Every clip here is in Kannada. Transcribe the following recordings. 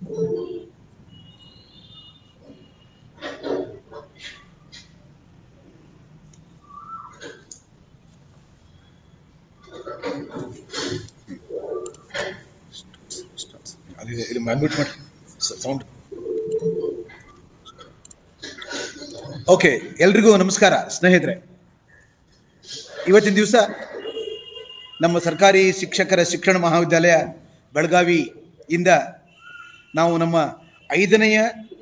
ಅದು ಇದು- ಇದು ಮ್ಯಾನ್ಯೂಟ್ ಮಾಡಿ ಸೌಂಡ್ ಓಕೆ ಎಲ್ರಿಗೂ ನಮಸ್ಕಾರ ಸ್ನೇಹಿತರೆ ಇವತ್ತಿನ ದಿವಸ ನಮ್ಮ ಸರ್ಕಾರಿ ಶಿಕ್ಷಕರ ಶಿಕ್ಷಣ ಮಹಾವಿದ್ಯಾಲಯ ಬೆಳಗಾವಿ ಇಂದ ನಾವು ನಮ್ಮ ಐದನೆಯ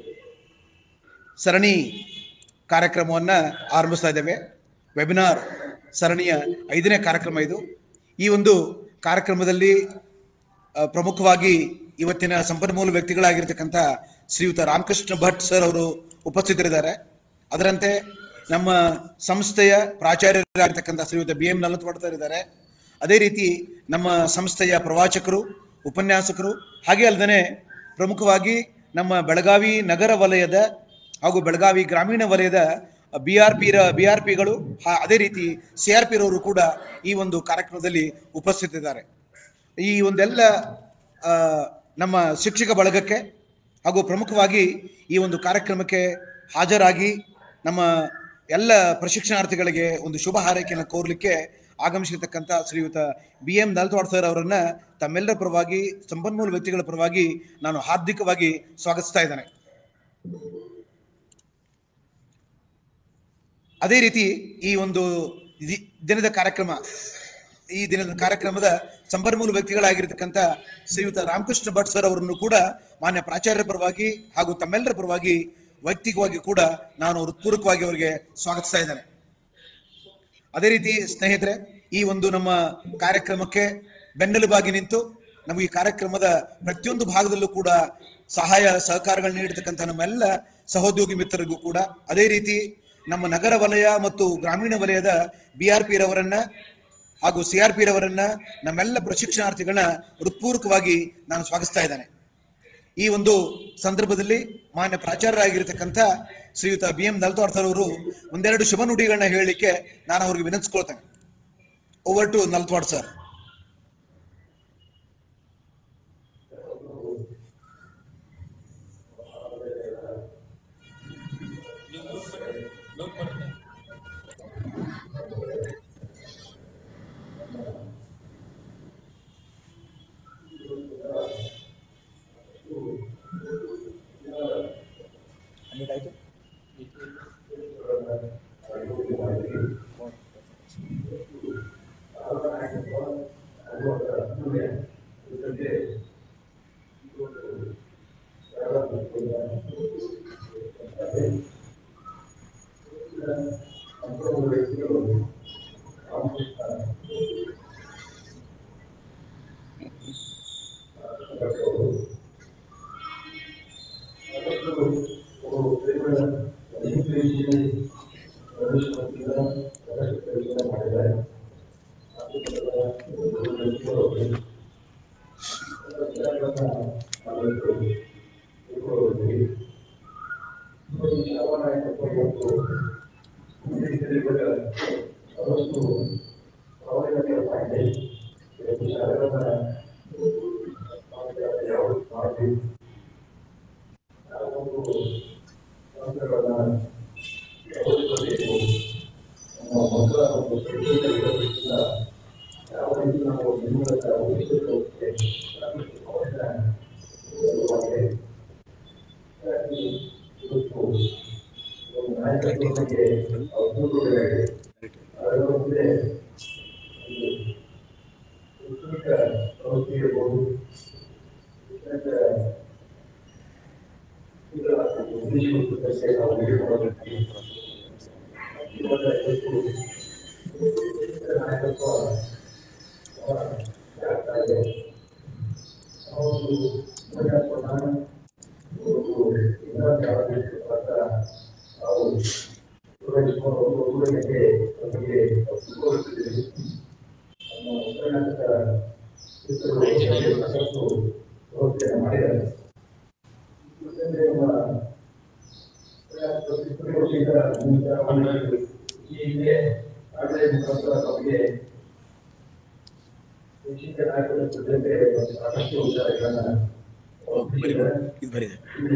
ಸರಣಿ ಕಾರ್ಯಕ್ರಮವನ್ನು ಆರಂಭಿಸ್ತಾ ಇದ್ದೇವೆ ವೆಬಿನಾರ್ ಸರಣಿಯ ಐದನೇ ಕಾರ್ಯಕ್ರಮ ಇದು ಈ ಒಂದು ಕಾರ್ಯಕ್ರಮದಲ್ಲಿ ಆ, ಪ್ರಮುಖವಾಗಿ ಇವತ್ತಿನ ಸಂಪನ್ಮೂಲ ವ್ಯಕ್ತಿಗಳಾಗಿರ್ತಕ್ಕಂಥ ಶ್ರೀಯುತ ರಾಮಕೃಷ್ಣ ಭಟ್ ಸರ್ ಅವರು ಉಪಸ್ಥಿತರಿದ್ದಾರೆ ಅದರಂತೆ ನಮ್ಮ ಸಂಸ್ಥೆಯ ಪ್ರಾಚಾರ್ಯರಾಗಿರ್ತಕ್ಕಂಥ ಶ್ರೀಯುತ ಬಿ ಎಂ ನಲತ್ವಡ್ತರ್ ಇದ್ದಾರೆ ಅದೇ ರೀತಿ ನಮ್ಮ ಸಂಸ್ಥೆಯ ಪ್ರವಾಚಕರು ಉಪನ್ಯಾಸಕರು ಹಾಗೆ ಅಲ್ಲದೆ ಪ್ರಮುಖವಾಗಿ ನಮ್ಮ ಬೆಳಗಾವಿ ನಗರ ವಲಯದ ಹಾಗೂ ಬೆಳಗಾವಿ ಗ್ರಾಮೀಣ ವಲಯದ B R P B R ಪಿಗಳು ಅದೇ ರೀತಿ ಸಿ ಆರ್ ಪಿರವರು ಕೂಡ ಈ ಒಂದು ಕಾರ್ಯಕ್ರಮದಲ್ಲಿ ಉಪಸ್ಥಿತರಿದ್ದಾರೆ ಈ ಒಂದೆಲ್ಲ ಆ, ನಮ್ಮ ಶಿಕ್ಷಕ ಬಳಗಕ್ಕೆ ಹಾಗೂ ಪ್ರಮುಖವಾಗಿ ಈ ಒಂದು ಕಾರ್ಯಕ್ರಮಕ್ಕೆ ಹಾಜರಾಗಿ ನಮ್ಮ ಎಲ್ಲ ಪ್ರಶಿಕ್ಷಣಾರ್ಥಿಗಳಿಗೆ ಒಂದು ಶುಭ ಹಾರೈಕೆಯನ್ನು ಕೋರಲಿಕ್ಕೆ ಆಗಮಿಸಿರ್ತಕ್ಕಂಥ ಶ್ರೀಯುತ ಬಿ ಎಂ ನಲ್ತವಾಡ್ ಸರ್ ಅವರನ್ನ ತಮ್ಮೆಲ್ಲರ ಪರವಾಗಿ ಸಂಪನ್ಮೂಲ ವ್ಯಕ್ತಿಗಳ ಪರವಾಗಿ ನಾನು ಹಾರ್ದಿಕವಾಗಿ ಸ್ವಾಗತಿಸ್ತಾ ಇದ್ದೇನೆ ಅದೇ ರೀತಿ ಈ ಒಂದು ದಿ- ದಿನದ ಕಾರ್ಯಕ್ರಮ ಈ ದಿನದ ಕಾರ್ಯಕ್ರಮದ ಸಂಪನ್ಮೂಲ ವ್ಯಕ್ತಿಗಳಾಗಿರ್ತಕ್ಕಂಥ ಶ್ರೀಯುತ ರಾಮಕೃಷ್ಣ ಭಟ್ ಸರ್ ಅವರನ್ನು ಕೂಡ ಮಾನ್ಯ ಪ್ರಾಚಾರ್ಯರ ಪರವಾಗಿ ಹಾಗೂ ತಮ್ಮೆಲ್ಲರ ಪರವಾಗಿ ವೈಯಕ್ತಿಕವಾಗಿ ಕೂಡ ನಾನು ಹೃತ್ಪೂರ್ವಕವಾಗಿ ಅವರಿಗೆ ಸ್ವಾಗತಿಸ್ತಾ ಇದ್ದೇನೆ ಅದೇ ರೀತಿ ಸ್ನೇಹಿತರೆ ಈ ಒಂದು ನಮ್ಮ ಕಾರ್ಯಕ್ರಮಕ್ಕೆ ಬೆನ್ನೆಲುಬಾಗಿ ನಿಂತು ನಮಗೆ ಈ ಕಾರ್ಯಕ್ರಮದ ಪ್ರತಿಯೊಂದು ಭಾಗದಲ್ಲೂ ಕೂಡ ಸಹಾಯ ಸಹಕಾರಗಳು ನೀಡತಕ್ಕಂಥ ನಮ್ಮೆಲ್ಲ ಸಹೋದ್ಯೋಗಿ ಮಿತ್ರರಿಗೂ ಕೂಡ ಅದೇ ರೀತಿ ನಮ್ಮ ನಗರ ವಲಯ ಮತ್ತು ಗ್ರಾಮೀಣ ವಲಯದ ಬಿ ಆರ್ ಪಿ ರವರನ್ನ ಹಾಗೂ ಸಿ ಆರ್ ಪಿ ರವರನ್ನ ನಮ್ಮೆಲ್ಲ ಪ್ರಶಿಕ್ಷಣಾರ್ಥಿಗಳನ್ನ ಹೃತ್ಪೂರ್ವಕವಾಗಿ ನಾನು ಸ್ವಾಗತಿಸ್ತಾ ಇದ್ದೇನೆ ಈ ಒಂದು ಸಂದರ್ಭದಲ್ಲಿ ಮಾನ್ಯ ಪ್ರಾಚಾರ್ಯರಾಗಿರ್ತಕ್ಕಂಥ ಶ್ರೀಯುತ ಬಿ ಎಂ ನಲ್ತವಾಡ್ ಅವರು ಒಂದೆರಡು ಶುಭ ನುಡಿಗಳನ್ನ ಹೇಳಲಿಕ್ಕೆ ನಾನು ಅವ್ರಿಗೆ ವಿನಂತಿಸ್ಕೊಳ್ತೇನೆ ಓವರ್ ಟು ನಲ್ತವಾಡ್ ಸರ್ ಬರಿ ಇದು ಬರೀ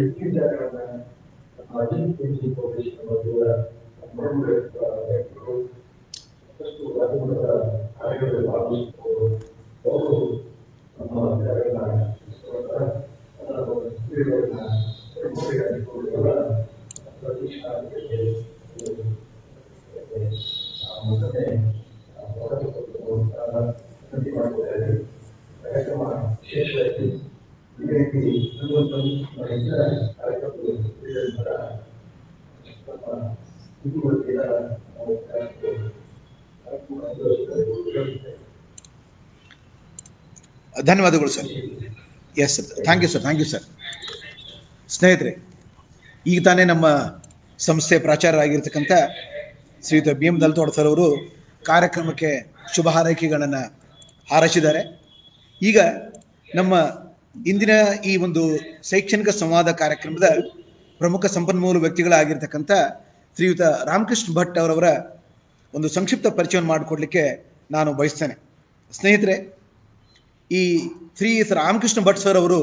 ಧನ್ಯವಾದಗಳು sir yes sir thank you sir thank you sir ಸ್ನೇಹಿತರೆ ಈಗ ತಾನೇ ನಮ್ಮ ಸಂಸ್ಥೆ ಪ್ರಾಚಾರ್ಯರಾಗಿರ್ತಕ್ಕಂಥ ಶ್ರೀಯುತ ಬಿ ಎಂ ದಲ್ತೋಡ್ ಸರ್ ಅವರು ಕಾರ್ಯಕ್ರಮಕ್ಕೆ ಶುಭ ಹಾರೈಕೆಗಳನ್ನು ಹಾರೈಸಿದ್ದಾರೆ ಈಗ ನಮ್ಮ ಇಂದಿನ ಈ ಒಂದು ಶೈಕ್ಷಣಿಕ ಸಂವಾದ ಕಾರ್ಯಕ್ರಮದ ಪ್ರಮುಖ ಸಂಪನ್ಮೂಲ ವ್ಯಕ್ತಿಗಳಾಗಿರ್ತಕ್ಕಂಥ ಶ್ರೀಯುತ ರಾಮಕೃಷ್ಣ ಭಟ್ ಅವರವರ ಒಂದು ಸಂಕ್ಷಿಪ್ತ ಪರಿಚಯವನ್ನು ಮಾಡಿಕೊಡ್ಲಿಕ್ಕೆ ನಾನು ಬಯಸ್ತೇನೆ ಸ್ನೇಹಿತರೆ ಈ ಶ್ರೀ ರಾಮಕೃಷ್ಣ ಭಟ್ ಸರ್ ಅವರು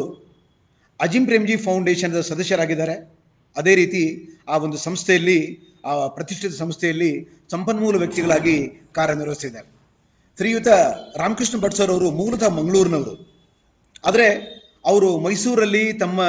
ಅಜಿಂ ಪ್ರೇಮ್ಜಿ ಫೌಂಡೇಶನ್ದ ಸದಸ್ಯರಾಗಿದ್ದಾರೆ ಅದೇ ರೀತಿ ಆ ಒಂದು ಸಂಸ್ಥೆಯಲ್ಲಿ ಆ ಪ್ರತಿಷ್ಠಿತ ಸಂಸ್ಥೆಯಲ್ಲಿ ಸಂಪನ್ಮೂಲ ವ್ಯಕ್ತಿಗಳಾಗಿ ಕಾರ್ಯನಿರ್ವಹಿಸ್ತಿದ್ದಾರೆ ಶ್ರೀಯುತ ರಾಮಕೃಷ್ಣ ಭಟ್ ಸರ್ ಅವರು ಮೂಲತಃ ಮಂಗಳೂರಿನವರು ಆದರೆ ಅವರು ಮೈಸೂರಲ್ಲಿ ತಮ್ಮ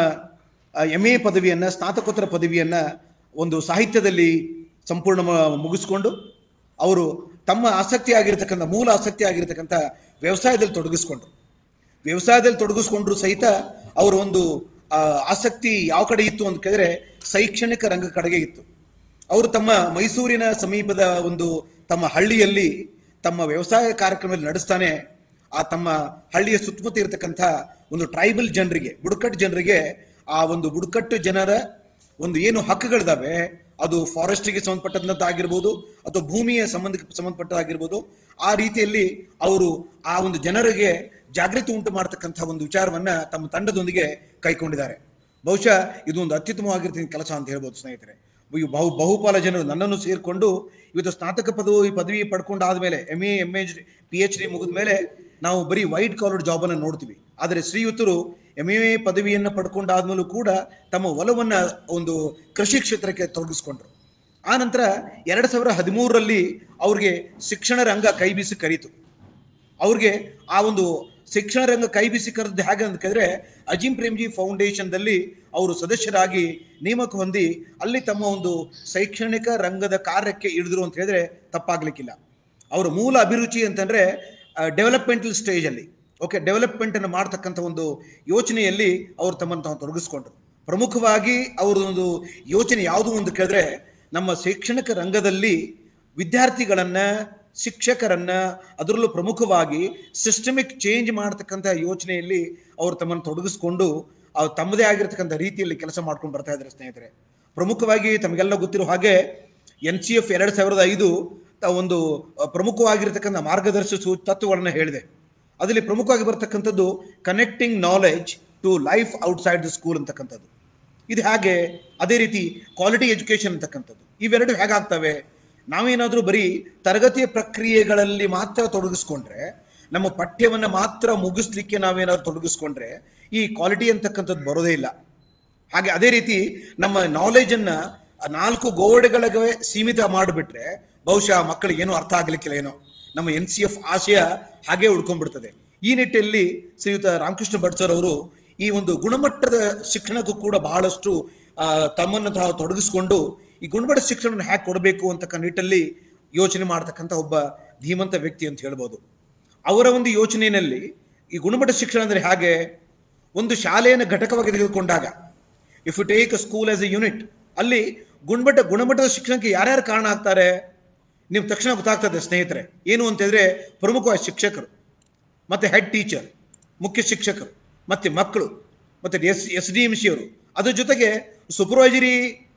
ಎಮ್ ಎ ಪದವಿಯನ್ನು ಸ್ನಾತಕೋತ್ತರ ಪದವಿಯನ್ನು ಒಂದು ಸಾಹಿತ್ಯದಲ್ಲಿ ಸಂಪೂರ್ಣ ಮ- ಮುಗಿಸ್ಕೊಂಡು ಅವರು ತಮ್ಮ ಆಸಕ್ತಿ ಆಗಿರ್ತಕ್ಕಂಥ ಮೂಲ ಆಸಕ್ತಿ ಆಗಿರ್ತಕ್ಕಂಥ ವ್ಯವಸಾಯದಲ್ಲಿ ತೊಡಗಿಸ್ಕೊಂಡ್ರು ವ್ಯವಸಾಯದಲ್ಲಿ ತೊಡಗಿಸ್ಕೊಂಡ್ರು ಸಹಿತ ಅವರ ಒಂದು ಆ, ಆಸಕ್ತಿ ಯಾವ ಕಡೆ ಇತ್ತು ಅಂತ ಕೇಳಿದ್ರೆ ಶೈಕ್ಷಣಿಕ ರಂಗ ಕಡೆಗೆ ಇತ್ತು ಅವರು ತಮ್ಮ ಮೈಸೂರಿನ ಸಮೀಪದ ಒಂದು ತಮ್ಮ ಹಳ್ಳಿಯಲ್ಲಿ ತಮ್ಮ ವ್ಯವಸಾಯ ಕಾರ್ಯಕ್ರಮದಲ್ಲಿ ನಡೆಸ್ತಾನೆ ಆ ತಮ್ಮ ಹಳ್ಳಿಯ ಸುತ್ತಮುತ್ತ ಇರತಕ್ಕಂಥ ಒಂದು ಟ್ರೈಬಲ್ ಜನರಿಗೆ ಬುಡಕಟ್ಟು ಜನರಿಗೆ ಆ ಒಂದು ಬುಡಕಟ್ಟು ಜನರ ಒಂದು ಏನು ಹಕ್ಕುಗಳಿದಾವೆ ಅದು ಫಾರೆಸ್ಟ್ಗೆ ಸಂಬಂಧಪಟ್ಟಂತಾಗಿರ್ಬೋದು ಅಥವಾ ಭೂಮಿಯ ಸಂಬಂಧ ಸಂಬಂಧಪಟ್ಟದಾಗಿರ್ಬೋದು ಆ ರೀತಿಯಲ್ಲಿ ಅವರು ಆ ಒಂದು ಜನರಿಗೆ ಜಾಗೃತಿ ಉಂಟು ಮಾಡತಕ್ಕಂಥ ಒಂದು ವಿಚಾರವನ್ನ ತಮ್ಮ ತಂಡದೊಂದಿಗೆ ಕೈಕೊಂಡಿದ್ದಾರೆ ಬಹುಶಃ ಇದು ಒಂದು ಅತ್ಯುತ್ತಮವಾಗಿರ್ತಕ್ಕಂಥ ಕೆಲಸ ಅಂತ ಹೇಳ್ಬೋದು ಸ್ನೇಹಿತರೆ ಈ ಬಹು ಬಹುಪಾಲ ಜನರು ನನ್ನನ್ನು ಸೇರಿಕೊಂಡು ಇವತ್ತು ಸ್ನಾತಕ ಪದವಿ ಪದವಿ ಪಡ್ಕೊಂಡು ಆದ್ಮೇಲೆ M A M H P H D ಮುಗಿದ ಮೇಲೆ ನಾವು ಬರೀ ವೈಟ್ ಕಾಲರ್ ಜಾಬ್ ಅನ್ನು ನೋಡ್ತೀವಿ ಆದರೆ ಶ್ರೀಯುತರು ಎಮ್ ಎ ಪದವಿಯನ್ನ ಪಡ್ಕೊಂಡಾದ್ಮೇಲೂ ಕೂಡ ತಮ್ಮ ಒಲವನ್ನ ಒಂದು ಕೃಷಿ ಕ್ಷೇತ್ರಕ್ಕೆ ತೊಡಗಿಸ್ಕೊಂಡ್ರು ಆ ನಂತರ ಎರಡ್ ಸಾವಿರ ಹದಿಮೂರರಲ್ಲಿ ಅವ್ರಿಗೆ ಶಿಕ್ಷಣ ರಂಗ ಕೈ ಬೀಸಿ ಕರೀತು ಅವ್ರಿಗೆ ಆ ಒಂದು ಶಿಕ್ಷಣ ರಂಗ ಕೈ ಬೀಸಿ ಕರೆದು ಹೇಗೆ ಅಂತ ಕೇಳಿದ್ರೆ ಅಜಿಂ ಪ್ರೇಮ್ಜಿ ಫೌಂಡೇಶನ್ದಲ್ಲಿ ಅವರು ಸದಸ್ಯರಾಗಿ ನೇಮಕ ಹೊಂದಿ ಅಲ್ಲಿ ತಮ್ಮ ಒಂದು ಶೈಕ್ಷಣಿಕ ರಂಗದ ಕಾರ್ಯಕ್ಕೆ ಇಳಿದ್ರು ಅಂತ ಹೇಳಿದ್ರೆ ತಪ್ಪಾಗ್ಲಿಕ್ಕಿಲ್ಲ ಅವರ ಮೂಲ ಅಭಿರುಚಿ ಅಂತಂದ್ರೆ ಡೆವಲಪ್ಮೆಂಟಲ್ ಸ್ಟೇಜ್ ಅಲ್ಲಿ ಓಕೆ ಡೆವಲಪ್ಮೆಂಟ್ ಅನ್ನು ಮಾಡ್ತಕ್ಕಂಥ ಒಂದು ಯೋಚನೆಯಲ್ಲಿ ಅವರು ತಮ್ಮನ್ನು ತಾವು ತೊಡಗಿಸ್ಕೊಂಡ್ರು ಪ್ರಮುಖವಾಗಿ ಅವರ ಒಂದು ಯೋಚನೆ ಯಾವುದು ಅಂತ ಕೇಳಿದ್ರೆ ನಮ್ಮ ಶೈಕ್ಷಣಿಕ ರಂಗದಲ್ಲಿ ವಿದ್ಯಾರ್ಥಿಗಳನ್ನ ಶಿಕ್ಷಕರನ್ನ ಅದರಲ್ಲೂ ಪ್ರಮುಖವಾಗಿ ಸಿಸ್ಟಮಿಕ್ ಚೇಂಜ್ ಮಾಡತಕ್ಕಂಥ ಯೋಚನೆಯಲ್ಲಿ ಅವರು ತಮ್ಮನ್ನು ತೊಡಗಿಸ್ಕೊಂಡು ಅವ್ರು ತಮ್ಮದೇ ಆಗಿರ್ತಕ್ಕಂಥ ರೀತಿಯಲ್ಲಿ ಕೆಲಸ ಮಾಡ್ಕೊಂಡು ಬರ್ತಾ ಇದ್ದಾರೆ ಸ್ನೇಹಿತರೆ ಪ್ರಮುಖವಾಗಿ ತಮಗೆಲ್ಲ ಗೊತ್ತಿರೋ ಹಾಗೆ ಎನ್ ಸಿ ಎಫ್ ಎರಡು ಸಾವಿರದ ಐದು ತ- ಒಂದು ಅ, ಪ್ರಮುಖವಾಗಿರ್ತಕ್ಕಂಥ ಮಾರ್ಗದರ್ಶಿ ಸೂ ತತ್ವಗಳನ್ನ ಹೇಳಿದೆ ಅದರಲ್ಲಿ ಪ್ರಮುಖವಾಗಿ ಬರ್ತಕ್ಕಂಥದ್ದು connecting knowledge to life outside the school ಅಂತಕ್ಕಂಥದ್ದು ಇದು ಹೇಗೆ ಅದೇ ರೀತಿ ಕ್ವಾಲಿಟಿ ಎಜುಕೇಶನ್ ಅಂತಕ್ಕಂಥದ್ದು ಇವೆರಡು ಹೇಗಾಗ್ತವೆ ನಾವೇನಾದ್ರೂ ಬರೀ ತರಗತಿಯ ಪ್ರಕ್ರಿಯೆಗಳಲ್ಲಿ ಮಾತ್ರ ತೊಡಗಿಸ್ಕೊಂಡ್ರೆ ನಮ್ಮ ಪಠ್ಯವನ್ನ ಮಾತ್ರ ಮುಗಿಸ್ಲಿಕ್ಕೆ ನಾವೇನಾದ್ರು ತೊಡಗಿಸ್ಕೊಂಡ್ರೆ ಈ ಕ್ವಾಲಿಟಿ ಅಂತಕ್ಕಂಥದ್ದು ಬರೋದೇ ಇಲ್ಲ ಹಾಗೆ ಅದೇ ರೀತಿ ನಮ್ಮ ನಾಲೆಜ್ ಅನ್ನ ಆ ನಾಲ್ಕು ಗೋಡೆಗಳಿಗೆ ಸೀಮಿತ ಮಾಡಿಬಿಟ್ರೆ ಬಹುಶಃ ಮಕ್ಕಳಿಗೆ ಏನೂ ಅರ್ಥ ಆಗ್ಲಿಕ್ಕಿಲ್ಲ ಏನೋ ನಮ್ಮ ಎನ್ ಸಿ ಎಫ್ ಆಶಯ ಹಾಗೆ ಉಳ್ಕೊಂಡ್ಬಿಡ್ತದೆ ಈ ನಿಟ್ಟಿನಲ್ಲಿ ಶ್ರೀಯುತ ರಾಮಕೃಷ್ಣ ಭಟ್ ಸರ್ ಅವರು ಈ ಒಂದು ಗುಣಮಟ್ಟದ ಶಿಕ್ಷಣಕ್ಕೂ ಕೂಡ ಬಹಳಷ್ಟು ಆ, ತಮ್ಮನ್ನು ತಾವು ತೊಡಗಿಸಿಕೊಂಡು ಈ ಗುಣಮಟ್ಟದ ಶಿಕ್ಷಣವನ್ನು ಹ್ಯಾಕ್ ಕೊಡಬೇಕು ಅಂತಕ್ಕ ನಿಟ್ಟಲ್ಲಿ ಯೋಚನೆ ಮಾಡ್ತಕ್ಕಂಥ ಒಬ್ಬ ಧೀಮಂತ ವ್ಯಕ್ತಿ ಅಂತ ಹೇಳ್ಬೋದು ಅವರ ಒಂದು ಯೋಚನೆಯಲ್ಲಿ ಈ ಗುಣಮಟ್ಟ ಶಿಕ್ಷಣ ಅಂದ್ರೆ ಹೇಗೆ ಒಂದು ಶಾಲೆಯನ್ನು ಘಟಕವಾಗಿ ತೆಗೆದುಕೊಂಡಾಗ if you take a school as a unit ಅಲ್ಲಿ ಗುಣಮಟ್ಟ ಗುಣಮಟ್ಟದ ಶಿಕ್ಷಣಕ್ಕೆ ಯಾರ್ಯಾರು ಕಾರಣ ಆಗ್ತಾರೆ ನೀವು ತಕ್ಷಣ ಗೊತ್ತಾಗ್ತದೆ ಸ್ನೇಹಿತರೆ ಏನು ಅಂತಂದ್ರೆ ಪ್ರಮುಖವಾಗಿ ಶಿಕ್ಷಕರು ಮತ್ತೆ ಹೆಡ್ ಟೀಚರ್ ಮುಖ್ಯ ಶಿಕ್ಷಕರು ಮತ್ತೆ ಮಕ್ಕಳು ಮತ್ತೆ S S D M C ಅವರು ಅದ್ರ ಜೊತೆಗೆ ಸೂಪರ್ವೈಸರಿ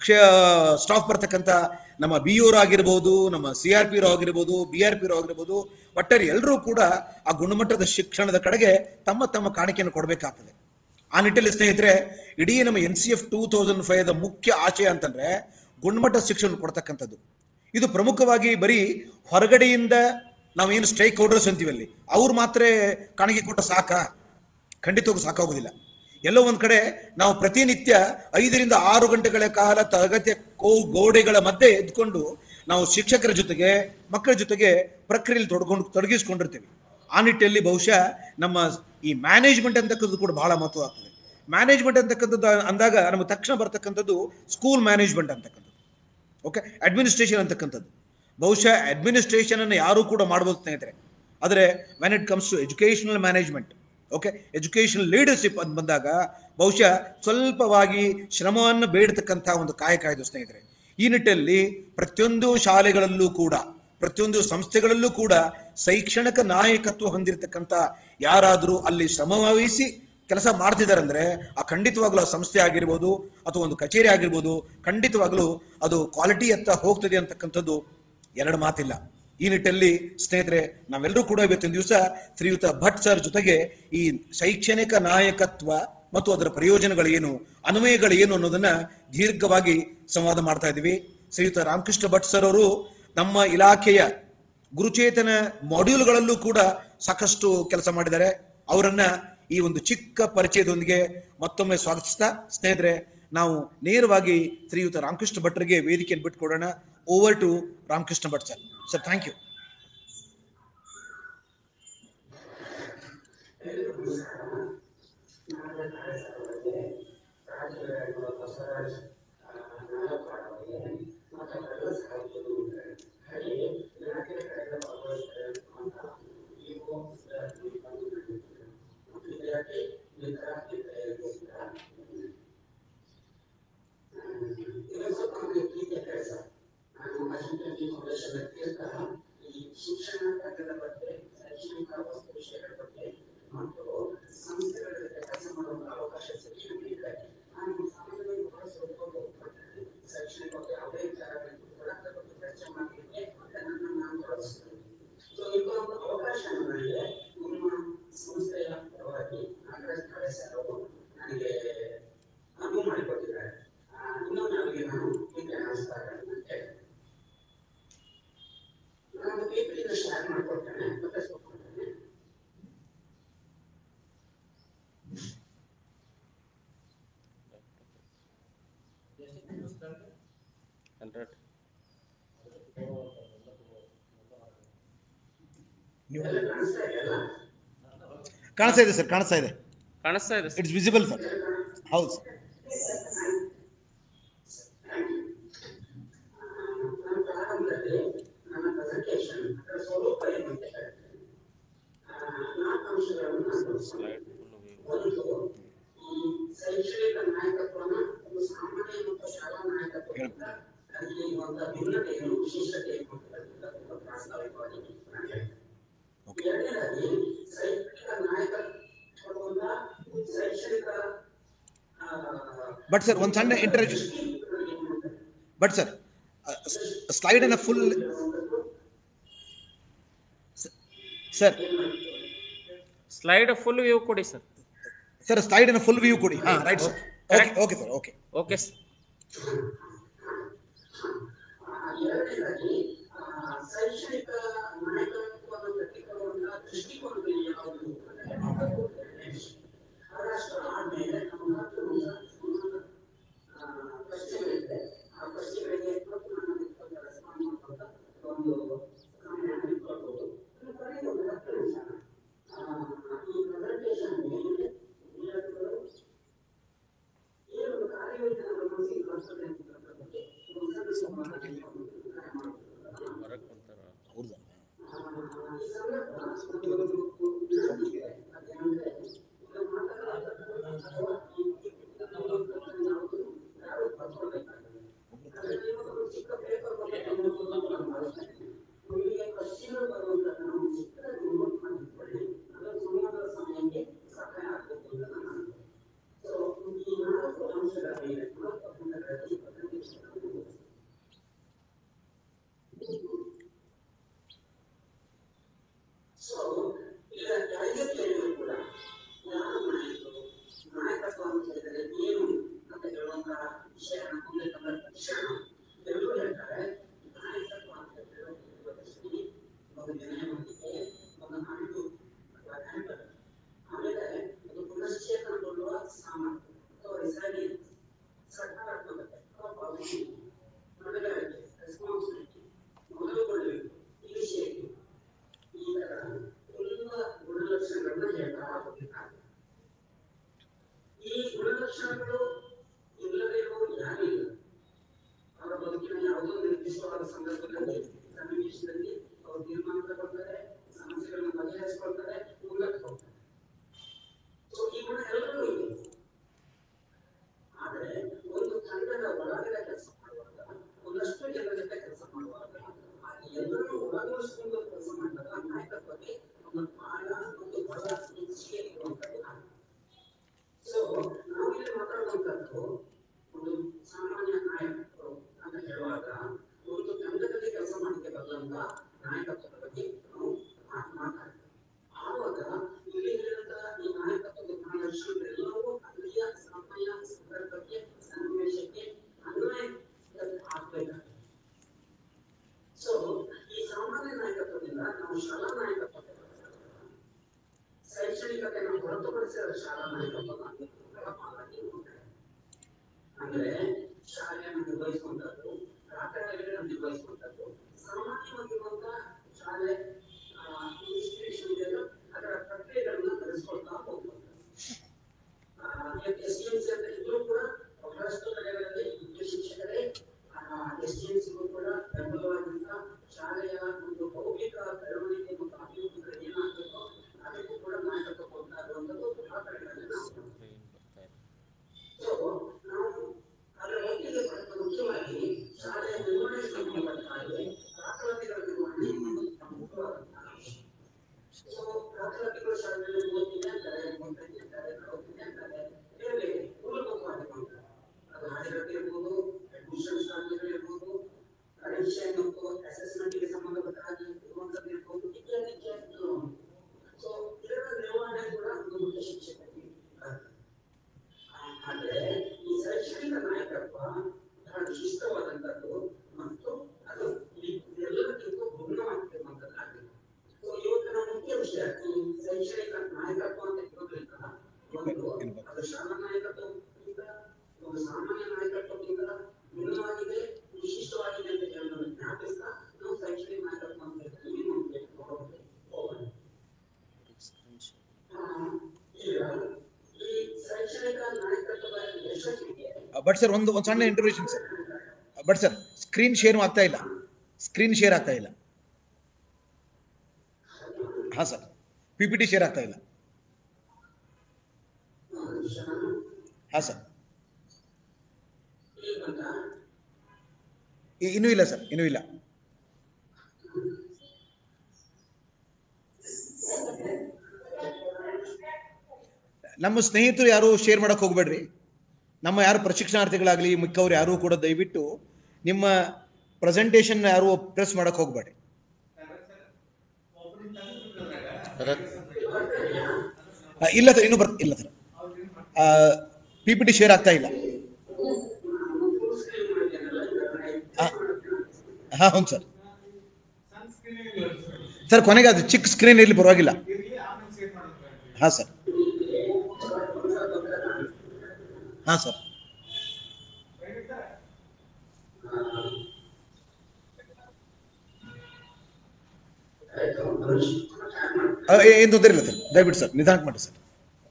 ಸ್ಟಾಫ್ ಬರ್ತಕ್ಕಂಥ ನಮ್ಮ ಬಿ ಆಗಿರ್ಬೋದು ನಮ್ಮ ಸಿ ಆರ್ ಪಿ ಆಗಿರ್ಬೋದು ಬಿ ಆರ್ ಪಿ ಆಗಿರ್ಬೋದು ಒಟ್ಟಾರೆ ಎಲ್ಲರೂ ಕೂಡ ಆ ಗುಣಮಟ್ಟದ ಶಿಕ್ಷಣದ ಕಡೆಗೆ ತಮ್ಮ ತಮ್ಮ ಕಾಣಿಕೆಯನ್ನು ಕೊಡಬೇಕಾಗ್ತದೆ ಆ ನಿಟ್ಟಲ್ಲಿ ಸ್ನೇಹಿತರೆ ಇಡೀ ನಮ್ಮ N C F two thousand five ದ ಮುಖ್ಯ ಆಶಯ ಅಂತಂದ್ರೆ ಗುಣಮಟ್ಟದ ಶಿಕ್ಷಣ ಕೊಡ್ತಕ್ಕಂಥದ್ದು ಇದು ಪ್ರಮುಖವಾಗಿ ಬರೀ ಹೊರಗಡೆಯಿಂದ ನಾವೇನು ಸ್ಟೇಕ್ ಹೋಲ್ಡರ್ಸ್ ಅಂತೀವಿ ಅಲ್ಲಿ ಅವ್ರು ಮಾತ್ರ ಕಾಣಿಕೆ ಕೊಟ್ಟ ಸಾಕ ಖಂಡಿತವಾಗೂ ಸಾಕಾಗೋದಿಲ್ಲ ಎಲ್ಲೋ ಒಂದ್ ಕಡೆ ನಾವು ಪ್ರತಿನಿತ್ಯ ಐದರಿಂದ ಆರು ಗಂಟೆಗಳ ಕಾಲ ತರಗತಿಯ ಕೋ ಗೋಡೆಗಳ ಮಧ್ಯೆ ಎದ್ಕೊಂಡು ನಾವು ಶಿಕ್ಷಕರ ಜೊತೆಗೆ ಮಕ್ಕಳ ಜೊತೆಗೆ ಪ್ರಕ್ರಿಯೆಯಲ್ಲಿ ತೊಡ್ಕೊಂಡು ತೊಡಗಿಸ್ಕೊಂಡಿರ್ತೀವಿ ಆ ನಿಟ್ಟಿನಲ್ಲಿ ಬಹುಶಃ ನಮ್ಮ ಈ ಮ್ಯಾನೇಜ್ಮೆಂಟ್ ಅಂತಕ್ಕಂಥದ್ದು ಕೂಡ ಬಹಳ ಮಹತ್ವ ಆಗ್ತದೆ ಮ್ಯಾನೇಜ್ಮೆಂಟ್ ಅಂತಕ್ಕಂಥದ್ದು ಅಂದಾಗ ನಮಗೆ ತಕ್ಷಣ ಬರ್ತಕ್ಕಂಥದ್ದು ಸ್ಕೂಲ್ ಮ್ಯಾನೇಜ್ಮೆಂಟ್ ಅಂತಕ್ಕಂಥದ್ದು ಓಕೆ ಅಡ್ಮಿನಿಸ್ಟ್ರೇಷನ್ ಅಂತಕ್ಕಂಥದ್ದು ಬಹುಶಃ ಅಡ್ಮಿನಿಸ್ಟ್ರೇಷನ್ ಅನ್ನು ಯಾರೂ ಕೂಡ ಮಾಡ್ಬೋದು ಸ್ನೇಹಿತರೆ ಆದರೆ when it comes to educational management okay educational leadership ಅಂತ ಬಂದಾಗ ಬಹುಶಃ ಸ್ವಲ್ಪವಾಗಿ ಶ್ರಮವನ್ನು ಬೇಡತಕ್ಕಂಥ ಒಂದು ಕಾಯಕ ಇದು ಸ್ನೇಹಿತರೆ ಈ ನಿಟ್ಟಲ್ಲಿ ಪ್ರತಿಯೊಂದು ಶಾಲೆಗಳಲ್ಲೂ ಕೂಡ ಪ್ರತಿಯೊಂದು ಸಂಸ್ಥೆಗಳಲ್ಲೂ ಕೂಡ ಶೈಕ್ಷಣಿಕ ನಾಯಕತ್ವ ಹೊಂದಿರತಕ್ಕಂಥ ಯಾರಾದರೂ ಅಲ್ಲಿ ಶ್ರಮವಹಿಸಿ ಕೆಲಸ ಮಾಡ್ತಿದ್ದಾರೆ ಅಂದ್ರೆ ಆ ಖಂಡಿತವಾಗ್ಲೂ ಆ ಸಂಸ್ಥೆ ಆಗಿರ್ಬೋದು ಅಥವಾ ಒಂದು ಕಚೇರಿ ಆಗಿರ್ಬೋದು ಖಂಡಿತವಾಗ್ಲೂ ಅದು ಕ್ವಾಲಿಟಿಯತ್ತ ಹೋಗ್ತದೆ ಅಂತಕ್ಕಂಥದ್ದು ಎರಡು ಮಾತಿಲ್ಲ ಈ ನಿಟ್ಟಲ್ಲಿ ಸ್ನೇಹಿತರೆ ನಾವೆಲ್ಲರೂ ಕೂಡ ಇವತ್ತಿನ ದಿವಸ ಶ್ರೀಯುತ ಭಟ್ ಸರ್ ಜೊತೆಗೆ ಈ ಶೈಕ್ಷಣಿಕ ನಾಯಕತ್ವ ಮತ್ತು ಅದರ ಪ್ರಯೋಜನಗಳೇನು ಅನ್ವಯಗಳೇನು ಅನ್ನೋದನ್ನ ದೀರ್ಘವಾಗಿ ಸಂವಾದ ಮಾಡ್ತಾ ಇದ್ದೀವಿ ಶ್ರೀಯುತ ರಾಮಕೃಷ್ಣ ಭಟ್ ಸರ್ ಅವರು ನಮ್ಮ ಇಲಾಖೆಯ ಗುರುಚೇತನ ಮಾಡ್ಯೂಲ್ಗಳಲ್ಲೂ ಕೂಡ ಸಾಕಷ್ಟು ಕೆಲಸ ಮಾಡಿದ್ದಾರೆ ಅವರನ್ನ ಈ ಒಂದು ಚಿಕ್ಕ ಪರಿಚಯದೊಂದಿಗೆ ಮತ್ತೊಮ್ಮೆ ಸ್ವಾಗತಿಸ್ತಾ ಸ್ನೇಹಿತರೆ ನಾವು ನೇರವಾಗಿ ಶ್ರೀಯುತ ರಾಮಕೃಷ್ಣ ಭಟ್ರಿಗೆ ವೇದಿಕೆಯನ್ನು ಬಿಟ್ಕೊಡೋಣ over to Ramakrishna Bhat sir sir thank you hundred ಕಾಣಿಸ್ತಾ ಇದೆ ಸರ್ ಕಾಣಿಸ್ತಾ ಇದೆ ಕಾಣಿಸ್ತಾ ಇದೆ ಇಟ್ಸ್ ವಿಸಿಬಲ್ ಸರ್ ಹೌದು ಸರ್ ಸ್ಲೈಡ್ ಶೈಕ್ಷಣಿಕ ನಾಯಕತ್ವನ ಒಂದು ಸಾಮಾನ್ಯ ಮತ್ತು ಶಾಲಾ ನಾಯಕತ್ವ ಹೇಳ್ಬೋದು. ಇರುವಂತ ಭಿನ್ನತೆಯನ್ನು ವಿಶೇಷತೆಯನ್ನು ತುಂಬಾ ಪ್ರಾಸ್ತಾವಿಕವಾಗಿ ನಾನು ಹೇಳ್ತೇನೆ. Okay. ಎರಡನೇದಾಗಿ ಶೈಕ್ಷಣಿಕ ನಾಯಕತ್ವದ ಶೈಕ್ಷಣಿಕ ಆ, ಬಟ್ ಸರ್ ಒಂದು ಸಣ್ಣ ಇಂಟರ್ವ್ಯೂ ಬಟ್ ಸರ್ ಸ್ಲೈಡ್ ಅನ್ನ full sir slide full view ಕೊಡಿ ಸರ್ ಸರ್ ಸ್ಲೈಡ್ ಅನ್ನ ಫುಲ್ ವ್ಯೂ ಕೊಡಿ ಹಾ right sir okay Correct. Okay sir okay okay ಎರಡನೇದಾಗಿ ಆ, ಶೈಕ್ಷಣಿಕ ನಾಯಕತ್ವವನ್ನು ಕಟ್ಟಿಕೊಳ್ಳುವಂತಹ ದೃಷ್ಟಿಕೋನಗಳು ಯಾವುದು ಅದರಷ್ಟು ಆದ್ಮೇಲೆ ನಮ್ಮ ಮತ್ತೊಂದು ಆ, ಪ್ರಶ್ನೆಗಳಿದೆ ಆ ಪ್ರಶ್ನೆಗಳಿಗೆ ಮತ್ತು ನಾನು ಇದಕ್ಕೆ ರೆಸ್ಪಾಂಡ್ ಮಾಡುವಂತ ಒಂದು ಸಮಯ ಇಟ್ಕೊಳ್ಬೋದು ಇನ್ನು ಕೊನೆಗೆ ಒಂದು ಹತ್ತು ನಿಮಿಷ ಆ, ಈ ಪ್ರೆಸೆಂಟೇಷನ್ ವಿದ್ಯಾರ್ಥಿಗಳು ಏನು ಕಾರ್ಯಯೋಜನೆಗಳು ಮನಸ್ಸಿಗೆ ಬರ್ತದೆ ಅಂತಕ್ಕಂಥದ್ರ ಬಗ್ಗೆ ಒಂದು ಸಣ್ಣ ಮಾಹಿತಿಯನ್ನು ಕರೆ ಮಾಡ್ಬೋದು. ಹೊರಗೆ ಕುಂತಾರ ಹೌದಾ ಈ ಸಂದರ್ಭ ಒಂದು ವಿನಂತಿಗೆ ಅದೇನಂದ್ರೆ ಈಗ ಮಾತನಾಡತಕ್ಕಂಥ ಅಥವಾ ಈ ವ್ಯಕ್ತಿಗತವಾದಂತಹ ಯಾವುದು ಯಾರು ಬರ್ಕೊಳ್ಬೇಕಾಗಿದೆ ಆದ್ರೆ ನೀವು ಒಂದು ಚಿಕ್ಕ ಪೇಪರ್ ಬಗ್ಗೆ ತೆಗೆದುಕೊಂಡು ನಾನು ಮಾಡ್ತೇನೆ ನಿಮಗೆ ಕ್ವಶನ್ ಬರುವಂತಹ ನಾವು ಚಿಕ್ಕದಾಗಿ ನೋಟ್ ಮಾಡಿಕೊಳ್ಳಿ ಅದು ಸಂವಾದದ ಸಮಯಕ್ಕೆ ಸಹಾಯ ಆಗಬೇಕು ಅಂತ ನಾನು ಅನ್ಕೊಂಡೆ. ಸೊ ಈ ನಾಲ್ಕು ಅಂಶಗಳಲ್ಲಿ ನಾಲ್ಕು ಹಂತಗಳಲ್ಲಿ presentation ಅನ್ನು ಸೊ ಈಗ ರಾಜಕೀಯಗಳು ಕೂಡ ಯಾರು ನಾಯಕರು ನಾಯಕತ್ವ ಅಂತ ಹೇಳಿದ್ರೆ ಏನು ಅಂತ ಹೇಳುವಂತಹ ವಿಷಯ ಮುಂದೆ ತಂದಂತ ವಿಷಯ ಎಲ್ಲರೂ ಹೇಳ್ತಾರೆ ನಾಯಕತ್ವ ಅಂತ ಹೇಳಿದ್ರೆ ಒಂದು ದೂರದೃಷ್ಟಿ ಒಂದು ವಿನಯವಂತಿಕೆ ಒಂದು ಅರಿವು ಅಥವಾ ಜ್ಞಾನ. ಆಮೇಲೆ ಅದು ಪುನಶ್ಚೇತನಗೊಳ್ಳುವ ಸಾಮರ್ಥ್ಯ ಗುಣಲಕ್ಷಣಗಳು ಇಲ್ಲದೆ ಇರುವವರು ಯಾರೂ ಇಲ್ಲ ಅವರ ಬದುಕಿನ ಯಾವುದೋ ನಿರ್ದಿಷ್ಟವಾದ ಸಂದರ್ಭದಲ್ಲಿ ಸನ್ನಿವೇಶದಲ್ಲಿ ಅವರು ತೀರ್ಮಾನ ತಗೊಳ್ತಾರೆ ಸಮಸ್ಯೆಗಳನ್ನು ಬಗೆಹರಿಸಿಕೊಳ್ತಾರೆ ಮುಂದಕ್ಕೆ ಹೋಗ್ತಾರೆ ಸೊ ಈ ಗುಣ ಎಲ್ಲರಿಗೂ ಇದೆ ಆದ್ರೆ ಒಂದು ತಂಡದ ಒಳಗಡೆ ಕೆಲಸ ಮಾಡುವಾಗ ಒಂದಷ್ಟು ಜನರ ಜೊತೆ ಕೆಲಸ ಮಾಡುವಾಗ ಆ ಎಲ್ಲರನ್ನೂ ಒಳಗೊಳಿಸಿಕೊಂಡು ಕೆಲಸ ಮಾಡಿದಾಗ ನಾಯಕತ್ವಕ್ಕೆ ಒಂದು ಆಳ ಮತ್ತು ಬಲ ಹೆಚ್ಚಿಗೆ ಇರುವಂತದ್ದು ಸೊ ನಾವು ಇಲ್ಲಿ ಮಾತಾಡುವಂತದ್ದು ಒಂದು ಸಾಮಾನ್ಯ ನಾಯಕರು ಅಂತ ಹೇಳುವಾಗ ಒಂದು ತಂಡದಲ್ಲಿ ಕೆಲಸ ಮಾಡಲಿಕ್ಕೆ ಬರುವಂತ ನಾಯಕತ್ವದ ಬಗ್ಗೆ ನಾವು ಮಾತ್- ಮಾತಾಡ್ತೀವಿ ಆವಾಗ ಇಲ್ಲಿ ಹೇಳಿದಂತ ಈ ನಾಯಕತ್ವದ ಗುಣಲಕ್ಷಣಗಳೆಲ್ಲವೂ ಅಲ್ಲಿಯ ಸಮಯ ಸಂದರ್ಭಕ್ಕೆ ಸನ್ನಿವೇಶಕ್ಕೆ ಅನ್ವಯ ಆಗ್ಬೇಕಾಗ್ತದೆ ಸೊ ಈ ಸಾಮಾನ್ಯ ನಾಯಕತ್ವದಿಂದ ನಾವು ಶಾಲಾ ನಾಯಕತ್ವಕ್ಕೆ ಬರ್ತಾರೆ. ಶೈಕ್ಷಣಿಕತೆಯನ್ನು ಹೊರತುಪಡಿಸಿದ ಶಾಲಾ ನಾಯಕತ್ವದ ಪ್ರಭಾವವಾಗಿ ನೋಡ್ತಾರೆ ಅಂದ್ರೆ ಶಾಲೆಯನ್ನು ನಿರ್ವಹಿಸುವಂತದ್ದು ರಾತ್ರಿಗಳನ್ನು ನಿರ್ವಹಿಸುವಂತದ್ದು ಸಾಮಾನ್ಯವಾಗಿರುವಂತ ಶಾಲೆ ಇನ್ಸ್ಟಿಟ್ಯೂಷನ್ ಅದರ ಪ್ರಕ್ರಿಯೆಗಳನ್ನು ನಡೆಸ್ಕೊಳ್ತಾ ಹೋಗ್ಬೋದು ಎಸ್ ಡಿ ಎಂ ಸಿ ಅಂತ ಇದ್ರೂ ಕೂಡ ಬಹಳಷ್ಟು ಕಡೆಗಳಲ್ಲಿ ಮುಖ್ಯ ಶಿಕ್ಷಕರೇ ಎಸ್ ಡಿ ಎಂ ಸಿಗೂ ಕೂಡ ಬೆಂಬಲವಾಗಿಂತ ಶಾಲೆಯ ಒಂದು ಭೌತಿಕ ಬೆಳವಣಿಗೆ ಮತ್ತು ಅಭಿವೃದ್ಧಿಗಳು ಏನಾಗಬೇಕೋ ಅದಕ್ಕೂ ಕೂಡ ನಾಯಕತ್ವ ಕೊಡ್ತಾ ಇರುವಂತದ್ದು ಬಹಳ ಕಡೆಗಳಲ್ಲಿ ನಾವು ನೋಡ್ತೀವಿ. ಸೊ ನಾವು ಅದರ ಒಟ್ಟಿಗೆ ಬಹಳ ಮುಖ್ಯವಾಗಿ ಶಾಲೆಯ ನಿರ್ವಹಣೆ ಸಂಬಂಧಪಟ್ಟ ಹಾಗೆ ದಾಖಲಾತಿಗಳ ನಿರ್ವಹಣೆ ಒಂದು ಪ್ರಮುಖವಾದಂತಹ ವಿಷಯ ಸೊ ದಾಖಲಾತಿಗಳು ಶಾಲೆಯಲ್ಲಿ ಓದ್ತೀನಿ ಅಂತಾರೆ ಓದ್ತೀನಿ ಅಂತಾರೆ ಓದ್ತೀನಿ ಅಂತಾರೆ ಬೇರೆ ಬೇರೆ ಮೂಲಭೂತವಾಗಿ ಮಾಡ್ತಾರೆ ಅದು ಹಾಜರಾತಿ ಇರ್ಬೋದು ಅಡ್ಮಿಷನ್ ಸಾಧ್ಯತೆಗಳಿರ್ಬೋದು ಪರೀಕ್ಷೆ ಮತ್ತು ಅಸೆಸ್ಮೆಂಟ್ಗೆ ಸಂಬಂಧಪಟ್ಟ ಹಾಗೆ ಇರುವಂಥದ್ದು ಇರ್ಬೋದು ಇತ್ಯಾದಿ ಇತ್ಯಾದಿಗಳು ಸೊ ಇದರ ನಿರ್ವಹಣೆ ಕೂಡ ಒಂದು ಮುಖ್ಯ ಶಿಕ್ಷಕರಿಗೆ ಬರ್ತದೆ. ಆದ್ರೆ ಈ ಶೈಕ್ಷಣಿಕ ನಾಯಕತ್ವ ಬಹಳ ವಿಶಿಷ್ಟವಾದಂತದ್ದು ಮತ್ತು ಅದು ಈ ಎಲ್ಲದಕ್ಕಿಂತ ಭಿನ್ನವಾಗಿರುವಂತದ್ದಾಗಿದೆ ಸೊ ಇವತ್ತಿನ ಮುಖ್ಯ ವಿಷಯ ಈ ಶೈಕ್ಷಣಿಕ ನಾಯಕತ್ವ ಅಂತ ಇರೋದ್ರಿಂದ ಒಂದು ಅದು ಶಾಲಾ ನಾಯಕತ್ವಕ್ಕಿಂತ ಒಂದು ಸಾಮಾನ್ಯ ನಾಯಕತ್ವಕ್ಕಿಂತ ಭಿನ್ನವಾಗಿದೆ ವಿಶಿಷ್ಟವಾಗಿದೆ ಅಂತ ಹೇಳೋದನ್ನು ಜ್ಞಾಪಿಸ್ತಾ ನಾವು ಶೈಕ್ಷಣಿಕ ನಾಯಕತ್ವ ಅಂತ ಹೇಳ್ತೀವಿ ನಮಗೆ ನೋಡೋಕೆ ಹೋಗೋಣ ಈಗ ಈ ಶೈಕ್ಷಣಿಕ ನಾಯಕತ್ವದ ಯಶಸ್ಸಿಗೆ ಬಟ್ ಸರ್ ಒಂದು ಒಂದು ಸಣ್ಣ intervention sir but sir screen share ಆಗ್ತಾ ಇಲ್ಲ ಸ್ಕ್ರೀನ್ ಶೇರ್ ಆಗ್ತಾ ಇಲ್ಲ ಹಾಂ sir P P T share ಆಗ್ತಾ ಇಲ್ಲ ಹಾಂ ಸರ್ ಇ- ಇನ್ನೂ ಇಲ್ಲ ಸರ್ ಇನ್ನೂ ಇಲ್ಲ ನಮ್ಮ ಸ್ನೇಹಿತರು ಯಾರು ಶೇರ್ ಮಾಡಕ್ ಹೋಗ್ಬೇಡ್ರಿ ನಮ್ಮ ಯಾರು ಪ್ರಶಿಕ್ಷಣಾರ್ಥಿಗಳಾಗಲಿ ಮಿಕ್ಕವ್ರು ಯಾರು ಕೂಡ ದಯವಿಟ್ಟು ನಿಮ್ಮ ಪ್ರೆಸೆಂಟೇಷನ್ ಯಾರು ಪ್ರೆಸ್ ಮಾಡಕ್ ಹೋಗ್ಬೇಡಿ ಆ, ಇಲ್ಲ ಸರ್ ಇನ್ನೂ ಬರ್ ಇಲ್ಲ sir P P T share ಆಗ್ತಾ ಇಲ್ಲ ಹಾಂ ಹೌದು ಸರ್ ಸರ್ ಕೊನೆಗೆ ಅದು ಚಿಕ್ಕ ಸ್ಕ್ರೀನ್ ಇರಲಿ ಪರವಾಗಿಲ್ಲ ಹಾಂ ಸರ್ ಹಾಂ ಸರ್ ಆ, ಏ- ಏನ್ ತೊಂದರೆ ಇಲ್ಲ ಸರ್ ದಯವಿಟ್ಟು ಸರ್ ನಿಧಾನಕ್ಕೆ ಮಾಡಿ ಸರ್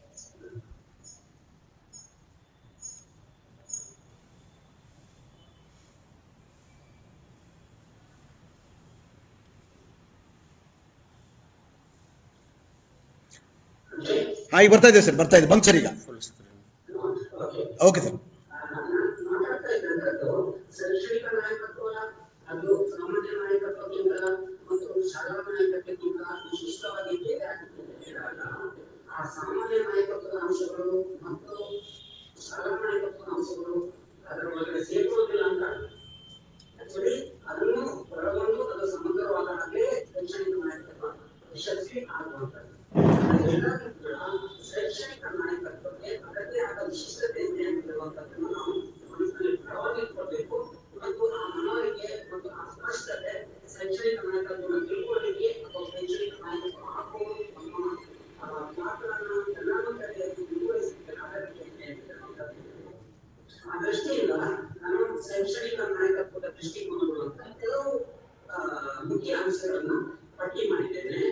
ಹಾ ಈಗ ಬರ್ತಾ ಇದೆ ಸರ್ ಬರ್ತಾ ಇದೆ ಬಂದ್ ಸರ್ ಈಗ ಫುಲ್ ಸ್ಕ್ರೀನ್ ಓಕೆ ಸರ್ ಮಾತಾಡ್ತಾ ಇದ್ದಂಥದ್ದು ಶೈಕ್ಷಣಿಕ ನಾಯಕತ್ವ ಅದು ಸಾಮಾನ್ಯ ನಾಯಕತ್ವಕ್ಕಿಂತ ಮತ್ತು ಶಾಲಾ ನಾಯಕತ್ವಕ್ಕಿಂತ ವಿಶಿಷ್ಟವಾಗಿ ಬೇರೆ ಆಗುತ್ತೆ ಅಂತ ಹೇಳಿದಾಗ ಆ ಸಾಮಾನ್ಯ ನಾಯಕತ್ವದ ಅಂಶಗಳು ಮತ್ತು ಶಾಲಾ ನಾಯಕತ್ವದ ಅಂಶಗಳು ಅದರ ಒಳಗಡೆ ಸೇರುವುದಿಲ್ಲ ಅಂತ ಆಕ್ಚುಲಿ ಅದನ್ನು ಒಳಗೊಂಡು ಅದು ಸಮಗ್ರವಾದ ಹಾಗೆ ಶೈಕ್ಷಣಿಕ ನಾಯಕತ್ವ ಯಶಸ್ವಿ ಆಗುವಂಥದ್ದು ಅದೆಲ್ಲದೂ ಕೂಡ ಶೈಕ್ಷಣಿಕ ನಾಯಕತ್ವಕ್ಕೆ ಅದರದೇ ಆದ ವಿಶಿಷ್ಟತೆ ಇದೆ ಅಂತಿರುವಂಥದ್ದನ್ನು ನಾವು ಮನಸ್ಸಿನಲ್ಲಿ ದೃಢವಾಗಿಟ್ಕೊಳ್ಬೇಕು ಮತ್ತು ಆ ಮನವರಿಕೆ ಮತ್ತು ಆ ಸ್ಪಷ್ಟತೆ ಶೈಕ್ಷಣಿಕ ನಾಯಕತ್ವದ ತಿಳುವಳಿಕೆ ಅಥವಾ ಶೈಕ್ಷಣಿಕ ನಾಯಕತ್ವ ಹಾಕುವುದು ನಮ್ಮ ಆ, ಮಾತುಗಳನ್ನ ಪರಿಣಾಮಕಾರಿಯಾಗಿ ನಿರ್ವಹಿಸಬೇಕಾದ ಇದೆ ಅಂತಿರುವಂಥದ್ದು ಆ ದೃಷ್ಟಿಯಿಂದ ನಾನು ಶೈಕ್ಷಣಿಕ ನಾಯಕತ್ವದ ದೃಷ್ಟಿಕೋನಗಳು ಅಂತ ಕೆಲವು ಆ, ಮುಖ್ಯ ಅಂಶಗಳನ್ನ ಪಟ್ಟಿ ಮಾಡಿದ್ದೇನೆ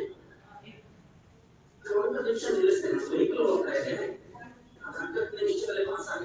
ಒಂದು ನಿಮಿಷ ನಿಲ್ಲಿಸ್ತೇನೆ ವೆಹಿಕಲ್ ಹೋಗ್ತಾ ಇದೆ ಹತ್ತತ್ತು ನಿಮಿಷದಲ್ಲಿ ಪಾಸ್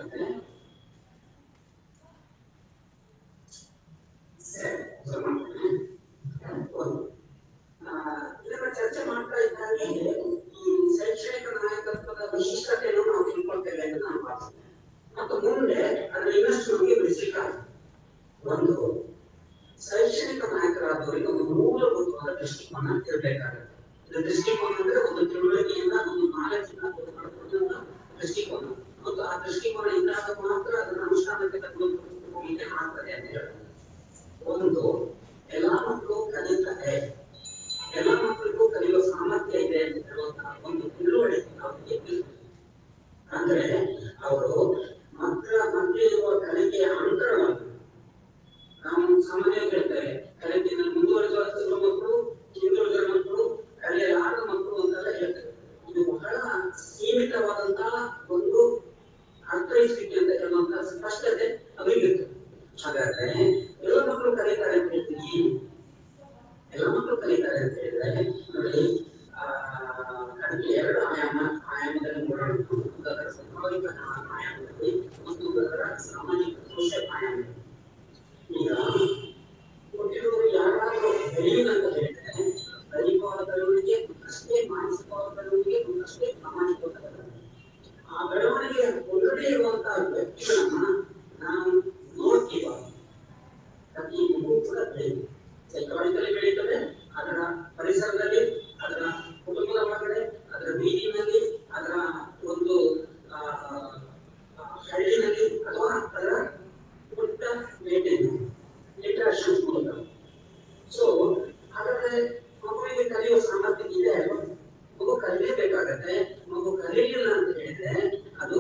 ಮತ್ತು ಮುಂದೆ ಅದನ್ನ ಇನ್ನಷ್ಟು ನಮಗೆ ಬಿಡಿಸಲಿಕ್ಕಾಗುತ್ತೆ ಒಂದು ಶೈಕ್ಷಣಿಕ ನಾಯಕರಾದವರಿಗೆ ಒಂದು ಮೂಲಭೂತವಾದ ದೃಷ್ಟಿಕೋನ ಇರಬೇಕಾಗುತ್ತೆ ಇದು ದೃಷ್ಟಿಕೋನ ಅಂದ್ರೆ ಒಂದು ತಿಳುವಳಿಕೆಯಿಂದ ಒಂದು ನಾಲೆಜ್ನ ಒಂದು ನಡವಳಿಕೆಯ ದೃಷ್ಟಿಕೋನ ಮತ್ತು ಆ ದೃಷ್ಟಿಕೋನ ಇದ್ದಾಗ ಮಾತ್ರ ಅದನ್ನ ಅನುಷ್ಠಾನಕ್ಕೆ ತಗೊಂಡು ಹೋಗ್ಲಿಕ್ಕೆ ಆಗ್ತದೆ ಅಂತ ಹೇಳ್ತಾರೆ ಒಂದು ಎಲ್ಲಾ ಮಕ್ಕಳು ಕಲಿತಾರೆ ಎಲ್ಲ ಮಕ್ಕಳಿಗೂ ಕಲಿಯುವ ಸಾಮರ್ಥ್ಯ ಇದೆ ಅಂತ ಹೇಳುವಂತಹ ಒಂದು ತಿಳುವಳಿಕೆ ಅವರಿಗೆ ಇರ್ಬೇಕು. ಅಂದ್ರೆ ಅವರು ಮಕ್ಕಳ ಮಧ್ಯೆ ಇರುವ ಕಲಿಕೆಯ ಅಂತರವನ್ನು ನಾವು ಸಾಮಾನ್ಯವಾಗಿ ಹೇಳ್ತೇವೆ ಕಲಿಕೆಯನ್ನು ಮುಂದುವರಿಸುವ ಮಕ್ಕಳು ಹಿಂದುಳಿದ ಮಕ್ಕಳು ಕಲಿಯಲಾರದ ಮಕ್ಕಳು ಅಂತೆಲ್ಲ ಹೇಳ್ತೇವೆ ಇದು ಬಹಳ ಸೀಮಿತವಾದಂತಹ ಒಂದು ಅರ್ಥೈಸುವಿಕೆ ಅಂತ ಹೇಳುವಂತಹ ಸ್ಪಷ್ಟತೆ ಅವರಿಗಿರ್ತದೆ ಹಾಗಾದ್ರೆ ಎಲ್ಲ ಮಕ್ಕಳು ಕಲಿತಾರೆ ಅಂತ ಹೇಳ್ತೀವಿ ಎಲ್ಲ ಮಕ್ಕಳು ಕಲಿತಾರೆ ಅಂತ ಹೇಳಿದ್ರೆ ನೋಡಿ ಆ, ಅದಕ್ಕೆ ಎರಡು ಆಯಾಮ ಆಯಾಮದಲ್ಲಿ ನೋಡೋಣ ಒಂದು ಅದರ ಸ್ವಾಭಾವಿಕ ಆಯಾಮದಲ್ಲಿ ಮತ್ತು ಅದರ ಸಾಮಾಜಿಕ ಸೋಷಿಯಲ್ ಆಯಾಮದಲ್ಲಿ ಈಗ ಹುಟ್ಟಿದವರು ಯಾರಾದ್ರೂ ಬೆಳೆಯಿಲ್ಲ ಅಂತ ಹೇಳಿದ್ರೆ ದೈಹಿಕವಾದ ಬೆಳವಣಿಗೆ ಅಷ್ಟೇ ಮಾನಸಿಕವಾದ ಬೆಳವಣಿಗೆ ಅಷ್ಟೇ ಸಾಮಾಜಿಕವಾದ ಬೆಳವಣಿಗೆ ಆ ಬೆಳವಣಿಗೆ ಒಳಗಡೆ ಇರುವಂತಹ ವ್ಯಕ್ತಿಗಳನ್ನ ನಾವು ನೋಡ್ತೀವ ಪ್ರತಿ ಮಗು ಕೂಡ ಬೆಳೆಯುತ್ತೆ ಸೈಕಾಲಜಿಕಲಿ ಬೆಳೀತದೆ ಅದರ ಪರಿಸರದಲ್ಲಿ ಅದರ ಕುಟುಂಬದ ಒಳಗಡೆ ಅದರ ಬೀದಿನಲ್ಲಿ ಅದರ ಒಂದು ಆ, ಆ, ಹಳ್ಳಿನಲ್ಲಿ ಅಥವಾ ಅದರ ಪುಟ್ಟ ಮೇಟಿನ ಇಂಟ್ರಾಕ್ಷನ್ಸ್ ಮೂಲಕ ಸೊ ಹಾಗಾದ್ರೆ ಮಗುವಿಗೆ ಕಲಿಯುವ ಸಾಮರ್ಥ್ಯ ಇದೆ ಅಲ್ವಾ ಮಗು ಕಲಿಯಬೇಕಾಗತ್ತೆ ಮಗು ಕಲಿಯಲಿಲ್ಲ ಅಂತ ಹೇಳಿದ್ರೆ ಅದು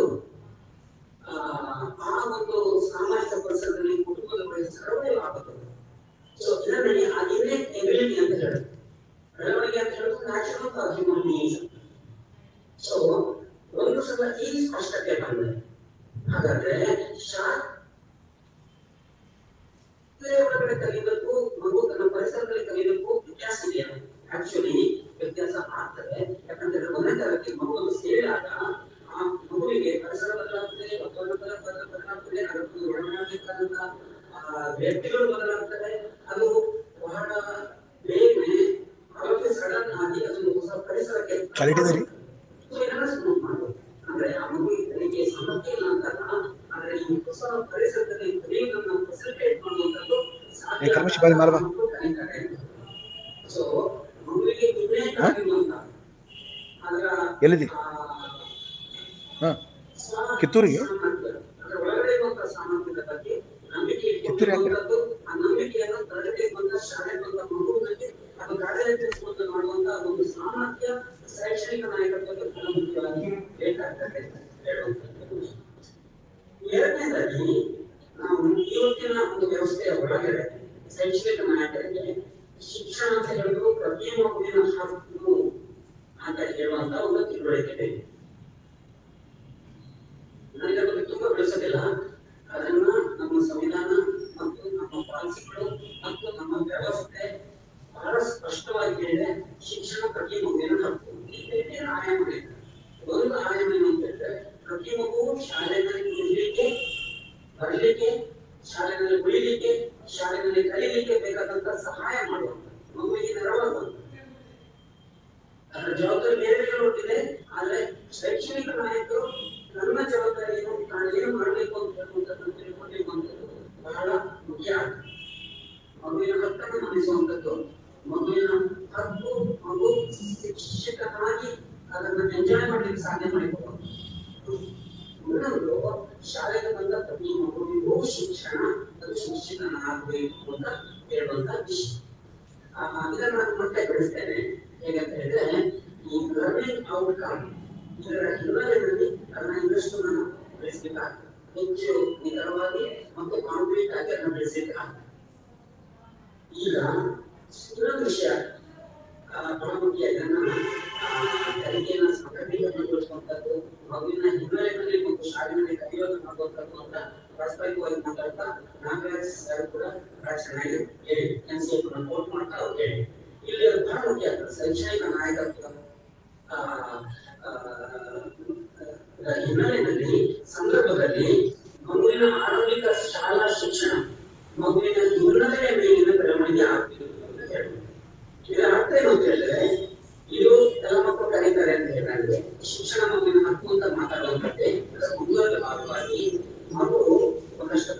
ಆ ಆ ಒಂದು ಸಾಮಾಜಿಕ ಪರಿಸರದಲ್ಲಿ ಕುಟುಂಬದ ಪರಿಸರವೇ ಆಗುತ್ತದೆ ಸೊ ಇದನ್ನೇ ಅದಿನ್ನೇ ಎಬಿಲಿಟಿ ಅಂತ ಹೇಳುತ್ತೆ ಬೆಳವಣಿಗೆ ಅಂತ ಹೇಳೋದು ನ್ಯಾಚುರಲ್ ಅಥವಾ ಹ್ಯೂಮನ್ ಬೀಯಿಂಗ್ಸ್ ಸೊ ಒಂದು ಸಲ ಈ ಸ್ಪಷ್ಟತೆ ಬಂದ್ರೆ ಹಾಗಾದ್ರೆ ಶಾಲೆ ಒಳಗಡೆ ಕಲಿಯೋದಕ್ಕೂ ಮಗು ತನ್ನ ಪರಿಸರದಲ್ಲಿ ಕಲಿಯೋದಕ್ಕೂ ವ್ಯತ್ಯಾಸ ಇದೆಯಾ ಆಕ್ಚುಲಿ ವ್ಯತ್ಯಾಸ ಆಗ್ತದೆ ಯಾಕಂದ್ರೆ ಒಂದನೇ ತರಗತಿ ಮಗು ಒಂದು ಸೇರಿದಾಗ ಆ ಮಗುವಿಗೆ ಪರಿಸರ ಬದಲಾಗ್ತದೆ ವಾತಾವರಣ ಬದಲ- ಬದಲಾಗ್ತದೆ ಅದಕ್ಕೆ ಒಳಗಾಗಬೇಕಾದಂತ ವ್ಯಕ್ತಿಗಳು ಬದಲಾಗ್ತದೆ ಅದು ಬಹಳ ಬೇಗನೆ ಆರೋಗ್ಯ ಸಡನ್ ಆಗಿ ಅದೊಂದು ಹೊಸ ಪರಿಸರಕ್ಕೆ ಕಲಿಟಿದರಿ? So ಇದನ್ನ smooth ಮಾಡ್ಬೋದು. ಅಂದ್ರೆ ಆ ಮಗುವಿಗೆ ಕಲಿಕೆ ಸಾಮರ್ಥ್ಯ ಇಲ್ಲ ಅಂತಲ್ಲ ಆದ್ರೆ ಈ ಹೊಸ ಪರಿಸರದಲ್ಲಿ ಕಲಿಯುವುದನ್ನ ಫೆಸಿಲಿಟೇಟ್ ಮಾಡುವಂತದ್ದು ಏ, ಕರ್ಮಶಿ ಬಾರಿ ಮಾರ್ವ. ಸೊ ಮಗುವಿಗೆ ಇನ್ನೇ ಕಾರಣ ಅಂತ ಅದರ ಎಲ್ಲಿದೆ? ಆ, ಹಾ ಸ್ವ- ಕಿತ್ತೂರಿಗೆ? ಸಾಮರ್ಥ್ಯ, ಅದರ ಒಳಗಡೆ ಇರುವಂತಹ ಸಾಮರ್ಥ್ಯದ ಬಗ್ಗೆ ನಂಬಿಕೆ ಕಿತ್ತೂರು ಯಾಕೆ? ಇಟ್ಕೊಳ್ಳುವಂಥದ್ದು, ಆ ನಂಬಿಕೆಯನ್ನು ತರಗತಿಗೆ ಬಂದ ಶಾಲೆಗೆ ಬಂದ ಮಗುವಿನಲ್ಲಿ ಅದು ಕಾರ್ಯನಿರ್ವಹಿಸುವಂತ ಮಾಡುವಂತಹ ಒಂದು ಸಾಮರ್ಥ್ಯ ಶೈಕ್ಷಣಿಕ ನಾಯಕತ್ವದ ಪ್ರಮುಖವಾಗಿ ಬೇಕಾಗ್ತದೆ ಅಂತ ಹೇಳುವಂಥದ್ದು ಎರಡನೇದಾಗಿ ನಾವು ಇವತ್ತಿನ ಒಂದು ವ್ಯವಸ್ಥೆಯ ಒಳಗಡೆ ಶೈಕ್ಷಣಿಕ ನಾಯಕರಿಗೆ ಶಿಕ್ಷಣ ಅಂತ ಹೇಳುವುದು ಪ್ರತಿ ಮಗುವಿನ ಹಕ್ಕು ಅಂತ ಹೇಳುವಂತ ಒಂದು ತಿಳುವಳಿಕೆ ಬೇಕು ನನಗೆ ಅದನ್ನು ತುಂಬಾ ಬೆಳೆಸೋದಿಲ್ಲ ಅದನ್ನ ನಮ್ಮ ಸಂವಿಧಾನ ಮತ್ತು ನಮ್ಮ ಪಾಲಿಸಿಗಳು ಮತ್ತು ನಮ್ಮ ವ್ಯವಸ್ಥೆ ಬಹಳ ಸ್ಪಷ್ಟವಾಗಿ ಹೇಳಿದೆ ಶಿಕ್ಷಣ ಪ್ರತಿ ಮಗುವಿನ ಹಕ್ಕು ಇದಕ್ಕೆ ಆಯಾಮ ಇದೆ ಒಂದು ಆಯಾಮ ಏನು ಅಂತ ಹೇಳಿದ್ರೆ ಪ್ರತಿ ಮಗು ಶಾಲೆಯಲ್ಲಿ ಉಳಿಲಿಕ್ಕೆ ಬರಲಿಕ್ಕೆ ಶಾಲೆಯಲ್ಲಿ ಉಳಿಲಿಕ್ಕೆ ಶಾಲೆಯಲ್ಲಿ ಕಲಿಲಿಕ್ಕೆ ಬೇಕಾದಂತ ಸಹಾಯ ಮಾಡುವಂತ ಮಗುವಿಗೆ ನೆರವಾಗುವಂತ ಅದರ ಜವಾಬ್ದಾರಿ ಬೇರೆ ಬೇರೆ ಹೊರಟಿದೆ ಆದ್ರೆ ಶೈಕ್ಷಣಿಕ ನಾಯಕರು ನನ್ನ ಜವಾಬ್ದಾರಿಯನ್ನು ನಾನು ಏನು ಮಾಡಬೇಕು ಅಂತ ಹೇಳುವಂಥದ್ದು ತಿಳ್ಕೊಂಡಿರುವಂಥದ್ದು ಬಹಳ ಮುಖ್ಯ ಆಗ್ತದೆ ಮಗುವಿನ ಹಕ್ಕನ್ನು ಮನಿಸುವಂಥದ್ದು ಮಗುವಿನ ಹಕ್ಕು ಮಗು ಶಿಕ್ಷಕನಾಗಿ ಅದನ್ನು ಎಂಜಾಯ್ ಮಾಡ್ಲಿಕ್ಕೆ ಸಾಧ್ಯ ಮಾಡಿಕೊಡುವಂಥದ್ದು ಇನ್ನೊಂದು ಶಾಲೆಗೆ ಬಂದ ಪ್ರತಿ ಮಗುವಿಗೂ ಶಿಕ್ಷಣ ಅದು ಶಿಕ್ಷಕನಾಗಬೇಕು ಅಂತ ಹೇಳುವಂತ ವಿಷಯ ಆ, ಇದನ್ನ ನಾನು ಮತ್ತೆ ಬೆಳೆಸ್ತೇನೆ ಹೇಗಂತ ಹೇಳಿದ್ರೆ ಈ ಲರ್ನಿಂಗ್ ಔಟ್ಕಮ್ ಇದರ ಹಿನ್ನೆಲೆಯಲ್ಲಿ ಅದನ್ನ ಇನ್ನಷ್ಟು ನಾನು ಬೆಳೆಸಬೇಕಾಗ್ತದೆ ಹೆಚ್ಚು ನಿಖರವಾಗಿ ಮತ್ತು ಕಾಂಕ್ರೀಟ್ ಆಗಿ ಅದನ್ನ ಬೆಳೆಸಬೇಕಾಗ್ತದೆ ಈಗ ಇನ್ನೊಂದು ವಿಷಯ ಆ, ಬಹಳ ಮುಖ್ಯ ಇದನ್ನ ಆ, ಕಲಿಕೆಯನ್ನ ಸಂಘಟನೆಗೊಳಿಸುವಂತದ್ದು ಮಗುವಿನ ಹಿನ್ನೆಲೆಯಲ್ಲಿ ಮತ್ತು ಶಾಲೆಯಲ್ಲಿ ಕಲಿಯೋದು ಮಾಡುವಂತದ್ದು ಅಂತ ಪ್ರಾಸ್ತಾವಿಕವಾಗಿ ಮಾತಾಡ್ತಾ ನಾಗರಾಜ್ ಸರ್ ಕೂಡ ಬಹಳ ಚೆನ್ನಾಗಿ ಹೇಳಿ ಎನ್ ಸಿ ಕೋಟ್ ಮಾಡ್ತಾ ಅವ್ರು ಹೇಳಿ ಇಲ್ಲಿ ಅದು ಬಹಳ ಮುಖ್ಯ ಆಗ್ತದೆ ಶೈಕ್ಷಣಿಕ ನಾಯಕತ್ವ ಆ, ಆ, ಆ, ಹಿನ್ನೆಲೆಯಲ್ಲಿ ಸಂದರ್ಭದಲ್ಲಿ ಮಗುವಿನ ಆರಂಭಿಕ ಶಾಲಾ ಶಿಕ್ಷಣ ಮಗುವಿನ ಹಿನ್ನೆಲೆಯ ಮೇಲಿನ ಬೆಳವಣಿಗೆ ಆಗ್ತಿದೆ ಅಂತ ಹೇಳ್ಬೋದು ಇದರ ಅರ್ಥ ಏನು ಅಂತ ಹೇಳಿದ್ರೆ ಇದು ಎಲ್ಲ ಮಕ್ಕಳು ಕರೀತಾರೆ ಅಂತ ಹೇಳಿದ್ರೆ ಶಿಕ್ಷಣ ಮಗುವಿನ ಹಕ್ಕು ಅಂತ ಮಾತಾಡುವಂಥದ್ದೇ ಅದರ ಮುಂದುವರೆದ ಭಾಗವಾಗಿ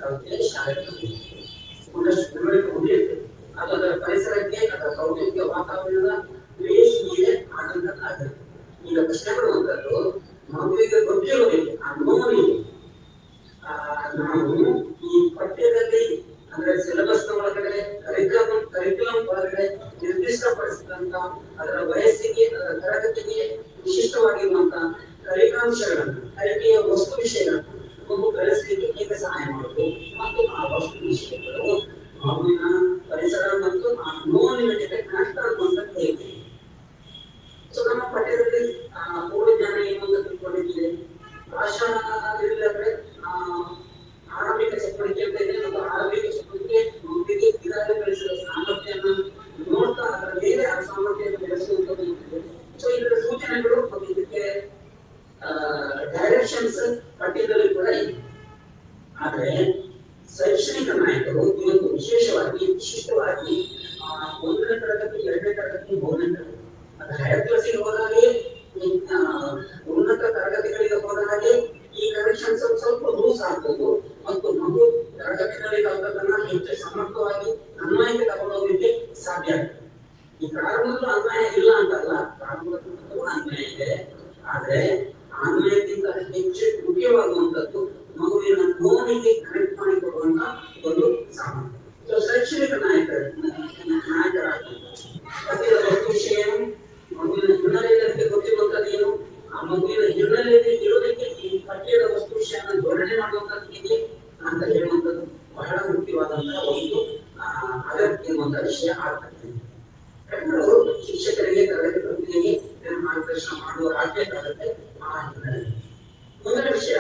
ಕಾಲಕ್ಕೆ ಶಾಲೆಗಳಲ್ಲಿ ಒಂದಷ್ಟು ತಿಳುವಳಿಕೆ ಹೊಂದಿರ್ತದೆ ಅದು ಅದರ ಪರಿಸರಕ್ಕೆ ಅದರ ಭೌತಿಕ ವಾತಾವರಣದ ಬೇಸ್ ಮೇಲೆ ಆದಂತದ್ದಾಗಿದೆ ಈಗ ಪ್ರಶ್ನೆ ಬರುವಂತದ್ದು ಮಗುವಿಗೆ ಗೊತ್ತಿರೋದಿಲ್ಲ ಆ ನೋವಿಗೆ ಆ, ನಾವು ಈ ಪಠ್ಯದಲ್ಲಿ ಅಂದ್ರೆ ಸಿಲೆಬಸ್ ಒಳಗಡೆ ಕರಿಕ್ಯುಲಮ್ ಕರಿಕ್ಯುಲಮ್ ಒಳಗಡೆ ನಿರ್ದಿಷ್ಟಪಡಿಸಿದಂತ ಅದರ ವಯಸ್ಸಿಗೆ ಅದರ ತರಗತಿಗೆ ವಿಶಿಷ್ಟವಾಗಿರುವಂತ ಕಲಿಕಾಂಶಗಳನ್ನು ಕಲಿಕೆಯ ವಸ್ತು ವಿಷಯಗಳನ್ನು ಮಗು ಬೆಳೆಸಲಿಕ್ಕೆ ಹೇಗೆ ಸಹಾಯ ಮಾಡುವುದು ಮತ್ತು ಆ ವಸ್ತು ವಿಷಯಗಳು ಮಗುವಿನ ಪರಿಸರ ಮತ್ತು ಆ ನೋವಿನ ಜೊತೆ ಕನೆಕ್ಟ್ ಆಗುವಂತದ್ದು ಹೇಗೆ ಸೊ ನಮ್ಮ ಪಠ್ಯದಲ್ಲಿ ಆ, ಮೂರು ಜ್ಞಾನ ಏನು ಅಂತ ತಿಳ್ಕೊಂಡಿದ್ದೀವಿ ಭಾಷಾ ಇಲ್ಲದ್ರೆ ಆ, ಆರಂಭಿಕ ಚಟುವಟಿಕೆ ಅಂತ ಇದೆ ಮತ್ತು ಆರಂಭಿಕ ಚಟುವಟಿಕೆ ಮಗುವಿಗೆ ಈಗಾಗಲೇ ಬೆಳೆಸಿದ ಸಾಮರ್ಥ್ಯವನ್ನು ನೋಡ್ತಾ ಅದರ ಮೇಲೆ ಆ ಸಾಮರ್ಥ್ಯವನ್ನು ಬೆಳೆಸುವಂಥದ್ದು ಇದೆ ಸೊ ಇದರ ಸೂಚನೆಗಳು ಮತ್ತು ಇದಕ್ಕೆ ಡೈರೆಕ್ಷನ್ಸ್ ಪಠ್ಯದಲ್ಲಿ ಕೂಡ ಇದೆ ಆದ್ರೆ ಶೈಕ್ಷಣಿಕ ನಾಯಕರು ಇವತ್ತು ವಿಶೇಷವಾಗಿ ವಿಶಿಷ್ಟವಾಗಿ ಆ, ಒಂದನೇ ತರಗತಿ ಎರಡನೇ ತರಗತಿ ಮೂರನೇ ತರಗತಿ ಅದು ಹೈಯರ್ ಕ್ಲಾಸಿಗೆ ಹೋದಾಗೆ ಈ, ಆ, ಉನ್ನತ ತರಗತಿಗಳಿಗೆ ಹೋದಾಗೆ ಈ ಕರೆಕ್ಷನ್ಸ್ ಸ್ವಲ್ಪ ಲೂಸ್ ಆಗ್ಬೋದು ಮತ್ತು ಮಗು ತರಗತಿಗಳಲ್ಲಿ ಕಲಿತದನ್ನ ಹೆಚ್ಚು ಸಮರ್ಥವಾಗಿ ಅನ್ವಯಕ್ಕೆ ತಗೊಂಡೋಗ್ಲಿಕ್ಕೆ ಸಾಧ್ಯ ಆಗ್ತದೆ ಈ ಪ್ರಾರಂಭದಲ್ಲೂ ಅನ್ವಯ ಇಲ್ಲ ಅಂತಲ್ಲ ಪ್ರಾರಂಭದಲ್ಲೂ ಅನ್ವಯ ಇದೆ ಆದ್ರೆ ಅನ್ವಯಕ್ಕಿಂತ ಹೆಚ್ಚು ಮುಖ್ಯವಾಗುವಂತದ್ದು ಮಗುವಿನ ನೋವಿಗೆ ಕನೆಕ್ಟ್ ಮಾಡಿಕೊಡುವಂತ ಒಂದು ಸಾಮರ್ಥ್ಯ ಸೊ ಶೈಕ್ಷಣಿಕ ನಾಯಕ ನಾಯಕರಾಗ್ತಾರೆ ಪಠ್ಯದ ವಸ್ತು ವಿಷಯ ಏನು ಮಗುವಿನ ಹಿನ್ನೆಲೆಯಲ್ಲಿ ಗೊತ್ತಿರುವಂತದ್ದು ಏನು ಆ ಮಗುವಿನ ಹಿನ್ನೆಲೆಯಲ್ಲಿ ಇರೋದಕ್ಕೆ ಈ ಪಠ್ಯದ ವಸ್ತು ವಿಷಯನ ಜೋಡಣೆ ಮಾಡುವಂತದ್ದು ಹೇಗೆ ಅಂತ ಹೇಳುವಂತದ್ದು ಬಹಳ ಮುಖ್ಯವಾದಂತಹ ಒಂದು ಆ, ಅಗತ್ಯ ಇರುವಂತಹ ವಿಷಯ ಆಗ್ತದೆ ಯಾಕಂದ್ರೆ ಶಿಕ್ಷಕರಿಗೆ ತರಗತಿ ಪ್ರಕ್ರಿಯೆಗೆ ಇದನ್ನು ಮಾರ್ಗದರ್ಶನ ಮಾಡುವ ಆಗ್ಬೇಕಾಗುತ್ತೆ ಆ ಹಿನ್ನೆಲೆ ಮುಂದಿನ ವಿಷಯ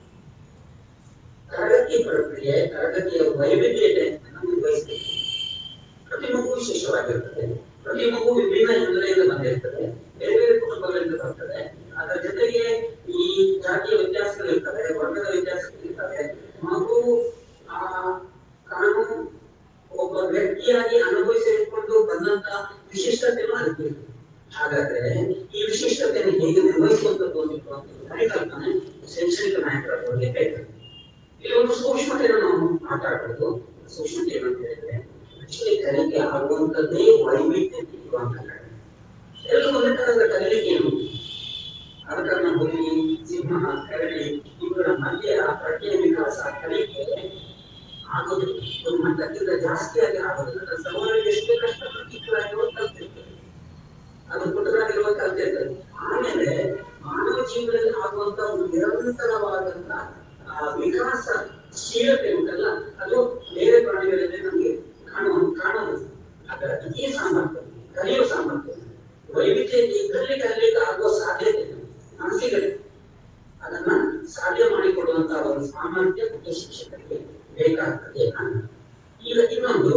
ತರಗತಿ ಪ್ರಕ್ರಿಯೆ ತರಗತಿಯ ವೈವಿಧ್ಯತೆಯನ್ನು ನಿರ್ವಹಿಸಬೇಕು ಪ್ರತಿ ಮಗು ವಿಶೇಷವಾಗಿರ್ತದೆ ಪ್ರತಿ ಮಗು ವಿಭಿನ್ನ ಹಿನ್ನೆಲೆಯಿಂದ ಬಂದಿರ್ತದೆ ಬೇರೆ ಬೇರೆ ಕುಟುಂಬಗಳಿಂದ ಬರ್ತದೆ ಅದರ ಜೊತೆಗೆ ಈ ಜಾತಿಯ ವ್ಯತ್ಯಾಸಗಳಿರ್ತವೆ ವರ್ಗದ ವ್ಯತ್ಯಾಸಗಳಿರ್ತವೆ ಮಗು ಆ ಕಾನೂನು ಒಬ್ಬ ವ್ಯಕ್ತಿಯಾಗಿ ಅನುಭವಿಸಿಕೊಂಡು ಬಂದಂತ ವಿಶಿಷ್ಟತೆಯನ್ನು ಅದಕ್ಕೆ ಇರ್ತದೆ. ಹಾಗಾದ್ರೆ ಈ ವಿಶಿಷ್ಟತೆಯನ್ನು ಹೇಗೆ ನಿರ್ವಹಿಸುವಂತದ್ದು ಅನ್ನೋ ಒಂದು ಪರಿಕಲ್ಪನೆ ಶೈಕ್ಷಣಿಕ ನಾಯಕರಲ್ಲಿ ಬೇಕು ಇಲ್ಲಿ ಒಂದು ಸೂಕ್ಷ್ಮತೆಯನ್ನು ನಾವು ಮಾತಾಡಬಹುದು ಸೂಕ್ಷ್ಮತೆ ಏನು ಅಂತ ಹೇಳಿದ್ರೆ actually ಕಲಿಕೆ ಆಗುವಂತದ್ದೇ ವೈವಿಧ್ಯ ಇರುವಂತ ಕಡೆ ಎಲ್ಲ ಒಂದೇ ತರಹದ ಕಲಿಕೆ ಏನು ಅದನ್ನ ಹುಲಿ ಸಿಂಹ ಕರಡಿ ಇವುಗಳ ಮಧ್ಯೆ ಆ ಪ್ರಜ್ಞೆಯ ವಿಕಾಸ ಕಲಿಕೆ ಆಗೋದು ಒಂದು ಮಟ್ಟಕ್ಕಿಂತ ಜಾಸ್ತಿಯಾಗಿ ಆಗೋದಿಲ್ಲ ಸಮಾಜಕ್ಕೆ ಎಷ್ಟೇ ಕಷ್ಟಪಟ್ಟಿದ್ದಾಗಿರುವ ಕಲ್ತಿರ್ತದೆ ಅದು ಪುಟ್ಟದಾಗಿರುವ ಕಲ್ತಿರ್ತದೆ ಆಮೇಲೆ ಮಾನವ ಜೀವನದಲ್ಲಿ ಆಗುವಂತ ಒಂದು ನಿರಂತರವಾದಂತ ಆ ವಿಕಾಸ ಶೀಲತೆ ಉಂಟಲ್ಲ ಅದು ಬೇರೆ ಪ್ರಾಣಿಗಳಲ್ಲಿ ನಮಗೆ ಕಾಣುವ ಕಾಣಬಹುದು ಅದರ ಈ ಸಾಮರ್ಥ್ಯ ಕಲಿಯುವ ಸಾಮರ್ಥ್ಯ ವೈವಿಧ್ಯ ಇದ್ರಲ್ಲಿ ಕಲಿಯಲಿಕ್ಕೆ ಆಗುವ ಸಾಧ್ಯತೆ ಮನಸ್ಸಿಗೆ ಅದನ್ನ ಸಾಧ್ಯ ಮಾಡಿಕೊಡುವಂತಹ ಒಂದು ಸಾಮರ್ಥ್ಯ ಮತ್ತು ಶಿಕ್ಷಕರಿಗೆ ಬೇಕಾಗ್ತದೆ ಅಂತ. ಈಗ ಇನ್ನೊಂದು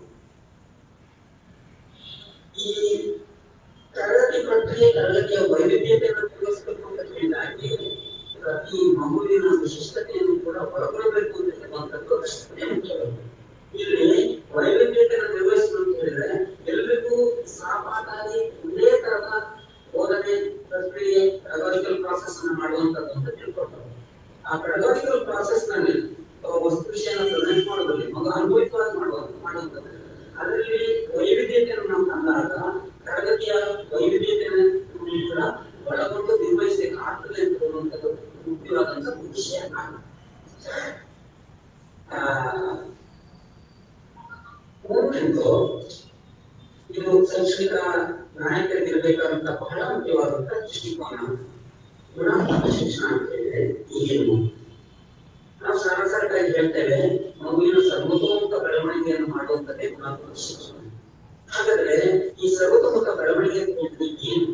ಈ ತರಗತಿ ಪ್ರಕ್ರಿಯೆ ತರಗತಿಯ ವೈವಿಧ್ಯತೆಯನ್ನು ತಿಳಿಸಬೇಕು ಅಂತ ಹೇಳಿದಾಗೆ ಪ್ರತಿ ಮಗುವಿನ ವಿಶಿಷ್ಟತೆಯನ್ನು ಕೂಡ ಒಳಗೊಳ್ಳಬೇಕು ಅಂತ ಹೇಳುವಂಥದ್ದು ಅಷ್ಟೇ ಮುಖ್ಯವಾಗಿದೆ ಇಲ್ಲಿ ವೈವಿಧ್ಯತೆಯನ್ನು ನಿರ್ವಹಿಸಲು ಅಂತ ಹೇಳಿದ್ರೆ ಎಲ್ರಿಗೂ ಸಾಮಾನ್ಯವಾಗಿ ಒಂದೇ ತರಹ ಬೋಧನೆ ಪ್ರಕ್ರಿಯೆ ಪೆಡಗಾಜಿಕಲ್ ಪ್ರಾಸೆಸ್ ಅನ್ನು ಮಾಡುವಂತದ್ದು ಅಂತ ತಿಳ್ಕೊಳ್ತಾರೆ ಆ ಪೆಡಗಾಜಿಕಲ್ ಪ್ರಾಸೆಸ್ ನಲ್ಲಿ ಒಬ್ಬ ವಸ್ತು ವಿಷಯನ ಪ್ರೆಸೆಂಟ್ ಮಾಡೋದ್ರಲ್ಲಿ ಮಗ ಅನುಭವಿತವಾಗಿ ಮಾಡುವ ಮಾಡುವಂಥದ್ದು ಅದರಲ್ಲಿ ವೈವಿಧ್ಯತೆಯನ್ನು ನಾವು ತಂದಾಗ ತರಗತಿಯ ವೈವಿಧ್ಯತೆಯನ್ನು ಕೂಡ ಒಳಗೊಂಡು ನಿರ್ವಹಿಸಲಿಕ್ಕೆ ಆಗ್ತದೆ ಅಂತ ಹೇಳುವಂಥದ್ದು ಮುಖ್ಯವಾದಂತ ವಿಷಯ ಆ, ಮೂರನೇದು ಇದು ಶೈಕ್ಷಣಿಕ ನಾಯಕರಿಗಿರಬೇಕಾದಂತ ಬಹಳ ಮುಖ್ಯವಾದಂತ ದೃಷ್ಟಿಕೋನ ಗುಣಾತ್ಮಕ ಶಿಕ್ಷಣ ಅಂತ ಹೇಳಿದ್ರೆ ಏನು ನಾವು ಸರಾಸರಿಯಾಗಿ ಹೇಳ್ತೇವೆ ಮಗುವಿನ ಸರ್ವತೋಮುಖ ಬೆಳವಣಿಗೆಯನ್ನು ಮಾಡುವಂತದ್ದೇ ಗುಣಾತ್ಮಕ ಶಿಕ್ಷಣ ಹಾಗಾದ್ರೆ ಈ ಸರ್ವತೋಮುಖ ಬೆಳವಣಿಗೆ ಅಂತ ಹೇಳಿದ್ರೆ ಏನು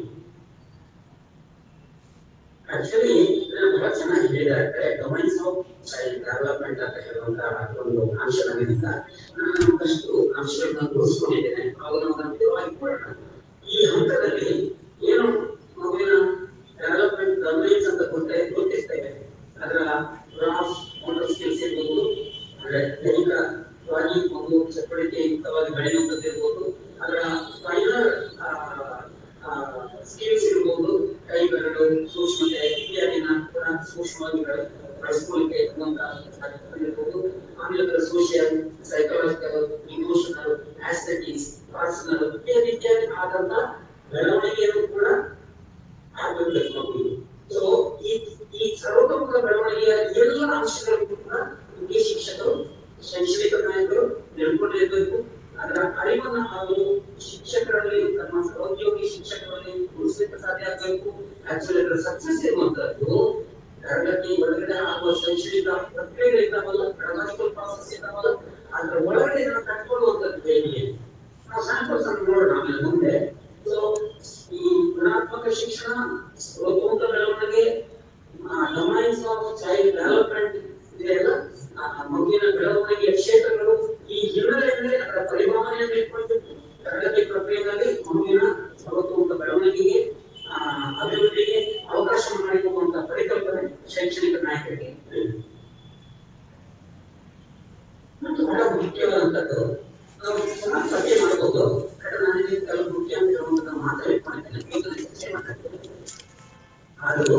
ಆಕ್ಚುಲಿ ಇದನ್ನ ಬಹಳ ಚೆನ್ನಾಗಿ ಹೇಳಿದ್ದಾರೆ ಡೊಮೈನ್ಸ್ ಆಫ್ ಚೈಲ್ಡ್ ಡೆವಲಪ್ಮೆಂಟ್ ಅಂತ ಹೇಳುವಂತಹ ಒಂದು ಅಂಶಗಳಿಂದ ನಾನು ಒಂದಷ್ಟು ಅಂಶಗಳನ್ನ ತೋರಿಸ್ಕೊಂಡಿದ್ದೇನೆ ಅವುಗಳನ್ನು ಗಂಭೀರವಾಗಿ ಕೊಡೋಣ ಈ ಹಂತದಲ್ಲಿ ಏನು ಮಗುವಿನ ಡೆವಲಪ್ಮೆಂಟ್ ಡೊಮೈನ್ಸ್ ಅಂತ ಗೊತ್ತೇ ಗುರುತಿಸ್ತೇವೆ ಅದರ ಗ್ರಾಫ್ ಮೋಟರ್ ಸ್ಕಿಲ್ಸ್ ಇರ್ಬೋದು ಅಂದ್ರೆ ದೈಹಿಕವಾಗಿ ಮಗು ಚಟುವಟಿಕೆಯುಕ್ತವಾಗಿ ಬೆಳೆಯುವಂಥದ್ದು ಇರ್ಬೋದು ಅದರ ಫೈನಲ್ ಸ್ಕಿಲ್ಸ್ ಇರ್ಬೋದು ಕೈ ಬೆರಳು ಸೂಕ್ಷ್ಮತೆ ಇತ್ಯಾದಿನ ಕೂಡ ಸೂಕ್ಷ್ಮವಾಗಿ ಬೆಳೆ- ಬೆಳೆಸ್ಕೊಳ್ಳಿಕ್ಕೆ ಇರುವಂತಹ ಸಾಧ್ಯತೆಗಳಿರ್ಬೋದು ಆಕ್ಚುಲಿ ಅದರ ಸಕ್ಸಸ್ ಇರುವಂತದ್ದು ತರಗತಿ ಒಳಗಡೆ ಆಗುವ ಶೈಕ್ಷಣಿಕ ಪ್ರಕ್ರಿಯೆ ಇದ್ದಾವಲ್ಲ ಪೆಡಗಾಜಿಕಲ್ ಪ್ರಾಸೆಸ್ ಇದ್ದಾವಲ್ಲ ಅದರ ಒಳಗಡೆ ಇದನ್ನ ಕಟ್ಕೊಳ್ಳುವಂತದ್ದು ಹೇಗೆ ನಾವು ಸ್ಯಾಂಪಲ್ಸ್ ಅನ್ನು ನೋಡೋಣ ಆಮೇಲೆ ಮುಂದೆ ಸೊ ಈ ಗುಣಾತ್ಮಕ ಶಿಕ್ಷಣ ಸರ್ವತೋಮುಖ ಬೆಳವಣಿಗೆ ಡೊಮೈನ್ಸ್ ಆಫ್ ಚೈಲ್ಡ್ ಡೆವಲಪ್ಮೆಂಟ್ ಇದೆಯಲ್ಲ ಆ, ಮಗುವಿನ ಬೆಳವಣಿಗೆಯ ಕ್ಷೇತ್ರಗಳು ಈ ಹಿನ್ನೆಲೆಯಲ್ಲಿ ಅದರ ಪರಿಭಾವನೆಯನ್ನು ಇಟ್ಕೊಳ್ಬೇಕು ತರಗತಿ ಪ್ರಕ್ರಿಯೆಯಲ್ಲಿ ಮಗುವಿನ ಸರ್ವತೋಮುಖ ಬೆಳವಣಿಗೆಗೆ ಆ, ಅಭಿವೃದ್ಧಿಗೆ ಅವಕಾಶ ಮಾಡಿಕೊಡುವಂತ ಪರಿಕಲ್ಪನೆ ಶೈಕ್ಷಣಿಕ ನಾಯಕರಿಗೆ ಮತ್ತು ಬಹಳ ಮುಖ್ಯವಾದಂಥದ್ದು ನಾವು ಚೆನ್ನಾಗಿ ಚರ್ಚೆ ಮಾಡ್ಬೋದು ಬಟ್ ನನಗೆ ಕೆಲವು ಮುಖ್ಯ ಅಂತ ಹೇಳುವಂಥದ್ದು ಮಾತ್ರ ಇಟ್ಕೊಂಡಿದ್ದೇನೆ ಈಗಲೇ ಚರ್ಚೆ ಮಾಡ್ತೇನೆ ಅದು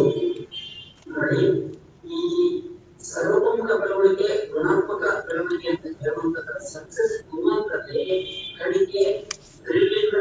ನೋಡಿ ಈ ಸರ್ವತೋಮುಖ ಬೆಳವಣಿಗೆ ಗುಣಾತ್ಮಕ ಬೆಳವಣಿಗೆ ಅಂತ ಹೇಳುವಂಥದ್ರ ಸಕ್ಸಸ್ ಗುಣಾಂಕತೆ ಕಡಿಕೆ ಡ್ರಿಲ್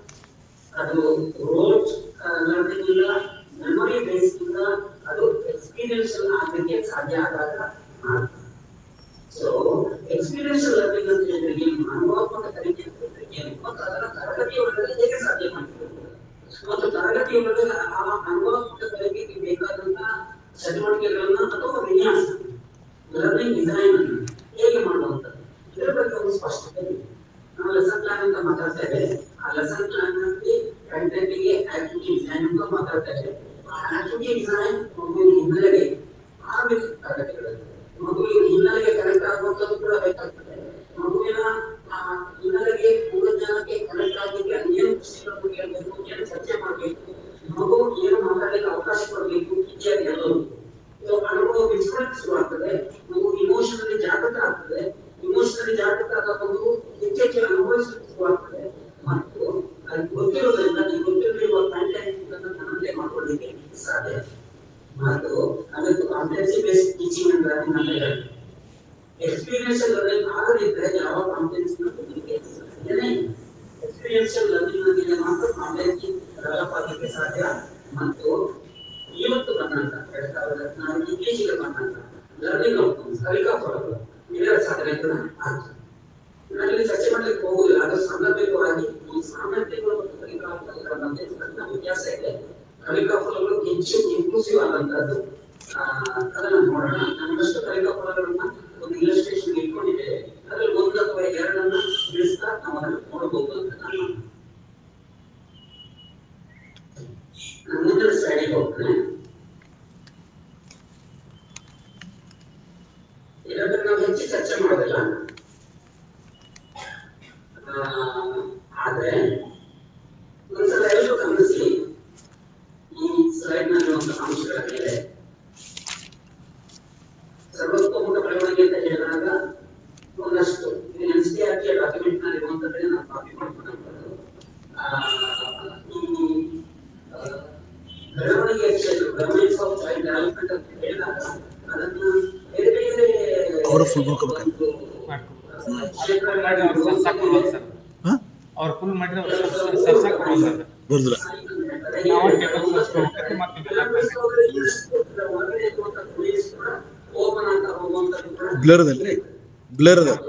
ಅದು ರೋಡ್ ಲರ್ನಿಂಗ್ ಇಲ್ಲ ಮೆಮೊರಿ ಬೇಸ್ ಇಲ್ಲ ಅದು ಎಕ್ಸ್ಪೀರಿಯನ್ಷಿಯಲ್ ಆಗಲಿಕ್ಕೆ ಸಾಧ್ಯ ಆದಾಗ ಮಾತ್ರ ಸೊ ಎಕ್ಸ್ಪೀರಿಯನ್ಷಿಯಲ್ ಲರ್ನಿಂಗ್ ಅಂತ ಹೇಳಿದ್ರೆ ಏನು ಅನುಭವಾತ್ಮಕ ಕಲಿಕೆ ಅಂತ ಹೇಳಿದ್ರೆ ಏನು ಮತ್ತು ಅದರ ತರಗತಿಯೊಳಗಡೆ ಹೇಗೆ ಸಾಧ್ಯ ಮಾಡ್ತೀವಿ ಮತ್ತು ತರಗತಿಯೊಳಗಡೆ ಆ ಅನುಭವಾತ್ಮಕ ಕಲಿಕೆಗೆ ಬೇಕಾದಂತಹ ಚಟುವಟಿಕೆಗಳನ್ನ ಅಥವಾ ವಿನ್ಯಾಸ ಲರ್ನಿಂಗ್ ಡಿಸೈನ್ ಅನ್ನು ಹೇಗೆ ಮಾಡುವಂಥದ್ದು ಇದರ ಬಗ್ಗೆ ಒಂದು ಸ್ಪಷ್ಟತೆ ಇದೆ ನಾವು ಲೆಸನ್ ಪ್ಲಾನ್ ಅಂತ ಮಾತಾಡ್ತೇವೆ ಆ ಲೆಸನ್ ಪ್ಲಾನ್ ನಲ್ಲಿ ಕಂಟೆಂಟ್ಗೆ ಆಕ್ಟಿವಿಟಿ ಡಿಸೈನ್ ಅಂತ ಮಾತಾಡ್ತೇವೆ ಆ ಆಕ್ಟಿವಿಟಿ ಡಿಸೈನ್ ಮಗುವಿನ ಹಿನ್ನೆಲೆಗೆ ಆಗಬೇಕು ತರಗತಿಗಳಲ್ಲಿ ಮಗುವಿನ ಹಿನ್ನೆಲೆಗೆ ಕನೆಕ್ಟ್ ಆಗುವಂಥದ್ದು ಕೂಡ ಬೇಕಾಗ್ತದೆ ಮಗುವಿನ ಆ, ಹಿನ್ನೆಲೆಗೆ ಪೂರ್ವಜ್ಞಾನಕ್ಕೆ ಕನೆಕ್ಟ್ ಆಗಲಿಕ್ಕೆ ಏನು ಪ್ರಶ್ನೆಗಳನ್ನು ಕೇಳಬೇಕು ಏನು ಚರ್ಚೆ ಮಾಡಬೇಕು ಮಗು ಏನು ಮಾತಾಡಲಿಕ್ಕೆ ಅವಕಾಶ ಕೊಡಬೇಕು ಇತ್ಯಾದಿ ಎಲ್ಲವೂ ಇದು ಅನುಭವ ಬಿಚ್ಕೊಳ್ಳಕ್ಕೆ ಶುರು ಆಗ್ತದೆ ಮಗು ಇಮೋಷನಲಿ ಜಾಗೃತ ಆಗ್ತದೆ ಇಮೋಷನಲಿ ಜಾಗೃತ ಆದ ಮಗು ಹೆಚ್ಚೆಚ್ಚು ಅನುಭವಿಸಲಿಕ್ಕೆ ಶುರು ಆಗ್ತದೆ ಮತ್ತು ಅದಕ್ಕೆ ಗೊತ್ತಿರೋದ್ರಿಂದ ನೀವು ಗೊತ್ತಿರುವ ಕಂಟೆಂಟ್ ಅನ್ನು ಮನಸ್ಸೇ ಮಾಡ್ಕೊಳ್ಳಿಕ್ಕೆ ಸಾಧ್ಯ ಮತ್ತು ಅದಕ್ಕೆ ಕಾಂಪ್ಲೆಕ್ಸಿ ಬೇಸ್ ಟೀಚಿಂಗ್ ಅಂತ ನಾನು ಹೇಳ್ತೇನೆ ಎಕ್ಸ್ಪೀರಿಯನ್ಷಿಯಲ್ ಲರ್ನಿಂಗ್ ಆಗದಿದ್ರೆ ಯಾವ ಕಾಂಪ್ಲೆಕ್ಸ್ ಕಲಿಕೆ ಸಾಧ್ಯನೇ ಎಕ್ಸ್ಪೀರಿಯನ್ಷಿಯಲ್ ಲರ್ನಿಂಗ್ ನಲ್ಲಿ ಮಾತ್ರ ಕಾಂಪ್ಲೆಕ್ಸ್ ಡೆವಲಪ್ ಆಗಲಿಕ್ಕೆ ಸಾಧ್ಯ ಮತ್ತು ಇವತ್ತು ಬಂದಂತ ಎರಡ್ ಸಾವಿರದ ಹದಿನಾರು ಇತ್ತೀಚೆಗೆ ಬಂದಂತ ಲರ್ನಿಂಗ್ ಔಟ್ಕಮ್ಸ್ ಕಲಿಕಾ ಫಲಗಳು ಇದರ ಸಾಧನೆಗಳನ್ನ ಆಗ್ತದೆ ನಾನಿಲ್ಲಿ ಚರ್ಚೆ ಮಾಡಲಿಕ್ಕೆ ಹೋಗುದಿಲ್ಲ ಅದು ಸಂದರ್ಭಿಕವಾಗಿ ಈ ಸಾಮರ್ಥ್ಯಗಳು ಮತ್ತು ಕಲಿಕಾ ಫಲಗಳ ಮಧ್ಯೆ ಸಣ್ಣ ವ್ಯತ್ಯಾಸ ಇದೆ ಕಲಿಕಾ ಫಲಗಳು ಹೆಚ್ಚು ಇನ್ಕ್ಲೂಸಿವ್ ಆದಂತದ್ದು ಆ, ಅದನ್ನ ನೋಡೋಣ ನನ್ನಷ್ಟು ಕಲಿಕಾ ಫಲಗಳನ್ನ ಒಂದು ಇಲಸ್ಟ್ರೇಷನ್ ಇಟ್ಕೊಂಡಿದ್ದೇವೆ ಅದ್ರಲ್ಲಿ ಒಂದು ಅಥವಾ ಎರಡನ್ನ ಬಿಡಿಸ್ತಾ ನಾವು ಅದನ್ನ ನೋಡಬಹುದು ಅಂತ ನಾನು ನಾನು ಮುಂದಿನ ಸ್ಲೈಡಿಗೆ ಹೋಗ್ತೇನೆ ಇದಕ್ಕೆ ನಾವು ಹೆಚ್ಚು ಚರ್ಚೆ ಮಾಡೋದಿಲ್ಲ ಆ, ಆದ್ರೆ ಒಂದ್ಸಲ ಎಲ್ಲರೂ ಗಮನಿಸಿ ಈ ಸ್ಲೈಡ್ ನಲ್ಲಿ ಒಂದು ಅಂಶಗಳ ಮೇಲೆ ಸರ್ವತೋಮುಖ ಬೆಳವಣಿಗೆ ಅಂತ ಹೇಳಿದಾಗ ಒಂದಷ್ಟು N C R T document ನಲ್ಲಿ ಇರುವಂತದ್ದನ್ನೇ ನಾವು ಕಾಪಿ ಮಾಡ್ಕೊಂಡಂಥದ್ದು ಆ, ಈ ಆ, ಬೆಳವಣಿಗೆಯ ಕ್ಷೇತ್ರ ಗವರ್ಮೆಂಟ್ಸ್ ಆಫ್ ಚೈಲ್ಡ್ ಡೆವಲಪ್ಮೆಂಟ್ ಅಂತ ಹೇಳಿದಾಗ ಅದನ್ನ ಬೇರೆ ಬೇರೆ ಅವರು full ಮಾಡ್ಕೊಬೇಕಾ? ಒಂದು, ಆ, ಕ್ಷೇತ್ರಗಳಾಗಿ ಸರ್ ಹಾ ಅವ್ರು ಫುಲ್ ಮಾಡಿದ್ರೆ ಅವ್ರು ಸರ್ಸಾಕ್ ಕೊಡೋದು ಸರ್ ಬರುದಿಲ್ಲ ನಾವು ಟೇಬಲ್ ಸರ್ಸ್ಕೊಬೇಕಂತ ಮತ್ತೆ ಇವೆಲ್ಲ ಓಪನ್ ಅಂತ ಹೋಗುವಂತದ್ದು ಕೂಡ ಬ್ಲರ್ ಅದಲ್ರಿ ಬ್ಲರ್ ಅದ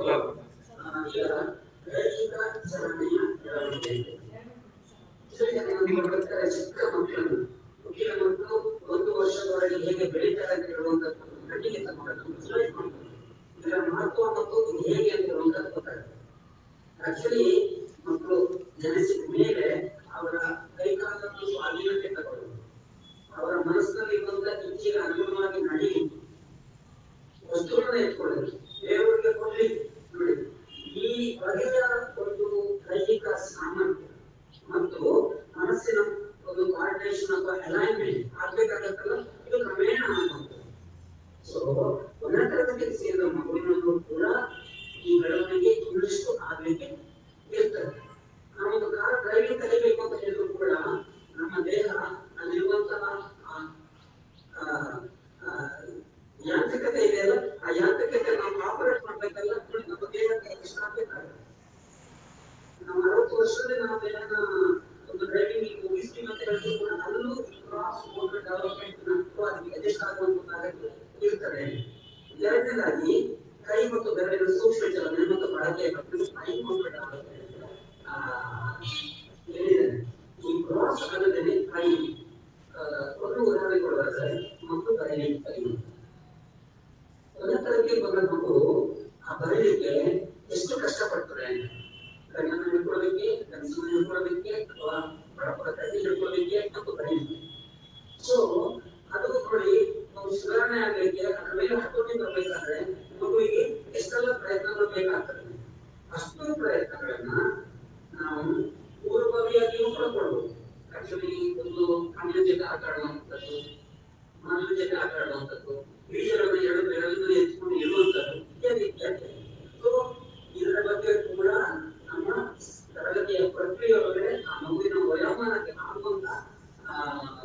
ಒಂದು ವರ್ಷದವರೆಗೆ ಹೇಗೆ ಬೆಳೀತಾರೆ ಅಂತ ಹೇಳುವಂಥದ್ದು ಕಣ್ಣಿಗೆ ತಗೊಂಡು ಇದರ ಮಹತ್ವ ಮತ್ತು ಇದು ಹೇಗೆ ಅಂತ ಹೇಳುವಂಥದ್ದು ಗೊತ್ತಾಗುತ್ತೆ ಆಕ್ಚುಲಿ ಮಕ್ಕಳು ಜನಿಸಿದ ಮೇಲೆ ಅವರ ಕೈಕಾಲನ್ನು ಸ್ವಾಧೀನತೆ ತಗೊಳ್ಳುವುದು ಅವರ ಮನಸ್ಸಿನಲ್ಲಿ ಇರುವಂತ ಇಚ್ಛೆಗೆ ಅನುಗುಣವಾಗಿ ನಡೆಯಲಿ ವಸ್ತುಗಳನ್ನ ಎತ್ಕೊಳ್ಳಿ ಬೇರೆಯವರಿಗೆ ಕೊಡ್ಲಿ ನೋಡಿ ಈ ಬಗೆಯ ಒಂದು ದೈಹಿಕ ಸಾಮರ್ಥ್ಯ ಮತ್ತು ಮನಸ್ಸಿನ ಒಂದು ಕೋಆರ್ಡಿನೇಷನ್ ಅಥವಾ ಅಲೈನ್ಮೆಂಟ್ ಆಗ್ಬೇಕಾಗತ್ತಲ್ಲ ಇದು ಕ್ರಮೇಣ ಆಗುವಂಥದ್ದು ಸೊ ಒಂದನೇ ತರಗತಿಗೆ ಸೇರಿದ ಮಗುವಿನಲ್ಲೂ ಕೂಡ ಈ ಬೆಳವಣಿಗೆ ಇನ್ನಷ್ಟು ಆಗ್ಲಿಕ್ಕೆ ಇರ್ತದೆ ನಾವೊಂದು ಕಾರ್ ಡ್ರೈವಿಂಗ್ ಕಲಿಬೇಕು ಅಂತ ಹೇಳಿದ್ರು ಕೂಡ ನಮ್ಮ ದೇಹ ಅಲ್ಲಿರುವಂತಹ ಆ, ಆ, ಆ, ಯಾಂತ್ರಿಕತೆ ಇದೆಯಲ್ಲ ಆ ಯಾಂತ್ರಿಕತೆ ನಾವು ಆಪರೇಟ್ ಮಾಡ್ಬೇಕಲ್ಲ ನೋಡಿ ನಮ್ಮ ದೇಹಕ್ಕೆ ಇಷ್ಟ ಆಗ್ಬೇಕಾಗುತ್ತೆ ನಾವು ಅರವತ್ತು ವರ್ಷದಲ್ಲಿ ನಾವು ದೇಹನ ಒಂದು ಡ್ರೈವಿಂಗ್ ಮುಗಿಸ್ತೀವಿ ಅಂತ ಹೇಳಿದ್ರು ಕೂಡ ಅಲ್ಲೂ ಕ್ರಾಸ್ ಮೋಟರ್ ಡೆವಲಪ್ಮೆಂಟ್ ಅಥವಾ ಅದಕ್ಕೆ adjust ಆಗುವಂತ ಅಗತ್ಯ ಇರ್ತದೆ ಎರಡನೇದಾಗಿ ಕೈ ಮತ್ತು ಬೆರಳಿನ ಸೂಕ್ಷ್ಮ ಚಲನೆ ಮತ್ತು ಬಳಕೆಯ ಬಗ್ಗೆ ಸ್ಪೈನ್ ಮೋಟರ್ ಡೆವಲಪ್ಮೆಂಟ್ ಏನಿದೆ ಈ ಕ್ರಾಸ್ ಅಲ್ಲದೆ ಕೈ ಒಂದು ಉದಾಹರಣೆ ಕೊಡೋದಾದ್ರೆ ಮಕ್ಕಳು ಬರೀಲಿಕ್ಕೆ ಕಲಿಯುವುದು ಒಂದೇ ತರಗತಿ ಬಂದ ಮಗು ಆ ಬರೀಲಿಕ್ಕೆ ಎಷ್ಟು ಕಷ್ಟಪಡ್ತಾರೆ ಕಣ್ಣನ್ನು ಹಿಡ್ಕೊಳ್ಳೋದಕ್ಕೆ ಕನಸನ್ನು ಹಿಡ್ಕೊಳ್ಳೋದಕ್ಕೆ ಅಥವಾ ಬಡಪಡ ಕೈ ಹಿಡ್ಕೊಳ್ಳೋದಕ್ಕೆ ಮತ್ತು ಬರೀಲಿಕ್ಕೆ ಸೊ ಅದು ನೋಡಿ ಒಂದು ಸುಧಾರಣೆ ಆಗಲಿಕ್ಕೆ ಅದರ ಮೇಲೆ ಹತೋಟಿ ಬರಬೇಕಾದ್ರೆ ಮಗುವಿಗೆ ಎಷ್ಟೆಲ್ಲ ಪ್ರಯತ್ನಗಳು ಬೇಕಾಗ್ತದೆ ಅಷ್ಟು ಪ್ರಯತ್ನಗಳನ್ನ ನಾವು ಪೂರ್ವಭಾವಿಯಾಗಿಯೂ ಪಡ್ಕೊಳ್ಬಹುದು ಆಕ್ಚುಲಿ ಒಂದು ಹಣ್ಣಿನ ಜೊತೆ ಆಟ ಆಡುವಂಥದ್ದು ಮಣ್ಣಿನ ಜೊತೆ ಆಟ ಆಡುವಂಥದ್ದು ಬೀಜಗಳನ್ನ ಎರಡು ಬೆರಳಿನಲ್ಲಿ ಎತ್ಕೊಂಡು ಇರುವಂಥದ್ದು ಇತ್ಯಾದಿ ಇತ್ಯಾದಿ ಸೊ ಇದರ ಬಗ್ಗೆ ಕೂಡ ನಮ್ಮ ತರಗತಿಯ ಪ್ರಕ್ರಿಯೆಯೊಳಗಡೆ ಆ ಮಗುವಿನ ವಯೋಮಾನಕ್ಕೆ ಆಗುವಂತ ಆ,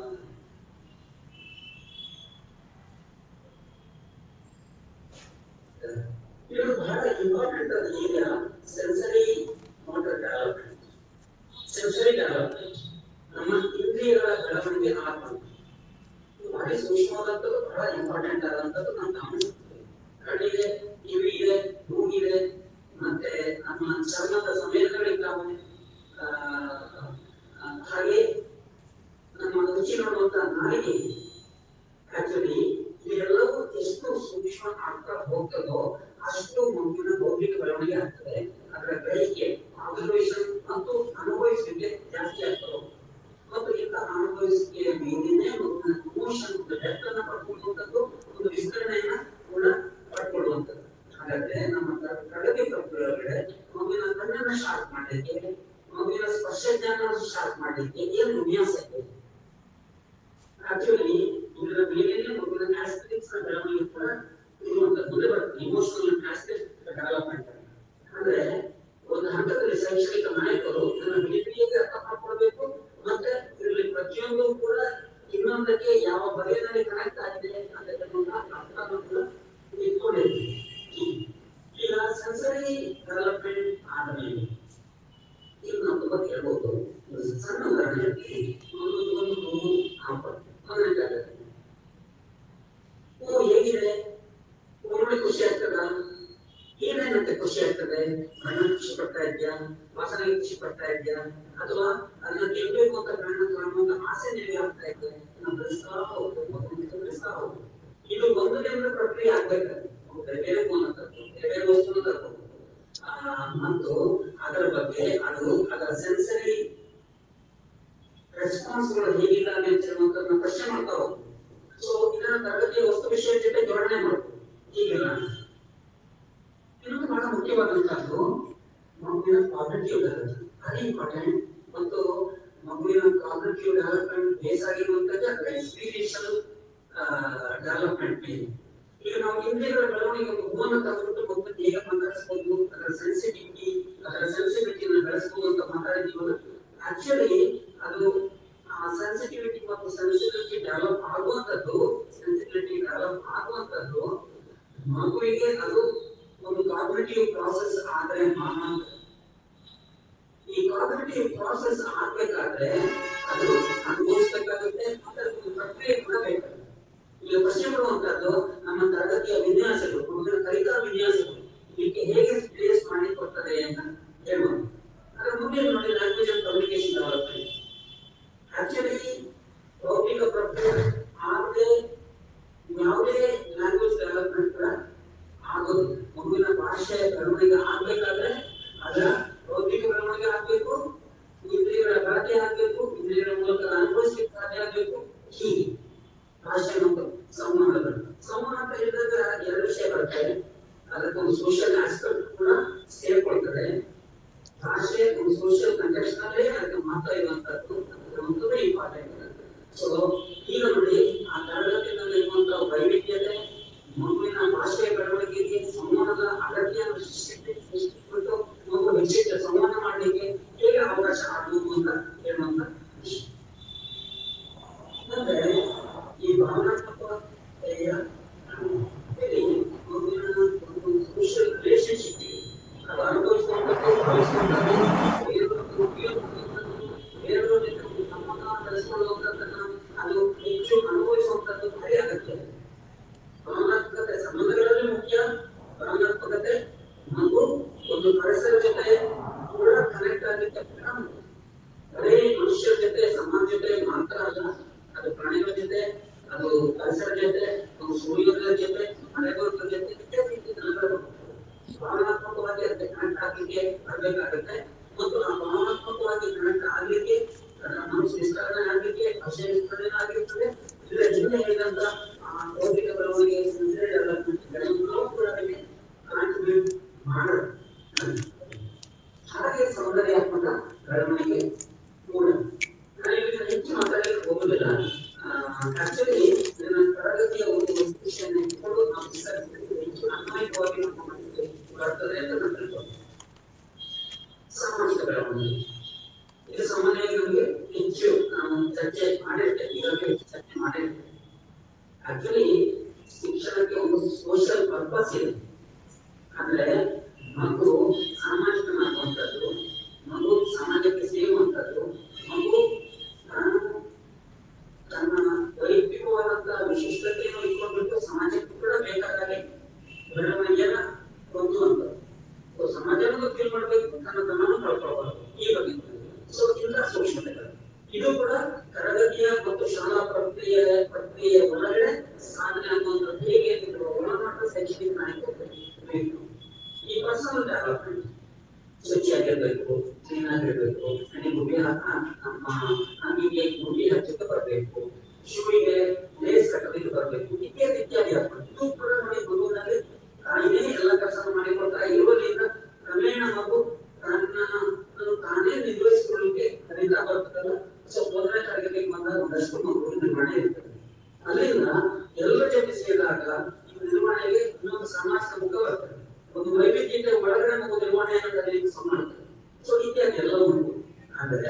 ಇದು ಬಹಳ ಇಂಪಾರ್ಟೆಂಟ್ ಅದು ಈಗ sensory motor development sensory development ನಮ್ಮ ಇಂದ್ರಿಯಗಳ ಬೆಳವಣಿಗೆ ಆಗ್ಬೇಕು ಇದು ಭಾರಿ ಸೂಕ್ಷ್ಮವಾದಂಥದ್ದು ಬಹಳ ಇಂಪಾರ್ಟೆಂಟ್ ಆದಂಥದ್ದು ನಾನು ಗಮನಿಸುತ್ತೇನೆ ಕಣ್ಣಿದೆ ಕಿವಿ ಇದೆ ಮೂಗಿದೆ ಮತ್ತೆ ನಮ್ಮ ಚರ್ಮದ ಸಂವೇದನೆಗಳಿದ್ದಾವೆ ಆ, ಆ, ಹಾಗೆ ನಮ್ಮ ರುಚಿ ನೋಡುವಂತ ನಾಲಿಗೆ ಆಕ್ಚುಲಿ ಇವೆಲ್ಲವೂ ಎಷ್ಟು ಸೂಕ್ಷ್ಮ ಆಗ್ತಾ ಹೋಗ್ತದೋ ಅಷ್ಟು ಮಗುವಿನ ಬೌದ್ಧಿಕ ಬೆಳವಣಿಗೆ ಆಗ್ತದೆ ಅದರ ಗ್ರಹಿಕೆ ಆಬ್ಸರ್ವೇಷನ್ ಮತ್ತು ಅನುಭವಿಸುವಿಕೆ ಜಾಸ್ತಿ ಆಗ್ತಾ ಹೋಗ್ತದೆ ಮತ್ತು ಇಂಥ ಅನುಭವಿಸುವಿಕೆಯ ಮೇಲಿನೇ ಮಗುವಿನ ಇಮೋಷನ್ ಡೆಪ್ತ್ ಅನ್ನ ಪಡ್ಕೊಳ್ಳುವಂಥದ್ದು ಒಂದು ವಿಸ್ತರಣೆಯನ್ನ ಕೂಡ ಪಡ್ಕೊಳ್ಳುವಂಥದ್ದು ಹಾಗಾದ್ರೆ ನಮ್ಮ ತ- ತರಗತಿ ಪ್ರಕ್ರಿಯೆಯೊಳಗಡೆ ಮಗುವಿನ ಕಣ್ಣನ್ನ ಶಾರ್ಪ್ ಮಾಡಲಿಕ್ಕೆ ಮಗುವಿನ ಸ್ಪರ್ಶ ಜ್ಞಾನವನ್ನು ಶಾರ್ಪ್ ಮಾಡಲಿಕ್ಕೆ ಏನು ವಿನ್ಯಾಸ ಇದೆ ಆಕ್ಚುಲಿ ಇದರ ಮೇಲೇನೆ ಮಗುವಿನ ಆಸ್ಪೆಕ್ಟ್ಸ್ ಬೆಳವಣಿಗೆ ಕೂಡ ಇರುವಂತದ್ದು ಮುಂದೆ ಬರ್ತದೆ ಇಮೋಷನಲ್ ಆಸ್ಪೆಕ್ಟ್ ಡೆವಲಪ್ಮೆಂಟ್ ಅಂದ್ರೆ ಒಂದು ಹಂತದಲ್ಲಿ ಶೈಕ್ಷಣಿಕ ನಾಯಕರು ಇದನ್ನ ಬಿಡಿಬಿಡಿಯಾಗಿ ಅರ್ಥ ಮಾಡ್ಕೊಳ್ಬೇಕು ಮತ್ತೆ ಇದರಲ್ಲಿ ಪ್ರತಿಯೊಂದು ಕೂಡ ಇನ್ನೊಂದಕ್ಕೆ ಯಾವ ಬಗೆಯಲ್ಲಿ ಕನೆಕ್ಟ್ ಆಗಿದೆ ಅನ್ನೋದನ್ನ ಅರ್ಥವನ್ನು ಕೂಡ ಇಟ್ಕೊಂಡಿರ್ಬೇಕು ಈಗ ಸೆನ್ಸರಿ ಡೆವಲಪ್ಮೆಂಟ್ ಆದಮೇಲೆ ಈಗ ನಾವು ತುಂಬಾ ಕೇಳ್ಬೋದು ಒಂದು ಸಣ್ಣ ಉದಾಹರಣೆ ಹೇಳ್ತೀನಿ. ಒಂದು ಒಂದು ಹೂವು ಆಪಲ್ ಮೊದಲನೇ ಜಾಗದಲ್ಲಿ ಹೂವು ಹೇಗಿದೆ ಹೂವು ನೋಡಿ ಖುಷಿ ಆಗ್ತದ ಏನೇನಂತೆ ಖುಷಿ ಆಗ್ತದೆ ಬಣ್ಣ ಖುಷಿ ಪಡ್ತಾ ಇದ್ಯಾ ವಾಸನೆಗೆ ಖುಷಿ ಪಡ್ತಾ ಇದ್ಯಾ ಅಥವಾ ಅದನ್ನ ಗೆಲ್ಬೇಕು ಅಂತ ಬಣ್ಣ ಕಾಣುವಂತ ಆಸೆ ನಿನಗೆ ಆಗ್ತಾ ಇದೆ ನಾವು ಬೆಳೆಸ್ತಾ ಹೋಗ್ಬೇಕು ಮುಂದೆ ಬೆಳೆಸ್ತಾ ಹೋಗ್ಬೇಕು ಇದು ಒಂದು ದಿನದ ಪ್ರಕ್ರಿಯೆ ಆಗ್ಬೇಕಾದ್ರೆ ಬೇರೆ ಬೇರೆ ಅನ್ನೋಂಥದ್ದು ಬೇರೆ ಬೇರೆ ವಸ್ತುನ ತರ್ಬೋದು ಆ, ಮತ್ತು ಅದರ ಬಗ್ಗೆ ಅದು ಅದರ ಸೆನ್ಸರಿ ರೆಸ್ಪಾನ್ಸ್ಗಳು ಹೇಗಿದ್ದಾವೆ ಅಂತ ಹೇಳುವಂಥದ್ದನ್ನ ಪ್ರಶ್ನೆ ಮಾಡ್ತಾ ಹೋಗ್ಬೋದು ಸೊ ಇದನ್ನ ತರಗತಿಯ ವಸ್ತು ವಿಷಯ ಜೊತೆ ಜೋಡಣೆ ಮಾಡ್ಬೋದು ಹೀಗೆಲ್ಲ ಇನ್ನೊಂದು ಬಹಳ ಮುಖ್ಯವಾದಂತಹದ್ದು ಮಗುವಿನ ಕಾಗ್ನಿಟಿವ್ ಡೆವಲಪ್ಮೆಂಟ್ ವೆರಿ ಇಂಪಾರ್ಟೆಂಟ್ ಮತ್ತು ಮಗುವಿನ ಕಾಗ್ನಿಟಿವ್ ಡೆವಲಪ್ಮೆಂಟ್ ಬೇಸ್ ಆಗಿರುವಂತದ್ದು ಅದರ ಎಕ್ಸ್ಪೀರಿಯನ್ಷಿಯಲ್ ಡೆವಲಪ್ಮೆಂಟ್ ಮೇಲೆ ಈಗ ನಾವು ಇಂದ್ರಿಯಗಳ ಬೆಳವಣಿಗೆ ಒಂದು ಹೂವನ್ನು ತಂದ್ಬಿಟ್ಟು ಮಗುವಿನ ಹೇಗೆ ಮಾತಾಡಿಸ್ಬೋದು ಅದರ ಸೆನ್ಸಿಟಿವಿಟಿ ಅದರ ಸೆನ್ಸಿಟಿವಿಟಿಯನ್ನು ಬೆಳೆಸ್ಬೋದು ಅಂತ ಮಾತಾಡಿದ್ದೀವಲ್ಲ ಆಕ್ಚುಲಿ ಅದು ಆ ಸೆನ್ಸಿಟಿವಿಟಿ ಮತ್ತು ಸೆನ್ಸಿಟಿವಿಟಿ ಡೆವಲಪ್ ಆಗುವಂತದ್ದು ಸೆನ್ಸಿಟಿವಿಟಿ ಡೆವಲಪ್ ಆಗುವಂತದ್ದು ಮಗುವಿಗೆ ಅದು ಒಂದು ಕಾಗ್ನಿಟಿವ್ ಪ್ರಾಸೆಸ್ ಆದ್ರೆ ಮಾತ್ರ ಈ ಕಾಗ್ನಿಟಿವ್ ಪ್ರಾಸೆಸ್ ಆಗ್ಬೇಕಾದ್ರೆ ಅದು ಅನುಭವಿಸ್ಬೇಕಾಗುತ್ತೆ ಮತ್ತೆ ಅದಕ್ಕೆ ಪ್ರಕ್ರಿಯೆ ಕೂಡ ಬೇಕಾಗುತ್ತೆ ಈಗ ಪ್ರಶ್ನೆ ಮಾಡುವಂತದ್ದು ನಮ್ಮ ತರಗತಿಯ ವಿನ್ಯಾಸಗಳು ಮಗುವಿನ ಕಲಿಕಾ ವಿನ್ಯಾಸಗಳು ಇದಕ್ಕೆ ಹೇಗೆ ಪ್ಲೇಸ್ ಮಾಡಿ ಕೊಡ್ತದೆ ಅಂತ ಹೇಳ್ಬೋದು ಅದರ ಮುಂದೆ ನೋಡಿ language and communication development actually ಭೌತಿಕ ಪ್ರಕ್ರಿಯೆ ಆಗದೆ ಯಾವುದೇ ಲ್ಯಾಂಗ್ವೇಜ್ ಡೆವಲಪ್ಮೆಂಟ್ ಕೂಡ ಆಗೋದು ಮಗುವಿನ ಭಾಷೆಯ ಬೆಳವಣಿಗೆ ಆಗ್ಬೇಕಾದ್ರೆ ಅದರ ಭೌತಿಕ ಬೆಳವಣಿಗೆ ಆಗ್ಬೇಕು ಇಂದ್ರಿಯಗಳ ಬಳಕೆ ಆಗ್ಬೇಕು ಇಂದ್ರಿಯಗಳ ಮೂಲಕ ಅನುಭವಿಸಲಿಕ್ಕೆ ಸಾಧ್ಯ ಆಗ್ಬೇಕು ಹೀಗೆ ಭಾಷೆ ಮತ್ತು ಸಂವಹನಗಳು ಸಂವಹನ ಅಂತ ಹೇಳಿದಾಗ ಎರಡು ವಿಷಯ ಬರುತ್ತೆ ಅದಕ್ಕೊಂದು ಸೋಷಿಯಲ್ ಆಸ್ಪೆಕ್ಟ್ ಕೂಡ ಸೇರ್ಕೊಳ್ತದೆ ಭಾಷೆ ಒಂದು ಸೋಷಿಯಲ್ ಕಂಟೆಕ್ಸ್ಟ್ ನಲ್ಲೇ ಅದಕ್ಕೆ ಮಹತ್ವ ಇರುವಂತದ್ದು ಒಂದು ಇಂಪಾರ್ಟೆಂಟ್ ಸೊ ಈಗ ನೋಡಿ ಆ ತರಗತಿಯಲ್ಲಿ ಇರುವಂತಹ ವೈವಿಧ್ಯತೆ ಮಗುವಿನ ಭಾಷೆಯ ಬೆಳವಣಿಗೆಗೆ ಸಂವಹನದ ಅಗತ್ಯ ಸೃಷ್ಟಿಸಿಬಿಟ್ಟು ಮಗು ಹೆಚ್ಚಿನ ಸಂವಹನ ಮಾಡಲಿಕ್ಕೆ ಹೇಗೆ ಅವಕಾಶ ಆಗ್ಬೋದು ಅಂತ ಹೇಳುವಂತ ವಿಷಯ ಅಂದ್ರೆ ಈ ಭಾವನಾತ್ಮಕತೆಯ ಇಲ್ಲಿ ಮಗುವಿನ ಒಂದು ಸೋಷಿಯಲ್ ರಿಲೇಶನ್ಶಿಪ್ ಅದು ಅನುಭವಿಸುವಂಥದ್ದು ಭಾವಿಸುವಂಥದ್ದು ಬೇರೆಯವ್ರದ್ದು ಉಪಯೋಗಿಸುವಂಥದ್ದು ಬೇರೆಯವ್ರ ಜೊತೆ ಒಂದು ಸಂಬಂಧ ಬೆಳೆಸ್ಕೊಳ್ಳುವಂಥದ್ದನ್ನ ಅದು ಹೆಚ್ಚು ಅನುಭವಿಸುವಂಥದ್ದು ಭಾರಿ ಅಗತ್ಯ ಭಾವನಾತ್ಮಕತೆ ಸಂಬಂಧಗಳಲ್ಲಿ ಮುಖ್ಯ ಭಾವನಾತ್ಮಕತೆ ಮಗು ಒಂದು ಪರಿಸರ ಜೊತೆ ಕೂಡ ಕನೆಕ್ಟ್ ಆಗಲಿಕ್ಕೆ ಬರೀ ಮನುಷ್ಯರ ಜೊತೆ ಸಮಾಜ ಜೊತೆ ಮಾತ್ರ ಅಲ್ಲ ಅದು ಪ್ರಾಣಿಗಳ ಜೊತೆ ಅದು ಪರಿಸರ ಜೊತೆ ಒಂದು ಸೂರ್ಯೋದಯದ ಜೊತೆ ಮಳೆ ಬರೋದ್ರ ಜೊತೆ ಇತ್ಯಾದಿ ಇತ್ಯಾದಿ ಭಾವನಾತ್ಮಕವಾಗಿ ಅದಕ್ಕೆ ಕನೆಕ್ಟ್ ಆಗ್ಲಿಕ್ಕೆ ಬರ್ಬೇಕಾಗುತ್ತೆ ಮತ್ತು ಆ ಭಾವನಾತ್ಮಕವಾಗಿ ಕನೆಕ್ಟ್ ಆಗ್ಲಿಕ್ಕೆ ಅದರ ಮನಸ್ಸು ವಿಸ್ತರಣೆ ಆಗ್ಲಿಕ್ಕೆ ಭಾಷೆ ವಿಸ್ತರಣೆ ಆಗಿರ್ತದೆ ಇದರ ಹಿಂದೆ ಹೇಳಿದಂತ ಆ ಬೌದ್ಧಿಕ ಬೆಳವಣಿಗೆ sensory development ಗಳನ್ನೂ ಕೂಡ ಅದಕ್ಕೆ ಕಾಂಟ್ರಿಬ್ಯೂಟ್ ಮಾಡುತ್ತೆ ಹಾಗೆ ಸೌಂದರ್ಯಾತ್ಮಕ ಬೆಳವಣಿಗೆ ಕೂಡ ನಾನು ಇದನ್ನ ಹೆಚ್ಚು ಮಾತಾಡಲಿಕ್ಕೆ ಹೋಗುದಿಲ್ಲ ಆಕ್ಚುಲಿ ನನ್ನ ತರಗತಿಯ ಒಂದು ವಿಷಯವನ್ನು ಇಟ್ಕೊಂಡು ನಾವು ವಿಸ್ತರಿಸಿದ್ರೆ ಹೆಚ್ಚು ಅನ್ವಯಿಕವಾಗಿ ನಮ್ಮ ಮನಸ್ಸಿಗೆ ಬರ್ತದೆ ಅಂತ ನಾನು ತಿಳ್ಕೊಂಡೆ ಸಾಮಾಜಿಕ ಬೆಳವಣಿಗೆ ಇದು ಸಾಮಾನ್ಯವಾಗಿ ನಮಗೆ ಹೆಚ್ಚು ನಾವು ಚರ್ಚೆ ಮಾಡಿರ್ತೇವೆ ಈಗಾಗಲೇ ಹೆಚ್ಚು ಚರ್ಚೆ ಮಾಡಿರ್ತೇವೆ ಆಕ್ಚುಲಿ ಶಿಕ್ಷಣಕ್ಕೆ ಒಂದು ಸೋಷಿಯಲ್ ಪರ್ಪಸ್ ಇದೆ ಅಂದ್ರೆ ಮಗು ಸಾಮಾಜಿಕನಾಗುವಂಥದ್ದು ಮಗು ಸಮಾಜಕ್ಕೆ ಸೇರುವಂಥದ್ದು ಮಗು ತಾನು ತನ್ನ ವೈಯಕ್ತಿಕವಾದಂತಹ ವಿಶಿಷ್ಟತೆಯನ್ನು ಇಟ್ಕೊಂಡ್ಬಿಟ್ಟು ಸಮಾಜಕ್ಕೆ ಕೂಡ ಬೇಕಾದಾಗೆ ಬೆಳವಣಿಗೆಯನ್ನ ಹೊಂದುವಂಥದ್ದು ಸೊ ಸಮಾಜವನ್ನು ಫೀಲ್ ಮಾಡಬೇಕು ತನ್ನ ತನ್ನನ್ನು ಕಳ್ಕೊಳ್ಬಾರ್ದು ಈ ಬಗ್ಗೆ ಸೊ ಇಂಥ ಸೂಕ್ಷ್ಮತೆಗಳು ಇದು ಕೂಡ ತರಗತಿಯ ಮತ್ತು ಶಾಲಾ ಪ್ರಕ್ರಿಯೆ ಪ್ರಕ್ರಿಯೆಯ ಒಳಗಡೆ ಸಾಧನೆ ಆಗುವಂಥದ್ದು ಹೇಗೆ ಅಂತ ಒಳನಾಟ ಶೈಕ್ಷಣಿಕ ನಾಯಕತ್ವ ಬೇಕು ಈ ಪರ್ಸನಲ್ ಡೆವಲಪ್ಮೆಂಟ್ ಶುಚಿಯಾಗಿರ್ಬೇಕು ಕ್ಲೀನ್ ಆಗಿರ್ಬೇಕು ಮನೆ ಗುಡ್ಡೆ ನಮ್ಮ ಅಂಗಿಗೆ ಗುಡ್ಡೆ ಹಚ್ಚಕ್ಕೆ ಬರಬೇಕು ಶೂವಿಗೆ ಲೇಸ್ ಕಟ್ಟಲಿಕ್ಕೆ ಬರಬೇಕು ಇತ್ಯಾದಿ ಇತ್ಯಾದಿ ಆಗ್ತದೆ ಇದು ಕೂಡ ನೋಡಿ ಮಗುವಿನಲ್ಲಿ ತಾನೇ ಎಲ್ಲ ಕೆಲಸ ಮಾಡಿಕೊಳ್ತಾ ಇರುವುದರಿಂದ ಕ್ರಮೇಣ ಮಗು ತನ್ನನ್ನು ತಾನೇ ನಿರ್ವಹಿಸಿಕೊಳ್ಳಲಿಕ್ಕೆ ಕಲಿತಾ ಬರ್ತದಲ್ಲ ಸೊ ಮೊದಲನೇ ತರಗತಿಗೆ ಬಂದಾಗ ಒಂದಷ್ಟು ಮಗು ನಿರ್ವಹಣೆ ಇರ್ತದೆ ಅಲ್ಲಿಂದ ಎಲ್ಲರ ಜೊತೆ ಸೇರಿದಾಗ ಈ ನಿರ್ವಹಣೆಗೆ ಇನ್ನೊಂದು ಸಾಮಾಜಿಕ ಮುಖ ಬರ್ತದೆ ಒಂದು ವೈವಿಧ್ಯತೆ ಒಳಗಡೆ ಮಗು ನಿರ್ವಹಣೆಯನ್ನು ಕಲಿಯಲಿಕ್ಕೆ ಸಹ ಮಾಡ್ತದೆ ಸೊ ಇತ್ಯಾದಿ ಎಲ್ಲ ಉಂಟು ಆದರೆ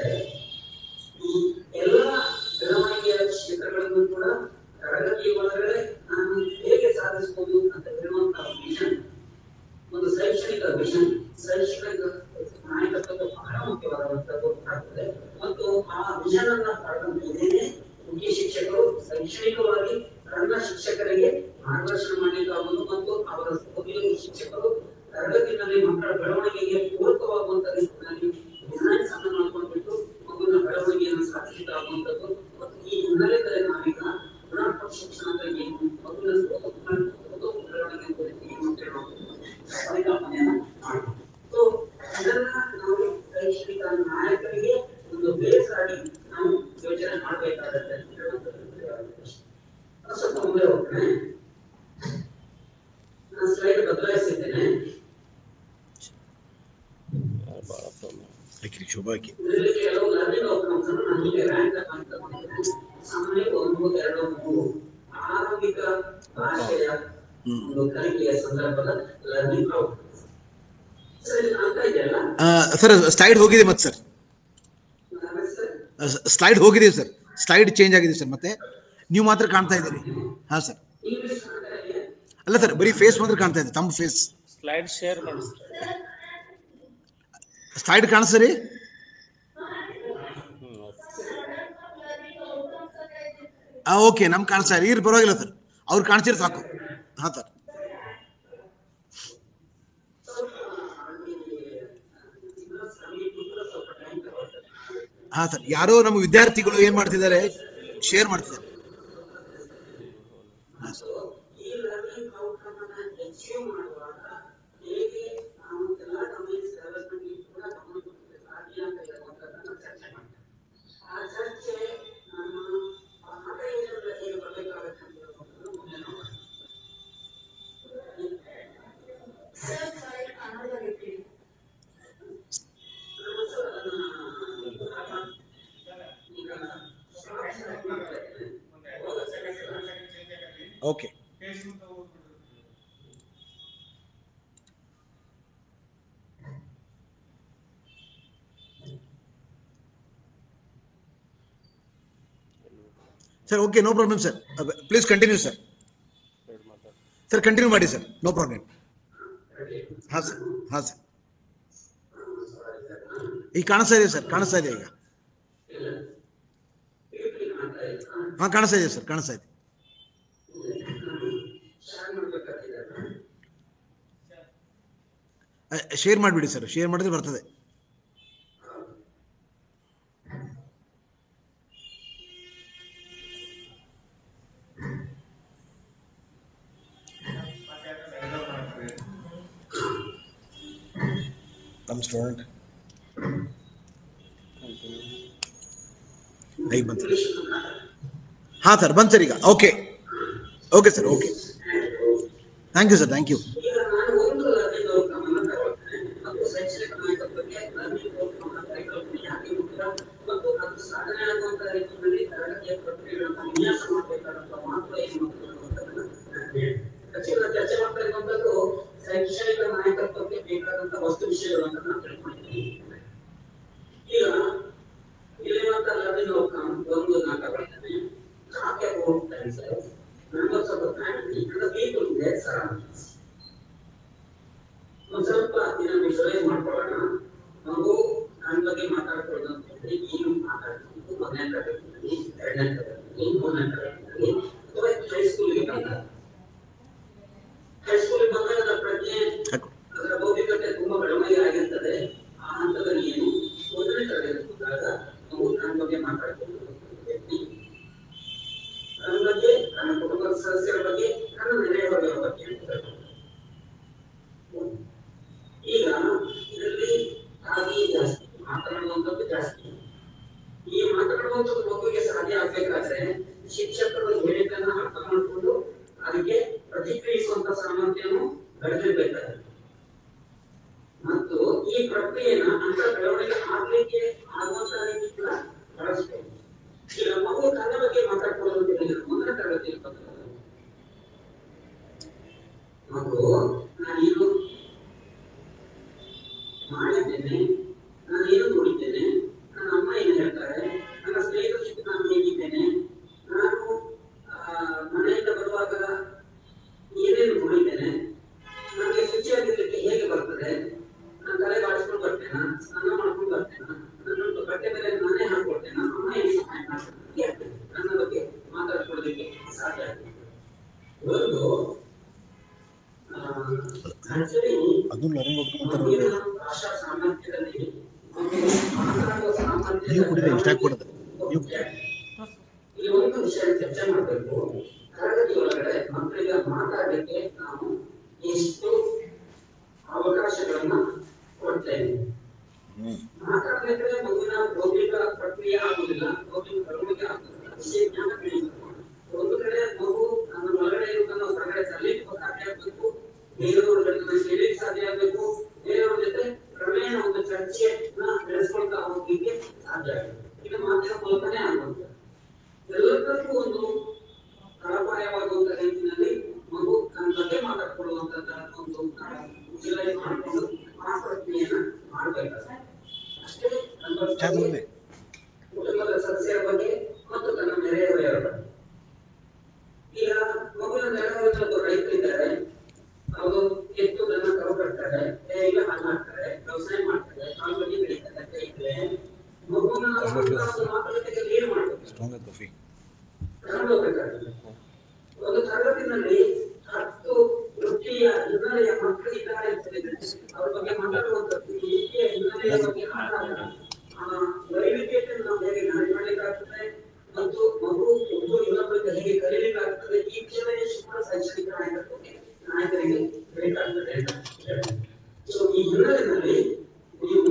ಈ ಎಲ್ಲ ಬೆಳವಣಿಗೆಯ ಕ್ಷೇತ್ರಗಳನ್ನು ಕೂಡ ತರಗತಿಯ ಒಳಗಡೆ ನಾನು ಹೇಗೆ ಸಾಧಿಸಬಹುದು ಅಂತ ಹೇಳುವಂತಹ ವಿಷನ್ ಒಂದು ಶೈಕ್ಷಣಿಕ ವಿಷನ್ ಶೈಕ್ಷಣಿಕ ನಾಯಕತ್ವದ ಬಹಳ ಮುಖ್ಯವಾದಂತದ್ದು ಆಗ್ತದೆ ಮತ್ತು ಆ ವಿಷನ್ ಅನ್ನ ಪಡೆದಂತೆಯೇ ಮುಖ್ಯ ಶಿಕ್ಷಕರು ಶೈಕ್ಷಣಿಕವಾಗಿ ತನ್ನ ಶಿಕ್ಷಕರಿಗೆ ಮಾರ್ಗದರ್ಶನ ಮಾಡಲಿಕ್ಕಾಗುವುದು ಮತ್ತು ಅವರ ಸಹೋದ್ಯೋಗಿ ಶಿಕ್ಷಕರು ತರಗತಿನಲ್ಲಿ ಮಕ್ಕಳ ಬೆಳವಣಿಗೆಗೆ ಪೂರಕವಾಗುವಂತ ರೀತಿಯಲ್ಲಿ ಡಿಸೈನ್ಸ್ ಅನ್ನು ಮಾಡ್ಕೊಂಡ್ಬಿಟ್ಟು ಮಗುವಿನ ಬೆಳವಣಿಗೆಯನ್ನು ಸಾಧಿಸಲಿಕ್ಕಾಗುವಂಥದ್ದು ಮತ್ತು ಈ ಹಿನ್ನೆಲೆಯಲ್ಲಿ ನಾವೀಗ ಗುಣಾತ್ಮಕ ಶಿಕ್ಷಣ ಅಂದ್ರೆ ಏನು ಮಗುವಿನ ಸ್ವತಃ ಬೆಳವಣಿಗೆ ಕುರಿತು ಏನು ಅಂತ ಹೇಳುವಂಥದ್ದು ಪರಿಕಲ್ಪನೆಯನ್ನ ಮಾಡ್ಬೇಕು ಸೊ ಇದನ್ನ ನಾವು ಶೈಕ್ಷಣಿಕ ನಾಯಕರಿಗೆ ಒಂದು ಬೇಸ್ ಆಗಿ ನಾವು ಯೋಚನೆ ಮಾಡಬೇಕಾಗತ್ತೆ ಅಂತ ಹೇಳುವಂಥದ್ದು ಅದು ಸ್ವಲ್ಪ ಮುಂದೆ ಹೋಗ್ತೇನೆ ನಾನು ಸ್ಲೈಡ್ ಬದಲಾಯಿಸಿದ್ದೇನೆ ಹಾಕಿ ಶೋಭಾ ಹಾಕಿ ಇದರಲ್ಲಿ ಕೆಲವು ಲರ್ನಿಂಗ್ ಔಟ್ಕಮ್ಸ್ ಅನ್ನು ನಾನು ಹೀಗೆ ರ್ಯಾಂಕ್ ಅಂತ ತಗೊಂಡಿದ್ದೇನೆ ಸಾಮಾನ್ಯ ಒಂದು ಎರಡು ಮೂರು ಆರಂಭಿಕ ಭಾಷೆಯ ಒಂದು ಕಲಿಕೆಯ ಸಂದರ್ಭದ ಲರ್ನಿಂಗ್ ಔಟ್ಕಮ್ಸ್ ಸರ್ ಇದು ಕಾಣ್ತಾ ಇದೆಯಲ್ಲ ಸರ್ ಸ್ಲೈಡ್ ಹೋಗಿದೆ ಮತ್ತೆ ಸರ್ ನನ್ನ ಹೆಸರು ಸ್ಲೈಡ್ ಹೋಗಿದೆ ಸರ್ ಸ್ಲೈಡ್ ಚೇಂಜ್ ಆಗಿದೆ ಸರ್ ಮತ್ತೆ ನೀವು ಮಾತ್ರ ಕಾಣ್ತಾ ಇದ್ದೀರಿ ಹಾಂ ಸರ್ ಇಂಗ್ಲಿಷ್ ಕಾಣ್ತಾ ಇದೆಯಾ ಅಲ್ಲ ಸರ್ ಬರೀ ಫೇಸ್ ಮಾತ್ರ ಕಾಣ್ತಾ ಇದೆ ತಮ್ಮ ಫೇಸ್ ಸ್ಲೈಡ್ ಶೇರ್ ಮಾಡಿ ಸ್ಲೈಡ್ ಕಾಣಿಸ್ರಿ ಹಾಂ ಓಕೆ ನಮ್ ಕಾಣಿಸ್ತಾ ಇದೆ ಇರ್ ಪರವಾಗಿಲ್ಲ ಸರ್ ಅವ್ರು ಕಾಣಿಸಿದ್ರೆ ಸಾಕು ಹಾಂ ಸರ್ ಹಾಂ ಸರ್ ಯಾರೋ ನಮ್ಮ ವಿದ್ಯಾರ್ಥಿಗಳು ಏನ್ ಮಾಡ್ತಿದ್ದಾರೆ ಶೇರ್ ಮಾಡ್ತಿದ್ದಾರೆ ಹಾಂ ಸರ್ ಈ ಲರ್ನಿಂಗ್ ಔಟ್ಕಮ್ ಅನ್ನ ಅಚೀವ್ ಮಾಡುವಾಗ ಹೇಗೆ ನಾವು ಎಲ್ಲ ಡೊಮೇನ್ಸ್ ಡೆವಲಪ್ಮೆಂಟ್ ಕೂಡ ಗಮನ ಕೊಡಲಿಕ್ಕೆ ಸಾಧ್ಯ ಅಂತ ಹೇಳುವಂಥದ್ದನ್ನ ಚರ್ಚೆ ಮಾಡ್ತೇವೆ ಆ ಚರ್ಚೆ ನಮ್ಮ ಪಾಠ ಏನೆಲ್ಲ ಹೇಗೆ ಬರಬೇಕಾಗುತ್ತೆ ಅಂತ ಹೇಳುವಂಥದ್ದು ಮುಂದೆ ನೋಡೋಣ okay sir okay no problem sir please continue sir sir continue ಮಾಡಿ ಸರ್ ನೋ ಪ್ರಾಬ್ಲಮ್ ಹಾಂ ಸರ್ ಹಾಂ ಸರ್ ಈಗ ಕಾಣಿಸ್ತಾ ಇದೆ ಸರ್ ಕಾಣಿಸ್ತಾ ಇದೆ ಈಗ ಹಾಂ ಕಾಣಿಸ್ತಾ ಇದೆ ಸರ್ ಕಾಣಿಸ್ತಾ ಇದೆ ಶೇರ್ ಮಾಡ್ಬೇಕಾಗಿದೆ ಶೇರ್ ಮಾಡಿಬಿಡಿ ಸರ್ ಶೇರ್ ಮಾಡಿದ್ರೆ ಬರ್ತದೆ ನಮ್ಮ ಸ್ಟೂಡೆಂಟ್ ಈಗ ಬಂತು ಹಾಂ ಸರ್ ಬಂತು ಸರ್ ಈಗ okay okay sir okay thank you sir thank you ಈಗ ನಾನು ಒಂದು ಲರ್ನಿಂಗ್ ಔಟ್ಕಮ್ ಅನ್ನು ತಗೊಳ್ತೇನೆ ಮತ್ತು ಶೈಕ್ಷಣಿಕ ನಾಯಕತ್ವಕ್ಕೆ ಲರ್ನಿಂಗ್ ಔಟ್ಕಮ್ ಅನ್ನು ಪರಿಕಲ್ಪನೆ ಯಾಕೆ ಮುಖ್ಯ ಮತ್ತು ಅದು ಸಾಧನೆ ಆಗುವಂತ ರೀತಿಯಲ್ಲಿ ತರಗತಿಯ ಪ್ರಕ್ರಿಯೆಗಳನ್ನು ವಿನ್ಯಾಸ ಮಾಡಬೇಕಾದಂತ ಮಹತ್ವ ಏನು ಅನ್ನೋದನ್ನ ನಾನು ಹೇಳ್ತೇನೆ. ಹೆಚ್ಚಿನ ಚರ್ಚೆ ಮಾಡ್ತಾ ಇರುವಂತದ್ದು ಶೈಕ್ಷಣಿಕ ನಾಯಕತ್ವಕ್ಕೆ ಬೇಕಾದಂತ ವಸ್ತು ವಿಷಯಗಳನ್ನು ನಾನು ತಿಳ್ಕೊಂಡಿದ್ದೀನಿ ಈಗ ಇಲ್ಲಿರುವಂತ ಲರ್ನಿಂಗ್ ಔಟ್ಕಮ್ ಒಂದು ನಾನು ತಗೊಳ್ತೇನೆ ಯಾಕೆ ಹೋಗ್ತೇನೆ sir members of the family and the people in their surroundings. ಒಂದ್ ಸ್ವಲ್ಪ ದಿನ ವಿಜುವಲೈಸ್ ಮಾಡ್ಕೊಳ್ಳೋಣ ಮಗು ನನ್ನ ಬಗ್ಗೆ ಮಾತಾಡ್ಕೊಳ್ಳೋದು ಅಂತಂದ್ರೆ ಏನು ಮಾತಾಡ್ತಿದ್ದು ಮೊದಲನೇ ತರಗತಿಯಲ್ಲಿ ಎರಡನೇ ತರಗತಿಯಲ್ಲಿ ಮೂರನೇ ತರಗತಿಯಲ್ಲಿ ಅಥವಾ ಹೈಸ್ಕೂಲಿಗೆ ಬಂದಾಗ ಹೈಸ್ಕೂಲಿಗೆ ಬಂದಾಗ ಅದರ ಪ್ರಜ್ಞೆ ಹಾಕು ಅದರ ಬೌದ್ಧಿಕತೆ ತುಂಬಾ ಬೆಳವಣಿಗೆ ಆಗಿರ್ತದೆ ಆ ಹಂತದಲ್ಲಿ ಏನು ಮೊದಲನೇ ತರಗತಿ ಬಂದಾಗ ಮಗು ನನ್ನ ಬಗ್ಗೆ ಮಾತಾಡ್ಕೊಂಡು ವ್ಯಕ್ತಿ ನನ್ನ ಬಗ್ಗೆ ನನ್ನ ಕುಟುಂಬದ ಸದಸ್ಯರ ಬಗ್ಗೆ ನನ್ನ ನೆರೆಹೊರೆಯವರ ಬಗ್ಗೆ ಅಂತ ಹೇಳ್ತಾರೆ. ಈಗ ಇದರಲ್ಲಿ ಕಾಗಿ ಜಾಸ್ತಿ ಮಾತನಾಡುವಂಥದ್ದು ಜಾಸ್ತಿ ಈ ಮಾತನಾಡುವಂಥದ್ದು ಮಗುವಿಗೆ ಸಾಧ್ಯ ಆಗ್ಬೇಕಾದ್ರೆ ಶಿಕ್ಷಕರು ಹೇಳಿದ್ದನ್ನ ಅರ್ಥ ಮಾಡಿಕೊಂಡು ಅದಕ್ಕೆ ಪ್ರತಿಕ್ರಿಯಿಸುವಂತ ಸಾಮರ್ಥ್ಯನು ಬೆಳೆದಿರ್ಬೇಕಾಗುತ್ತೆ ಮತ್ತು ಈ ಪ್ರಕ್ರಿಯೆನ ಅಂತ ಬೆಳವಣಿಗೆ ಆಗ್ಲಿಕ್ಕೆ ಆಗುವಂತ ರೀತಿ ಕೂಡ ಬಳಸ್ಬೇಕು ಈಗ ಮಗು ತನ್ನ ಬಗ್ಗೆ ಮಾತಾಡ್ಕೊಳ್ಳೋದು ಅಂತ ಹೇಳಿದ್ರೆ ಮೊದಲ ತರಗತಿಯಲ್ಲಿ ಬಂದಾಗ ಮಗು ನಾನೇನು ಮಾಡಿದ್ದೇನೆ ನಾನೇನು ನೋಡಿದ್ದೇನೆ ನನ್ನ ಅಮ್ಮ ಏನು ಹೇಳ್ತಾರೆ ನನ್ನ ಸ್ನೇಹಿತರ ಜೊತೆ ನಾನು ಹೇಗಿದ್ದೇನೆ ನಾನು ಆ, ಮನೆಯಿಂದ ಬರುವಾಗ ಏನೇನು ನೋಡಿದ್ದೇನೆ ನನಗೆ ಶುಚಿಯಾಗಿರ್ಲಿಕ್ಕೆ ಹೇಗೆ ಬರ್ತದೆ ನಾನು ತಲೆ ಬಾಡಿಸ್ಕೊಂಡು ಬರ್ತೇನಾ ಸ್ನಾನ ಮಾಡ್ಕೊಂಡು ಬರ್ತೇನಾ ನನ್ನ ಬಟ್ಟೆ ಮೇಲೆ ನಾನೇ ಹಾಕೊಳ್ತೇನಾ ಅಮ್ಮ ಏನು ಸಹಾಯ ಮಾಡ್ತಾರೆ ನನ್ನ ಬಗ್ಗೆ ಮಾತಾಡ್ಕೊಳ್ಳೋದಕ್ಕೆ ಸಾಧ್ಯ ಆಗ್ತದೆ ಒಂದು ಆಕ್ಚುಲಿ ಅದನ್ನು ಲರ್ನಿಂಗ್ ಔಟ್ಕಮ್ ಅಂತಾರೆ ಮಗುವಿನ ಭಾಷಾ ಸಾಮರ್ಥ್ಯದಲ್ಲಿ ಮಗುವಿನ ಮಾತನಾಡುವ ಸಾಮರ್ಥ್ಯದ ನೀವು ಕುಡಿದ್ರೆ ಇಷ್ಟ ಆಗ್ಬಿಡುತ್ತೆ ನೀವು ಇಲ್ಲಿ ಒಂದು ವಿಷಯ ಚರ್ಚೆ ಮಾಡಬೇಕು ತರಗತಿ ಒಳಗಡೆ ಮಕ್ಕಳಿಗೆ ಮಾತಾಡಲಿಕ್ಕೆ ನಾವು ಎಷ್ಟು ಅವಕಾಶಗಳನ್ನ ಕೊಡ್ತೇವೆ ಹ್ಞೂ ಮಾತಾಡ್ಲಿಕ್ಕೆ ಮಗುವಿನ ಬೌದ್ಧಿಕ ಪ್ರಕ್ರಿಯೆ ಆಗುದಿಲ್ಲ ಬೌದ್ಧಿಕ ಬೆಳವಣಿಗೆ ಆಗುದಿಲ್ಲ ವಿಷಯ ಜ್ಞಾನ ಬೆಳೆಯಬೇಕು ಒಂದು ಕಡೆ ಮಗು ನನ್ನ ಒಳಗಡೆ ಇರುವುದನ್ನು ಹೊರಗಡೆ ತರಲಿಕ್ಕೆ ಸಾಧ್ಯ ಆಗಬೇಕು ಬೇರೆಯವ್ರ ಜೊತೆ ಕೇಳಲಿಕ್ಕೆ ಸಾಧ್ಯ ಆಗಬೇಕು ಬೇರೆಯವ್ರ ಜೊತೆ ಕ್ರಮೇಣ ಒಂದು ಚರ್ಚೆಯನ್ನ ಬೆಳೆಸ್ಕೊಳ್ತಾ ಹೋಗ್ಲಿಕ್ಕೆ ಸಾಧ್ಯ ಆಗಬೇಕು ಇದು ಮಾತಿನ ಮೂಲಕನೇ ಆಗುವಂತ ಎಲ್ಲದಕ್ಕೂ ಒಂದು ತಳಪಾಯವಾಗುವಂತ ರೀತಿಯಲ್ಲಿ ಮಗು ತನ್ನ ಬಗ್ಗೆ ಮಾತಾಡ್ಕೊಳ್ಳುವಂತ ಒಂದು ವಿಜುವಲೈಸ್ ಮಾಡಿಕೊಂಡು ಆ ಪ್ರಕ್ರಿಯೆಯನ್ನ ಮಾಡಬೇಕಾಗುತ್ತೆ ಅಷ್ಟೇ ನಮ್ಮ ಚಾ ಬಂದಿದೆ ಕುಟುಂಬದ ಸದಸ್ಯರ ಬಗ್ಗೆ ಮತ್ತು ತನ್ನ ನೆರೆಹೊರೆಯವರ ಬಗ್ಗೆ ಈಗ ಮಗುವಿನ ನೆರೆಹೊರೆಯವರು ರೈತರಿದ್ದಾರೆ ಅವರು ಎತ್ತು ದನ ಕರು ಕಟ್ತಾರೆ ಹೇಗೆ ಹಾಲು ಹಾಕ್ತಾರೆ ವ್ಯವಸಾಯ ಮಾಡ್ತಾರೆ ಹಾಲು ಬಗ್ಗೆ ಬೆಳೀತಾರೆ ರೈತರೇ ಮಗುವನ್ನ ನಾವು ಒಂದು ಮಾತುಕತೆಗೆ ಲೀಡ್ ಮಾಡಬೇಕು ಸ್ಟ್ರಾಂಗ್ ಆಗಿ ಕಾಫಿ ಕರ್ಕೊಂಡು ಹೋಗ್ಬೇಕಾಗ್ತದೆ ಒಂದು ತರಗತಿನಲ್ಲಿ ಹತ್ತು ವೃತ್ತಿಯ ಹಿನ್ನೆಲೆಯ ಮಕ್ಕಳಿದ್ದಾರೆ ಅಂತ ಹೇಳಿದ್ರೆ ಅವ್ರ ಬಗ್ಗೆ ಮಾತಾಡುವಂಥದ್ದು ಈ ವೃತ್ತಿಯ ಹಿನ್ನೆಲೆಯ ಬಗ್ಗೆ ಆದಾಗ ಆ ವೈವಿಧ್ಯತೆಯನ್ನು ನಾವು ಹೇಗೆ ಗಾಳಿ ಮಾಡಲಿಕ್ಕಾಗ್ತದೆ ಮತ್ತು ಮಗು ಒಬ್ಬರು ಇನ್ನೊಬ್ಬರಿಗೆ ಹೇಗೆ ಕಲಿಲಿಕ್ಕಾಗ್ತದೆ ಈ ವಿಷಯವೇ ಕೂಡ ಶೈಕ್ಷಣಿಕ ನಾಯಕತ್ವಕ್ಕೆ ನಾಯಕರಿಗೆ ಬೇಕಾಗ್ತದೆ ಅಂತ ಹೇಳ್ತಾರೆ ಸೊ ಈ ಹಿನ್ನೆಲೆಯಲ್ಲಿ ನೀವು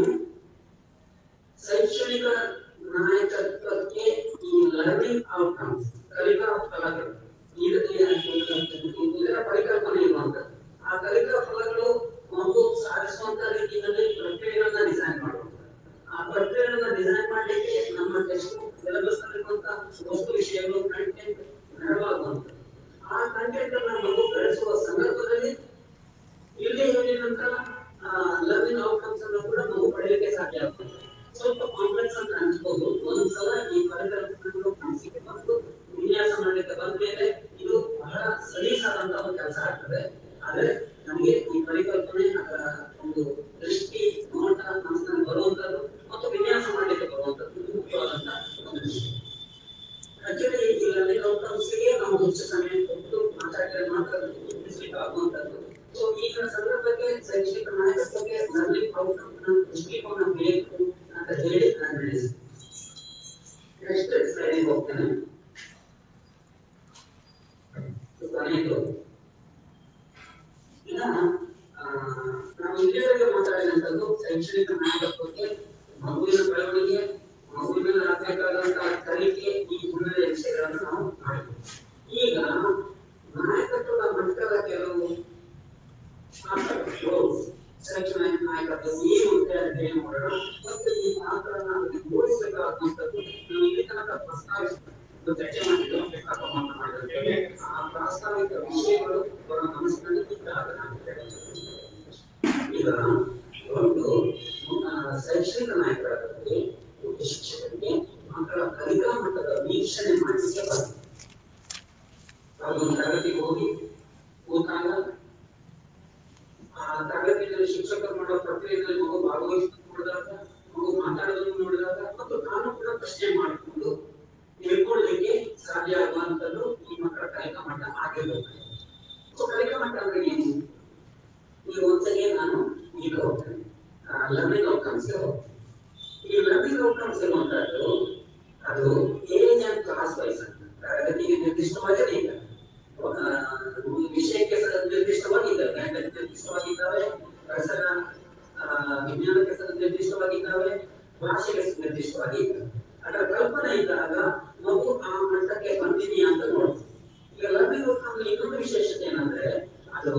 ಶೈಕ್ಷಣಿಕ ನಾಯಕತ್ವಕ್ಕೆ ಈ ಲರ್ನಿಂಗ್ ಔಟ್ಕಮ್ಸ್ ಕಲಿಕಾ ಫಲಗಳು ಇದಕ್ಕೆ ಇದರ ಪರಿಕಲ್ಪನೆ ಇರುವಂತದ್ದು ಆ ಕಲಿಕಾ ಫಲಗಳು ಮಗು ಸಾಧಿಸುವಂತ ರೀತಿಯಲ್ಲಿ ಪ್ರಕ್ರಿಯೆಗಳನ್ನ ಡಿಸೈನ್ ಮಾಡುವಂತ ಆ ಪ್ರಕ್ರಿಯೆಗಳನ್ನ ಡಿಸೈನ್ ಮಾಡಲಿಕ್ಕೆ ನಮ್ಮ ಟೆಕ್ಸ್ಟ್ ಸಿಲೆಬಸ್ ನಲ್ಲಿರುವಂತ ವಸ್ತು ವಿಷಯಗಳು ಕಂಟೆಂಟ್ ನೆರವಾಗುವಂತ ಆ ಕಂಟೆಂಟ್ ಅನ್ನ ಮಗು ಬೆಳೆಸುವ ಸಂದರ್ಭದಲ್ಲಿ ಇಲ್ಲಿ ಹೇಳಿದಂತ ಲರ್ನಿಂಗ್ ಔಟ್ಕಮ್ಸ್ ಅನ್ನು ಕೂಡ ನಾವು ಪಡೆಯಲಿಕ್ಕೆ ಸಾಧ್ಯ ಆಗ್ತದೆ ಸ್ವಲ್ಪ ಕಾಂಪ್ಲೆಕ್ಸ್ ಅಂತ ಅನ್ಸ್ಬೋದು ಒಂದ್ಸಲ ಈ ಪರಿಕಲ್ಪನೆಗಳು ಮನಸ್ಸಿಗೆ ಬಂದು ವಿನ್ಯಾಸ ಮಾಡಲಿಕ್ಕೆ ಬಂದ ಮೇಲೆ ಇದು ಬಹಳ ಸಲೀಸಾದಂತಹ ಒಂದು ಕೆಲಸ ಆಗ್ತದೆ ಆದ್ರೆ ನಮಗೆ ಈ ಪರಿಕಲ್ಪನೆ ಅದರ ಒಂದು ದೃಷ್ಟಿ ನೋಟ ಮನಸ್ಸಿನಲ್ಲಿ ಬರುವಂತದ್ದು ಮತ್ತು ವಿನ್ಯಾಸ ಮಾಡಲಿಕ್ಕೆ ಬರುವಂತದ್ದು ಇದು ಮುಖ್ಯವಾದಂತಹ ಒಂದು ವಿಷಯ ಆಕ್ಚುಲಿ ಈ ಲರ್ನಿಂಗ್ ಔಟ್ಕಮ್ಸ್ಗೆ ನಾವು ಹೆಚ್ಚು ಸಮಯ ಕೊಟ್ಟು ಮಾತಾಡಿದ್ರೆ ಮಾತ್ರ ತಿಳಿಸ್ಲಿಕ್ಕೆ ಆಗುವಂತದ್ದು ಸೊ ಈಗ ಸಂದರ್ಭಕ್ಕೆ ಶೈಕ್ಷಣಿಕ ನಾಯಕತ್ವಕ್ಕೆ ಲರ್ನಿಂಗ್ ಔಟ್ಕಮ್ ದೃಷ್ಟಿಕೋನ ಬೇಕು ಅಂತ ಹೇಳಿ ನಾನು ತಿಳಿಸಿ ನೆಕ್ಸ್ಟ್ ಸ್ಲೈಡಿಗೆ ಹೋಗ್ತೇನೆ ಕೊನೆಯದು ಈಗ ಆ, ನಾವು ಇಲ್ಲಿವರೆಗೆ ಮಾತಾಡಿದಂಥದ್ದು ಶೈಕ್ಷಣಿಕ ನಾಯಕತ್ವಕ್ಕೆ ಮಗುವಿನ ಬೆಳವಣಿಗೆ ಮಗುವಿನಲ್ಲಿ ಆಗಬೇಕಾದಂತಹ ಕಲಿಕೆ ಈ ಮುನ್ನಡೆ ವಿಷಯಗಳನ್ನು ನಾವು ಮಾಡಿದ್ವಿ ಈಗ ನಾಯಕತ್ವದ ಮಟ್ಟದ ಕೆಲವು ಪಾತ್ರಗಳು ಶೈಕ್ಷಣಿಕ ನಾಯಕತ್ವ ಏನು ಅಂತ ಹೇಳಿ ನೋಡೋಣ ಮತ್ತು ಈ ಪಾತ್ರನ ಮೂಡಿಸಬೇಕಾದಂಥದ್ದು ನಾವು ಇಲ್ಲಿ ತನಕ ಪ್ರಸ್ತಾವಿಸಿದ ಚರ್ಚೆ ಮಾಡಿದ್ದು ಬೇಕಾಪಮಾನ ಮಾಡಿದ್ದೇವೆ ಆ ಪ್ರಾಸ್ತಾವಿಕ ವಿಷಯಗಳು ಅವರ ಮನಸ್ಸಿನಲ್ಲಿ ಇದ್ದಾಗ ನಾನು ಹೇಳ್ತೇನೆ. ಈಗ ಒಂದು ಆ, ಶೈಕ್ಷಣಿಕ ನಾಯಕರಾಗಲಿ ಒಂದು ಶಿಕ್ಷಕರಿಗೆ ಮಕ್ಕಳ ಕಲಿಕಾ ಮಟ್ಟದ ವೀಕ್ಷಣೆ ಮಾಡಲಿಕ್ಕೆ ಬರ್ತದೆ ಯಾವುದೊಂದು ತರಗತಿಗೆ ಹೋಗಿ ಕೂತಾಗ ಆ ತರಗತಿಯಲ್ಲಿ ಶಿಕ್ಷಕರು ಮಾಡೋ ಪ್ರಕ್ರಿಯೆಯಲ್ಲಿ ಮಗು ಭಾಗವಹಿಸುವುದು ನೋಡಿದಾಗ ಮಗು ಮಾತಾಡೋದನ್ನು ನೋಡಿದಾಗ ಮತ್ತು ನಾನು ಕೂಡ ಪ್ರಶ್ನೆ ಮಾಡಿಕೊಂಡು ತಿಳ್ಕೊಳ್ಳಿಕ್ಕೆ ಸಾಧ್ಯ ಆಗುವಂಥದ್ದು ಈ ಮಕ್ಕಳ ಕಲಿಕಾ ಮಟ್ಟ ಆಗಿರ್ಬೇಕು ಸೊ ಕಲಿಕಾ ಮಟ್ಟ ಅಂದ್ರೆ ಏನು ಈಗ ಒಂದ್ಸಲ ನಾನು ಈಗ ಹೋಗ್ತೇನೆ ಲರ್ನಿಂಗ್ ಔಟ್ಕಮ್ಸ್ಗೆ ಹೋಗ್ತೇನೆ ಈ ಲರ್ನಿಂಗ್ ಔಟ್ಕಮ್ಸ್ ಇರುವಂತದ್ದು ಅದು ಏಜ್ ಅಂಡ್ ಕ್ಲಾಸ್ ವೈಸ್ ಅಂತ ತರಗತಿಗೆ ನಿರ್ದಿಷ್ಟವಾಗಿದೆ ಈಗ ಆ, ವಿಷಯಕ್ಕೆ ಸ- ನಿರ್ದಿಷ್ಟವಾಗಿದ್ದಾವೆ ಗಣಿತಕ್ಕೆ ನಿರ್ದಿಷ್ಟವಾಗಿದ್ದಾವೆ ಪರಿಸರ ಆ, ವಿಜ್ಞಾನಕ್ಕೆ ಸ- ನಿರ್ದಿಷ್ಟವಾಗಿದ್ದಾವೆ ಭಾಷೆಗೆ ಸ- ನಿರ್ದಿಷ್ಟವಾಗಿದ್ದಾವೆ ಅದರ ಕಲ್ಪನೆ ಇದ್ದಾಗ ಮಗು ಆ ಮಟ್ಟಕ್ಕೆ ಬಂದಿದೆಯಾ ಅಂತ ನೋಡ್ತೀವಿ ಈಗ ಲರ್ನಿಂಗ್ ಔಟ್ಕಮ್ ಇನ್ನೊಂದು ವಿಶೇಷತೆ ಏನಂದ್ರೆ ಅದು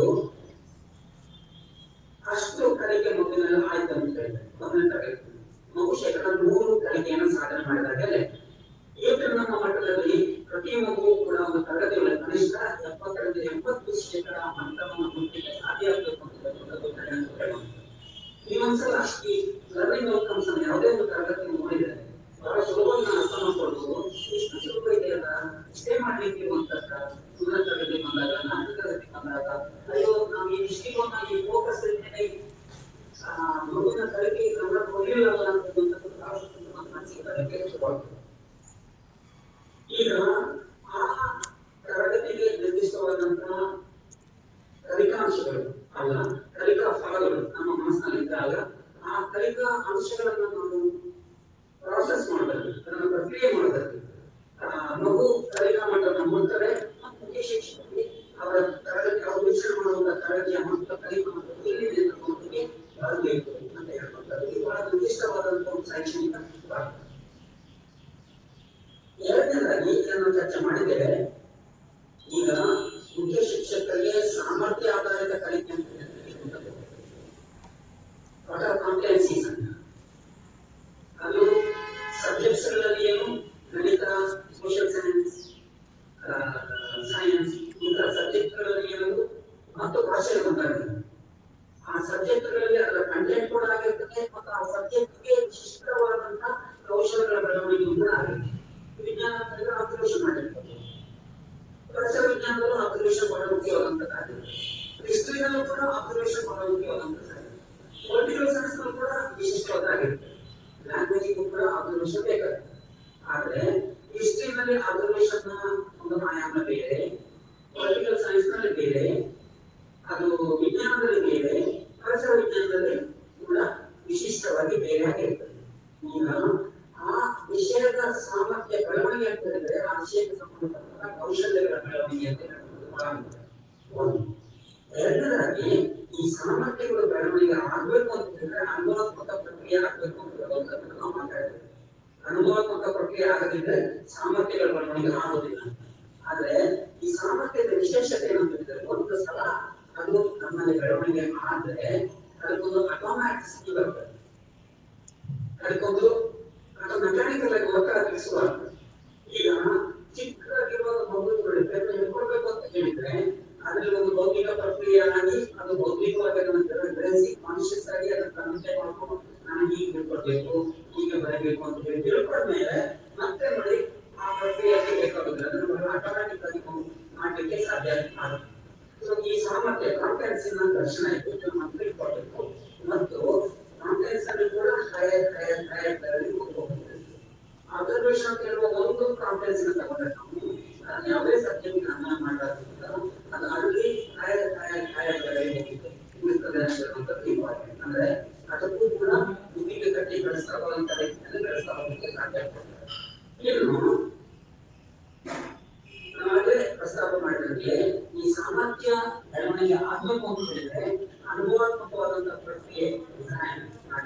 ಅಷ್ಟು ಕಲಿಕೆ ಮಗುವಿನಲ್ಲಿ ಆಯ್ತು ಅಂತ ಹೇಳಿದ್ರೆ ಒಂದನೇ ತರಗತಿ ಮಗು ಶೇಕಡ ನೂರು ಕಲಿಕೆಯನ್ನು ಸಾಧನೆ ಮಾಡಿದಾಗಲೇ ಇವತ್ತಿನ ನಮ್ಮ ಮಟ್ಟದಲ್ಲಿ ಪ್ರತಿ ಮಗು ಕೂಡ ಒಂದು ತರಗತಿಯಲ್ಲಿ ಕನಿಷ್ಠ ಎಪ್ಪತ್ತರಿಂದ ಎಂಬತ್ತು ಶೇಕಡ ಮಟ್ಟವನ್ನು ಮುಟ್ಟಲಿಕ್ಕೆ ಸಾಧ್ಯ ಆಗಬೇಕು ಅಂತ ಒಂದು ಕಡೆಯನ್ನು ಹೇಳೋಣ. ನೀವೊಂದ್ಸಲ ಈ ಲರ್ನಿಂಗ್ ಔಟ್ಕಮ್ಸ್ ಅನ್ನು ಯಾವುದೇ ಒಂದು ತರಗತಿ ನೋಡಿದ್ರೆ ಬಹಳ ಸುಲಭವಾಗಿ ನಾವು ಅರ್ಥ ಮಾಡ್ಕೊಳ್ಬೋದು ಇಷ್ಟು ಸುಲಭ ಇದೆ ಅಲ್ಲ ಇಷ್ಟೇ ಮಾಡ್ಲಿಕ್ಕೆ ಇರುವಂತಕ್ಕ ಮೂರನೇ ತರಗತಿ ಬಂದಾಗ ನಾಲ್ಕನೇ ತರಗತಿ ಬಂದಾಗ ಅಯ್ಯೋ ನಾವು ಈ ದೃಷ್ಟಿಕೋನ ಈ ಫೋಕಸ್ ಆ ಮಗುವಿನ ಕಲಿಕೆಗೆ ಗಮನ ಕೊಡಲಿಲ್ಲವಲ್ಲ ಅಂತಕ್ಕಂಥದ್ದು ಬಹಳ ನಮ್ಮ ಮನಸ್ಸಿಗೆ ತಲೆಗೆ ಶುರುವಾಗ್ತದೆ. ಈಗ ಆ ತರಗತಿಗೆ ನಿರ್ದಿಷ್ಟವಾದಂತಹ ಕಲಿಕಾಂಶಗಳು ಅಲ್ಲ ಕಲಿಕಾ ಫಲಗಳು ನಮ್ಮ ಮನಸ್ಸಿನಲ್ಲಿದ್ದಾಗ ಆ ಕಲಿಕಾ ಅಂಶಗಳನ್ನು ನಾವು ಪ್ರಾಸೆಸ್ ಮಾಡಬೇಕು ಅದನ್ನು ಪ್ರಕ್ರಿಯೆ ಮಾಡಬೇಕು ಆ, ಮಗು ಕಲಿಕಾ ಮಟ್ಟವನ್ನು ಮುಟ್ತಾರೆ ಮತ್ತು ಮುಖ್ಯ ಶಿಕ್ಷಕರಿಗೆ ಅವರ ತರಗತಿ ಅವರು ವೀಕ್ಷಣೆ ಮಾಡುವಂತಹ ತರಗತಿಯ ಮಟ್ಟ ಕಲಿಕಾ ಮಟ್ಟ ಎಲ್ಲಿದೆ ಅನ್ನೋದಕ್ಕೆ ಬರಬೇಕು ಅಂತ ಹೇಳ್ಕೊಳ್ತಾರೆ ಇದು ಬಹಳ ನಿರ್ದಿಷ್ಟವಾದಂತಹ ಒಂದು ಶೈಕ್ಷಣಿಕ ಭಾಗ ಎರಡನೇದಾಗಿ ಇದನ್ನು ಚರ್ಚೆ ಮಾಡಿದ್ದೇವೆ ಈಗ ಮುಖ್ಯ ಶಿಕ್ಷಕರಿಗೆ ಸಾಮರ್ಥ್ಯ ಆಧಾರಿತ ಕಲಿಕೆ ಅಂತ ಹೇಳ್ತಾರೆ. What are competencies ಅಂತ ಅದು ಸಬ್ಜೆಕ್ಟ್ಸ್ ಗಳಲ್ಲಿ ಏನು ಗಣಿತ ಸೋಷಿಯಲ್ ಸೈನ್ಸ್ ಸೈನ್ಸ್ ಇಂತಹ ಸಬ್ಜೆಕ್ಟ್ ಗಳಲ್ಲಿ ಏನದು ಮತ್ತು ಭಾಷೆಗೆ ಬಂದಾಗಿದೆ ಆ ಸಬ್ಜೆಕ್ಟ್ ಗಳಲ್ಲಿ ಅದರ ಕಂಟೆಂಟ್ ಕೂಡ ಆಗಿರ್ತದೆ ಮತ್ತು ಆ ಸಬ್ಜೆಕ್ಟ್ ಗೆ ವಿಶಿಷ್ಟವಾದಂತಹ ಕೌಶಲಗಳ ಬೆಳವಣಿಗೆ ಕೂಡ ಆಗುತ್ತೆ ವಿಜ್ಞಾನದಲ್ಲಿ ಅಬ್ಸರ್ವೇಷನ್ ಮಾಡಿರ್ತದೆ ಪರಿಸರ ವಿಜ್ಞಾನದಲ್ಲೂ ಅಬ್ಸರ್ವೇಷನ್ ಬಹಳ ಮುಖ್ಯವಾದಂತದ್ದಾಗಿದೆ ಹಿಸ್ಟ್ರಿನಲ್ಲೂ ಕೂಡ ಅಬ್ಸರ್ವೇಷನ್ ಬಹಳ ಮುಖ್ಯವಾದಂತದ್ದಾಗಿದೆ ಪೊಲಿಟಿಕಲ್ ಸೈನ್ಸ್ ಕೂಡ ವಿಶಿಷ್ಟವಾದಾಗಿರುತ್ತೆ ಲ್ಯಾಂಗ್ವೇಜಿಗೂ ಕೂಡ ಅಬ್ಸರ್ವೇಷನ್ ಬೇಕಾಗುತ್ತೆ ಆದ್ರೆ ಹಿಸ್ಟ್ರಿನಲ್ಲಿ ಅಬ್ಸರ್ವೇಷನ್ ಒಂದು ಆಯಾಮ ಬೇರೆ ಪೊಲಿಟಿಕಲ್ ಸೈನ್ಸ್ ನಲ್ಲಿ ಬೇರೆ ಅದು ವಿಜ್ಞಾನದಲ್ಲಿ ಬೇರೆ ಪರಿಸರ ವಿಜ್ಞಾನದಲ್ಲಿ ಕೂಡ ವಿಶಿಷ್ಟವಾಗಿ ಬೇರೆ ಆಗಿರ್ತದೆ ಈಗ ಆ ವಿಷಯದ ಸಾಮರ್ಥ್ಯ ಬೆಳವಣಿಗೆ ಅಂತ ಹೇಳಿದ್ರೆ ಆ ವಿಷಯಕ್ಕೆ ಸಂಬಂಧಪಟ್ಟ ಕೌಶಲ್ಯಗಳ ಬೆಳವಣಿಗೆ ಅಂತ ಹೇಳುವುದು ಬಹಳ ಮುಖ್ಯ. ಒಂದು ಎರಡನೇದಾಗಿ ಈ ಸಾಮರ್ಥ್ಯಗಳು ಬೆಳವಣಿಗೆ ಆಗ್ಬೇಕು ಅಂತ ಹೇಳಿದ್ರೆ ಅನುಭವಾತ್ಮಕ ಪ್ರಕ್ರಿಯೆ ಆಗ್ಬೇಕು ಅಂತ ಹೇಳುವಂಥದ್ದನ್ನ ನಾವು ಮಾತಾಡ್ತೇವೆ ಅನುಭವಾತ್ಮಕ ಪ್ರಕ್ರಿಯೆ ಆಗದಿದ್ರೆ ಸಾಮರ್ಥ್ಯಗಳ ಬೆಳವಣಿಗೆ ಆಗೋದಿಲ್ಲ ಆದ್ರೆ ಈ ಸಾಮರ್ಥ್ಯದ ವಿಶೇಷತೆ ಏನಂತ ಹೇಳಿದ್ರೆ ಒಂದು ಸಲ ಅದು ನಮ್ಮಲ್ಲಿ ಬೆಳವಣಿಗೆ ಆದ್ರೆ ಅದಕ್ಕೊಂದು ಅಟೋಮ್ಯಾಟಿಕ್ ಸ್ಥಿತಿ ಬರ್ತದೆ ಅದಕ್ಕೊಂದು ಅದು ಮೆಕ್ಯಾನಿಕಲ್ ಆಗಿ ಒತ್ತಡ ತಿಳಿಸುವಾಗ ಈಗ ಚಿಕ್ಕದಾಗಿರುವಾಗ ಮಗುಗಳು ಪೆನ್ನು ಹಿಡ್ಕೊಳ್ಬೇಕು ಅಂತ ಹೇಳಿದ್ರೆ ಅದ್ರಲ್ಲಿ ಒಂದು ಭೌತಿಕ ಪ್ರಕ್ರಿಯೆ ಆಗಿ ಅದು ಭೌತಿಕವಾಗಿ ಅದನ್ನು ಬೆಳೆಸಿ ಕಾನ್ಶಿಯಸ್ ಆಗಿ ಅದನ್ನ ಕನ್ಸೆ ಮಾಡ್ಕೊಂಡು ನಾನು ಹೀಗೆ ಹಿಡ್ಕೊಳ್ಬೇಕು ಹೀಗೆ ಬರಬೇಕು ಅಂತ ಹೇಳಿ ತಿಳ್ಕೊಂಡ್ಮೇಲೆ ಮತ್ತೆ ನೋಡಿ ಆ ಪ್ರಕ್ರಿಯೆಗೆ ಬೇಕಾಗುದಿಲ್ಲ ಅದನ್ನು ಬಹಳ ಆಟೋಮ್ಯಾಟಿಕ್ ಆಗಿ ಮಾಡ್ಲಿಕ್ಕೆ ಸಾಧ್ಯ ಆಗುತ್ತೆ ಸೊ ಈ ಸಾಮರ್ಥ್ಯ ಕಾನ್ಫಿಡೆನ್ಸಿನ ದರ್ಶನ ಇತ್ತು ಇದನ್ನು ನಾವು ತಿಳ್ಕೊಳ್ಬೇಕು ಮತ್ತು ಕಾನ್ಫಿಡೆನ್ಸ್ ಅಲ್ಲಿ ಕೂಡ ಹೈಯರ್ ಹೈಯರ್ ಹೈಯರ್ ಲೆವೆಲ್ ಹೋಗ್ಬೇಕು ಅಬ್ಸರ್ವೇಷನ್ ಅಂತ ಹೇಳುವ ಒಂದು ಕಾನ್ಫಿಡೆನ್ಸ್ ತಗೊಂಡ್ರೆ ನಾವು ನಾನು ಯಾವುದೇ ಸಬ್ಜೆಕ್ಟ್ ಅನ್ನ ಮಾಡಲಾಗಿಲ್ಲ ಅದು ಅಲ್ಲಿ ಹೈಯರ್ ಹೈಯರ್ ಹೈಯರ್ ಲೆವೆಲ್ ಹೋಗಿದೆ ಉಳಿಸ್ತದೆ ಅಂತ ಹೇಳುವಂಥದ್ದು ಇಂಪಾರ್ಟೆಂಟ್ ಅಂದ್ರೆ ಅದಕ್ಕೂ ಕೂಡ ಬುದ್ಧಿಗೆ ಕಟ್ಟಿ ಬೆಳೆಸ್ಕೊಳ್ಳುವಂತ ರೀತಿಯಲ್ಲಿ ಬೆಳೆಸ್ತಾ ಹೋಗ್ಲಿಕ್ಕೆ ಸಾಧ್ಯ ಆಗ್ತದೆ ಇನ್ನು ನಾವೇ ಪ್ರಸ್ತಾಪ ಮಾಡಿದಂತೆ ಈ ಸಾಮರ್ಥ್ಯ ಬೆಳವಣಿಗೆ ಆಗ್ಬೇಕು ಅಂತ ಹೇಳಿದ್ರೆ ಅನುಭವಾತ್ಮಕವಾದಂತಹ ಪ್ರಕ್ರಿಯೆ ಡಿಸೈನ್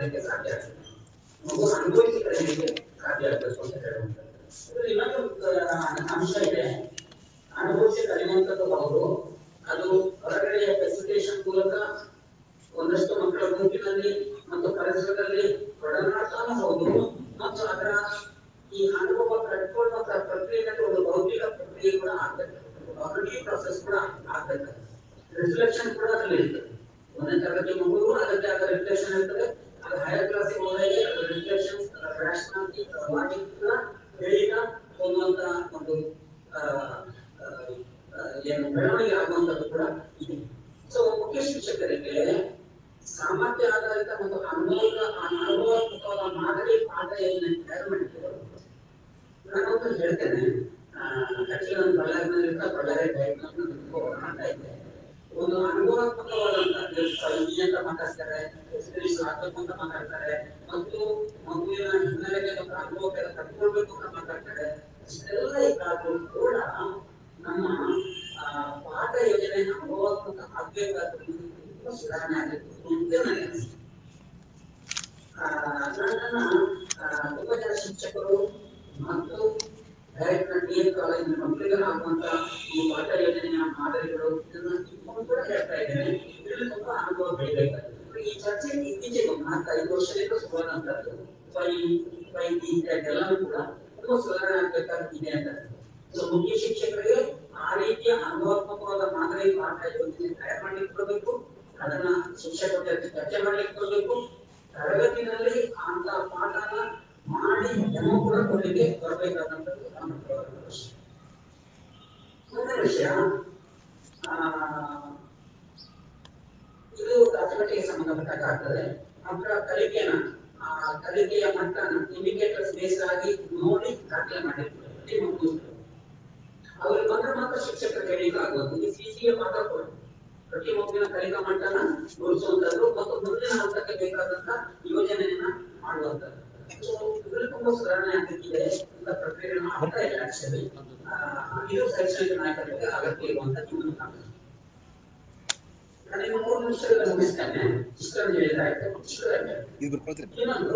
ಮಾಡಲಿಕ್ಕೆ ಸಾಧ್ಯ ಆಗ್ತದೆ ಮಗು ಅನುಭವಿಸಿ ಕಲಿಯಲಿಕ್ಕೆ ಸಾಧ್ಯ ಆಗಬೇಕು ಅಂತ ಹೇಳುವಂಥದ್ದು ಇದ್ರಲ್ಲಿ ಇನ್ನೊಂದು ಆ, ಅಂಶ ಇದೆ ಅನುಭವಿಸಿ ಕಲಿಯುವಂಥದ್ದು ಹೌದು ಅದು ಹೊರಗಡೆಯ ಫೆಸಿಲಿಟೇಷನ್ ಮೂಲಕ ಒಂದಷ್ಟು ಮಕ್ಕಳ ಗುಂಪಿನಲ್ಲಿ ಮತ್ತು ಪರಿಸರದಲ್ಲಿ ಒಡನಾಡ್ತಾನೂ ಹೌದು ಮತ್ತು ಅದರ ಈ ಅನುಭವ ಕಟ್ಕೊಳ್ಳುವಂತ ಪ್ರಕ್ರಿಯೆಯಲ್ಲಿ ಒಂದು ಭೌತಿಕ ಪ್ರಕ್ರಿಯೆ ಕೂಡ ಆಗ್ತದೆ ಕಾಗ್ನಿಟಿವ್ ಪ್ರಾಸೆಸ್ ಕೂಡ ಆಗ್ತದೆ ರಿಫ್ಲೆಕ್ಷನ್ ಕೂಡ ಅದರಲ್ಲಿ ಇರ್ತದೆ ಒಂದನೇ ತರಗತಿ ಮಗುವು ಅದಕ್ಕೆ ಅದರ ರಿಫ್ಲೆಕ್ಷನ್ ಇರ್ತದೆ ಅದು ಹೈಯರ್ ಕ್ಲಾಸಿಗೆ ಹೋದಾಗ ಅದರ ರಿಫ್ಲೆಕ್ಷನ್ ರಾಷನಾಲಿಟಿ ಲಾಜಿಕ್ ಕೂಡ ಬೆಳೀತಾ ಹೋಗುವಂತ ಒಂದು ಆ, ಆ, ಆ, ಏನು ಬೆಳವಣಿಗೆ ಆಗುವಂತದ್ದು ಕೂಡ ಇದೆ ಸೊ ಮುಖ್ಯ ಶಿಕ್ಷಕರಿಗೆ ಸಾಮರ್ಥ್ಯ ಆಧಾರಿತ ಮತ್ತು ಅನುಭವ ಅನುಭವಾತ್ಮಕವಾದ ಮಾದರಿ ಪಾಠ ಏನು ತಯಾರು ಮಾಡಿದ್ರು ನಾನೊಂದು ಹೇಳ್ತೇನೆ ಆಕ್ಚುಲಿ ನಾನು ಬಳ್ಳಾರಿನಲ್ಲಿ ಇರ್ತಾ ಬಳ್ಳಾರಿ ಡೈಗ್ನೋಸ್ ಮಾಡ್ತಾ ಇದ್ದೆ ಒಂದು ಅನುಭವಾತ್ಮಕವಾದಂತ ಈ ಅಂತ ಮಾತಾಡ್ತಾರೆ ಎಕ್ಸ್ಪೀರಿಯನ್ಸ್ ಆಗ್ಬೇಕು ಅಂತ ಮಾತಾಡ್ತಾರೆ ಮತ್ತು ಮಗುವಿನ ಹಿನ್ನೆಲೆಗೆ ಮತ್ತು ಅನುಭವಕ್ಕೆ ಕಟ್ಕೊಳ್ಬೇಕು ಅಂತ ಮಾತಾಡ್ತಾರೆ ಇಷ್ಟೆಲ್ಲ ಇದ್ದಾದ್ರೂ ಕೂಡ ನಮ್ಮ ಆ, ಪಾಠ ಯೋಜನೆ ಅನುಭವಾತ್ಮಕ ಆಗ್ಬೇಕಾದ್ರೂ ತುಂಬಾ ಸುಧಾರಣೆ ಆಗಬೇಕು ಅಂತ ನನಗೆ ಅನಿಸ್ತದೆ ಆ, ನನ್ನನ್ನ ಆ, ತುಂಬಾ ಜನ ಶಿಕ್ಷಕರು ಮತ್ತು ಡೈರೆಕ್ಟ್ ಡಿ ಎನ್ ಕಾಲೇಜಿನ ಮಕ್ಕಳಿಗೆ ಆಗುವಂತ ಈ ಪಾಠ ಯೋಜನೆಯ ಮಾದರಿಗಳು ಇದನ್ನ ಇಟ್ಕೊಂಡು ಕೂಡ ಹೇಳ್ತಾ ಇದ್ದೇನೆ ಇದರಲ್ಲಿ ತುಂಬಾ ಅನುಭವ ಬೆಳಿಬೇಕಾಗ್ತದೆ ಈ ಚರ್ಚೆ ಇತ್ತೀಚೆಗೆ ಒಂದು ನಾಲ್ಕೈದು ವರ್ಷದಿಂದ ಶುರುವಾದಂತದ್ದು ವೈ ವೈ ಎಲ್ಲವೂ ಕೂಡ ತುಂಬಾ ಸುಧಾರಣೆ ಆಗ್ಬೇಕಾಗಿದೆ ಅಂತ ಸೊ ಮುಖ್ಯ ಶಿಕ್ಷಕರಿಗೆ ಆ ರೀತಿಯ ಅನುಭವಾತ್ಮಕವಾದ ಮಾದರಿ ಪಾಠ ಯೋಜನೆ ತಯಾರು ಮಾಡ್ಲಿಕ್ಕೆ ಕೊಡಬೇಕು ಅದನ್ನ ಶಿಕ್ಷಕರ ಜೊತೆ ಚರ್ಚೆ ಮಾಡ್ಲಿಕ್ಕೆ ಕೊಡಬೇಕು ತರಗತಿನಲ್ಲಿ ಅಂತ ಪಾಠನ ಮಾಡಿ ಡೆಮೋ ಕೂಡ ಕೊಡ್ಲಿಕ್ಕೆ ಬರಬೇಕಾದಂಥದ್ದು ನಮ್ಮ ವಿಷಯ ಮುಂದಿನ ವಿಷಯ ಆ, ಇದು ದಾಖಲಾತಿಗೆ ಸಂಬಂಧಪಟ್ಟಾಗ ಆಗ್ತದೆ ಮಕ್ಕಳ ಕಲಿಕೆನ ಆ ಕಲಿಕೆಯ ಮಟ್ಟನ ಇಂಡಿಕೇಟರ್ಸ್ ಬೇಸ್ ಆಗಿ ನೋಡಿ ದಾಖಲೆ ಮಾಡಿರ್ತಾರೆ ಪ್ರತಿ ಮಕ್ಕಳು ಅವ್ರಿಗೆ ಬಂದ್ರೆ ಮಾತ್ರ ಶಿಕ್ಷಕರು ಹೇಳಿಕ್ಕೆ ಆಗುವುದು ಈ ಸಿಸಿಗೆ ಮಾತ್ರ ಕೊಡು ಪ್ರತಿ ಮಗುವಿನ ಕಲಿಕಾ ಮಟ್ಟನ ಗುರುತಿಸುವಂತದ್ದು ಮತ್ತು ಮುಂದಿನ ಹಂತಕ್ಕೆ ಬೇಕಾದಂತ ಯೋಜನೆಯನ್ನ ಮಾಡುವಂತದ್ದು ಸೊ ಇದ್ರಲ್ಲಿ ತುಂಬಾ ಸುಧಾರಣೆ ಆಗ್ತಿದೆ ಇಂಥ ಪ್ರಕ್ರಿಯೆಗಳನ್ನ ಆಗ್ತಾ ಇಲ್ಲ ಆಕ್ಚುಲಿ ಇದು ಶೈಕ್ಷಣಿಕ ನಾಯಕರಿಗೆ ಅಗತ್ಯ ಇರುವಂತ ಇನ್ನೊಂದು ಕಾರಣ ನಾನು ಇನ್ನು ಮೂರು ನಿಮಿಷದಲ್ಲಿ ಮುಗಿಸ್ತೇನೆ ಇಷ್ಟನ್ನು ಹೇಳಿದಾಯ್ತು ಚಿಕ್ಕದಾಗಿ ಇದು ಬರ್ಕೊಳ್ತೀರಿ ಇನ್ನೊಂದು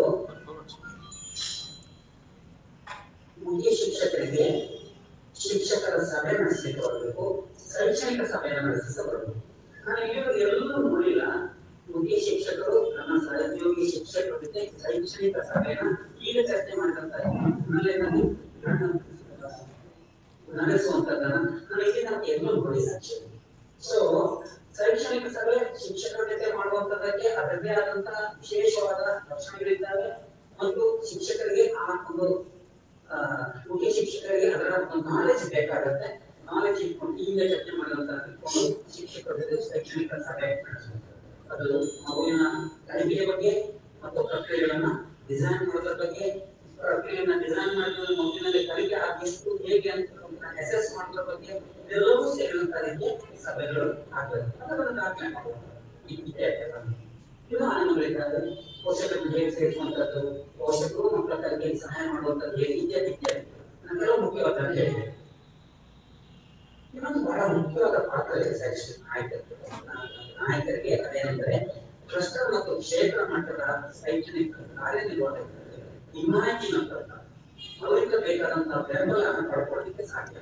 ಮುಖ್ಯ ಶಿಕ್ಷಕರಿಗೆ ಶಿಕ್ಷಕರ ಸಭೆ ನಡೆಸಲಿಕ್ಕೆ ಬರಬೇಕು ಶೈಕ್ಷಣಿಕ ಸಭೆಯನ್ನು ನಡೆಸಲಿಕ್ಕೆ ಬರಬೇಕು ನಾನು ಇಲ್ಲಿವರೆಗೂ ಎಲ್ಲೂ ನೋಡಿಲ್ಲ ಮುಖ್ಯ ಶಿಕ್ಷಕರು ನನ್ನ ಸಹೋದ್ಯೋಗಿ ಶಿಕ್ಷಕರ ಜೊತೆ ಶೈಕ್ಷಣಿಕ ಸಭೆಯನ್ನ ಈಗ ಚರ್ಚೆ ಮಾಡಿದಂತ ಹಿನ್ನೆಲೆಯಲ್ಲಿ ನಾನು ನಡೆಸುವಂತದ್ದನ್ನ ನಾನು ಇಲ್ಲಿ ನಾನು ಎಲ್ಲೂ ನೋಡಿಲ್ಲ ಸೊ ಶೈಕ್ಷಣಿಕ ಸಭೆ ಶಿಕ್ಷಕರ ಜೊತೆ ಮಾಡುವಂತದಕ್ಕೆ ಅದರದೇ ಆದಂತಹ ವಿಶೇಷವಾದ ಲಕ್ಷಣಗಳಿದ್ದಾವೆ ಮತ್ತು ಶಿಕ್ಷಕರಿಗೆ ಆ ಒಂದು ಆ, ಮುಖ್ಯ ಶಿಕ್ಷಕರಿಗೆ ಅದರ ಒಂದು ನಾಲೆಜ್ ಬೇಕಾಗುತ್ತೆ ನಾಲೆಜ್ ಇಟ್ಕೊಂಡು ಈಗ ಚರ್ಚೆ ಮಾಡುವಂತಹ ಇಟ್ಕೊಂಡು ಶಿಕ್ಷಕರ ಜೊತೆ ಶೈಕ್ಷಣಿಕ ಸಭೆ ನಡೆಸುವಂಥದ್ದು. ಅದು ಮಗುವಿನ ಕಲಿಕೆಯ ಬಗ್ಗೆ ಮತ್ತು ಪ್ರಕ್ರಿಯೆಗಳನ್ನ ಡಿಸೈನ್ ಮಾಡೋದ್ರ ಬಗ್ಗೆ ಪ್ರಕ್ರಿಯೆಯನ್ನ ಡಿಸೈನ್ ಮಾಡಿದ ಮಗುವಿನಲ್ಲಿ ಕಲಿಕೆ ಆಗಬೇಕು ಹೇಗೆ ಅಂತ ಅಸೆಸ್ ಮಾಡೋದ್ರ ಬಗ್ಗೆ ಇದೆಲ್ಲವೂ ಸೇರಿದಂತ ರೀತಿಯ ಸಭೆಗಳು ಆಗ್ತದೆ ಅದನ್ನು ದಾಖಲೆ ಮಾಡುವಂಥದ್ದು ಈ ವಿದ್ಯಾರ್ಥಿಗಳನ್ನು ಇನ್ನು ಆನಂದಗಳಿದ್ದಾವೆ ಪೋಷಕರನ್ನು ಹೇಗೆ ಸೇರಿಸುವಂತದ್ದು ಪೋಷಕರು ಮಕ್ಕಳ ಕಲಿಕೆಗೆ ಸಹಾಯ ಮಾಡುವಂತದ್ದು ಹೇಗೆ ಇತ್ಯಾದಿ ಇತ್ಯಾದಿ ನಾನೆಲ್ಲ ಮುಖ್ಯವಾದ ಹೇಳಿದೆ ಇನ್ನೊಂದು ಬಹಳ ಮುಖ್ಯವಾದ ಪಾತ್ರ ಇದೆ ಸೆಕ್ಷನ್ ನಾಯಕರಿಗೆ ನಾಯಕರಿಗೆ ಅದೇನೆಂದರೆ ಕ್ಲಸ್ಟರ್ ಮತ್ತು ಕ್ಷೇತ್ರ ಮಟ್ಟದ ಶೈಕ್ಷಣಿಕ ಕಾರ್ಯನಿರ್ವಹಣೆ ಇಮ್ಯಾಜಿನ್ ಅಂತ ಅವರಿಂದ ಬೇಕಾದಂತಹ ಬೆಂಬಲವನ್ನು ಪಡ್ಕೊಳ್ಳಿಕ್ಕೆ ಸಾಧ್ಯ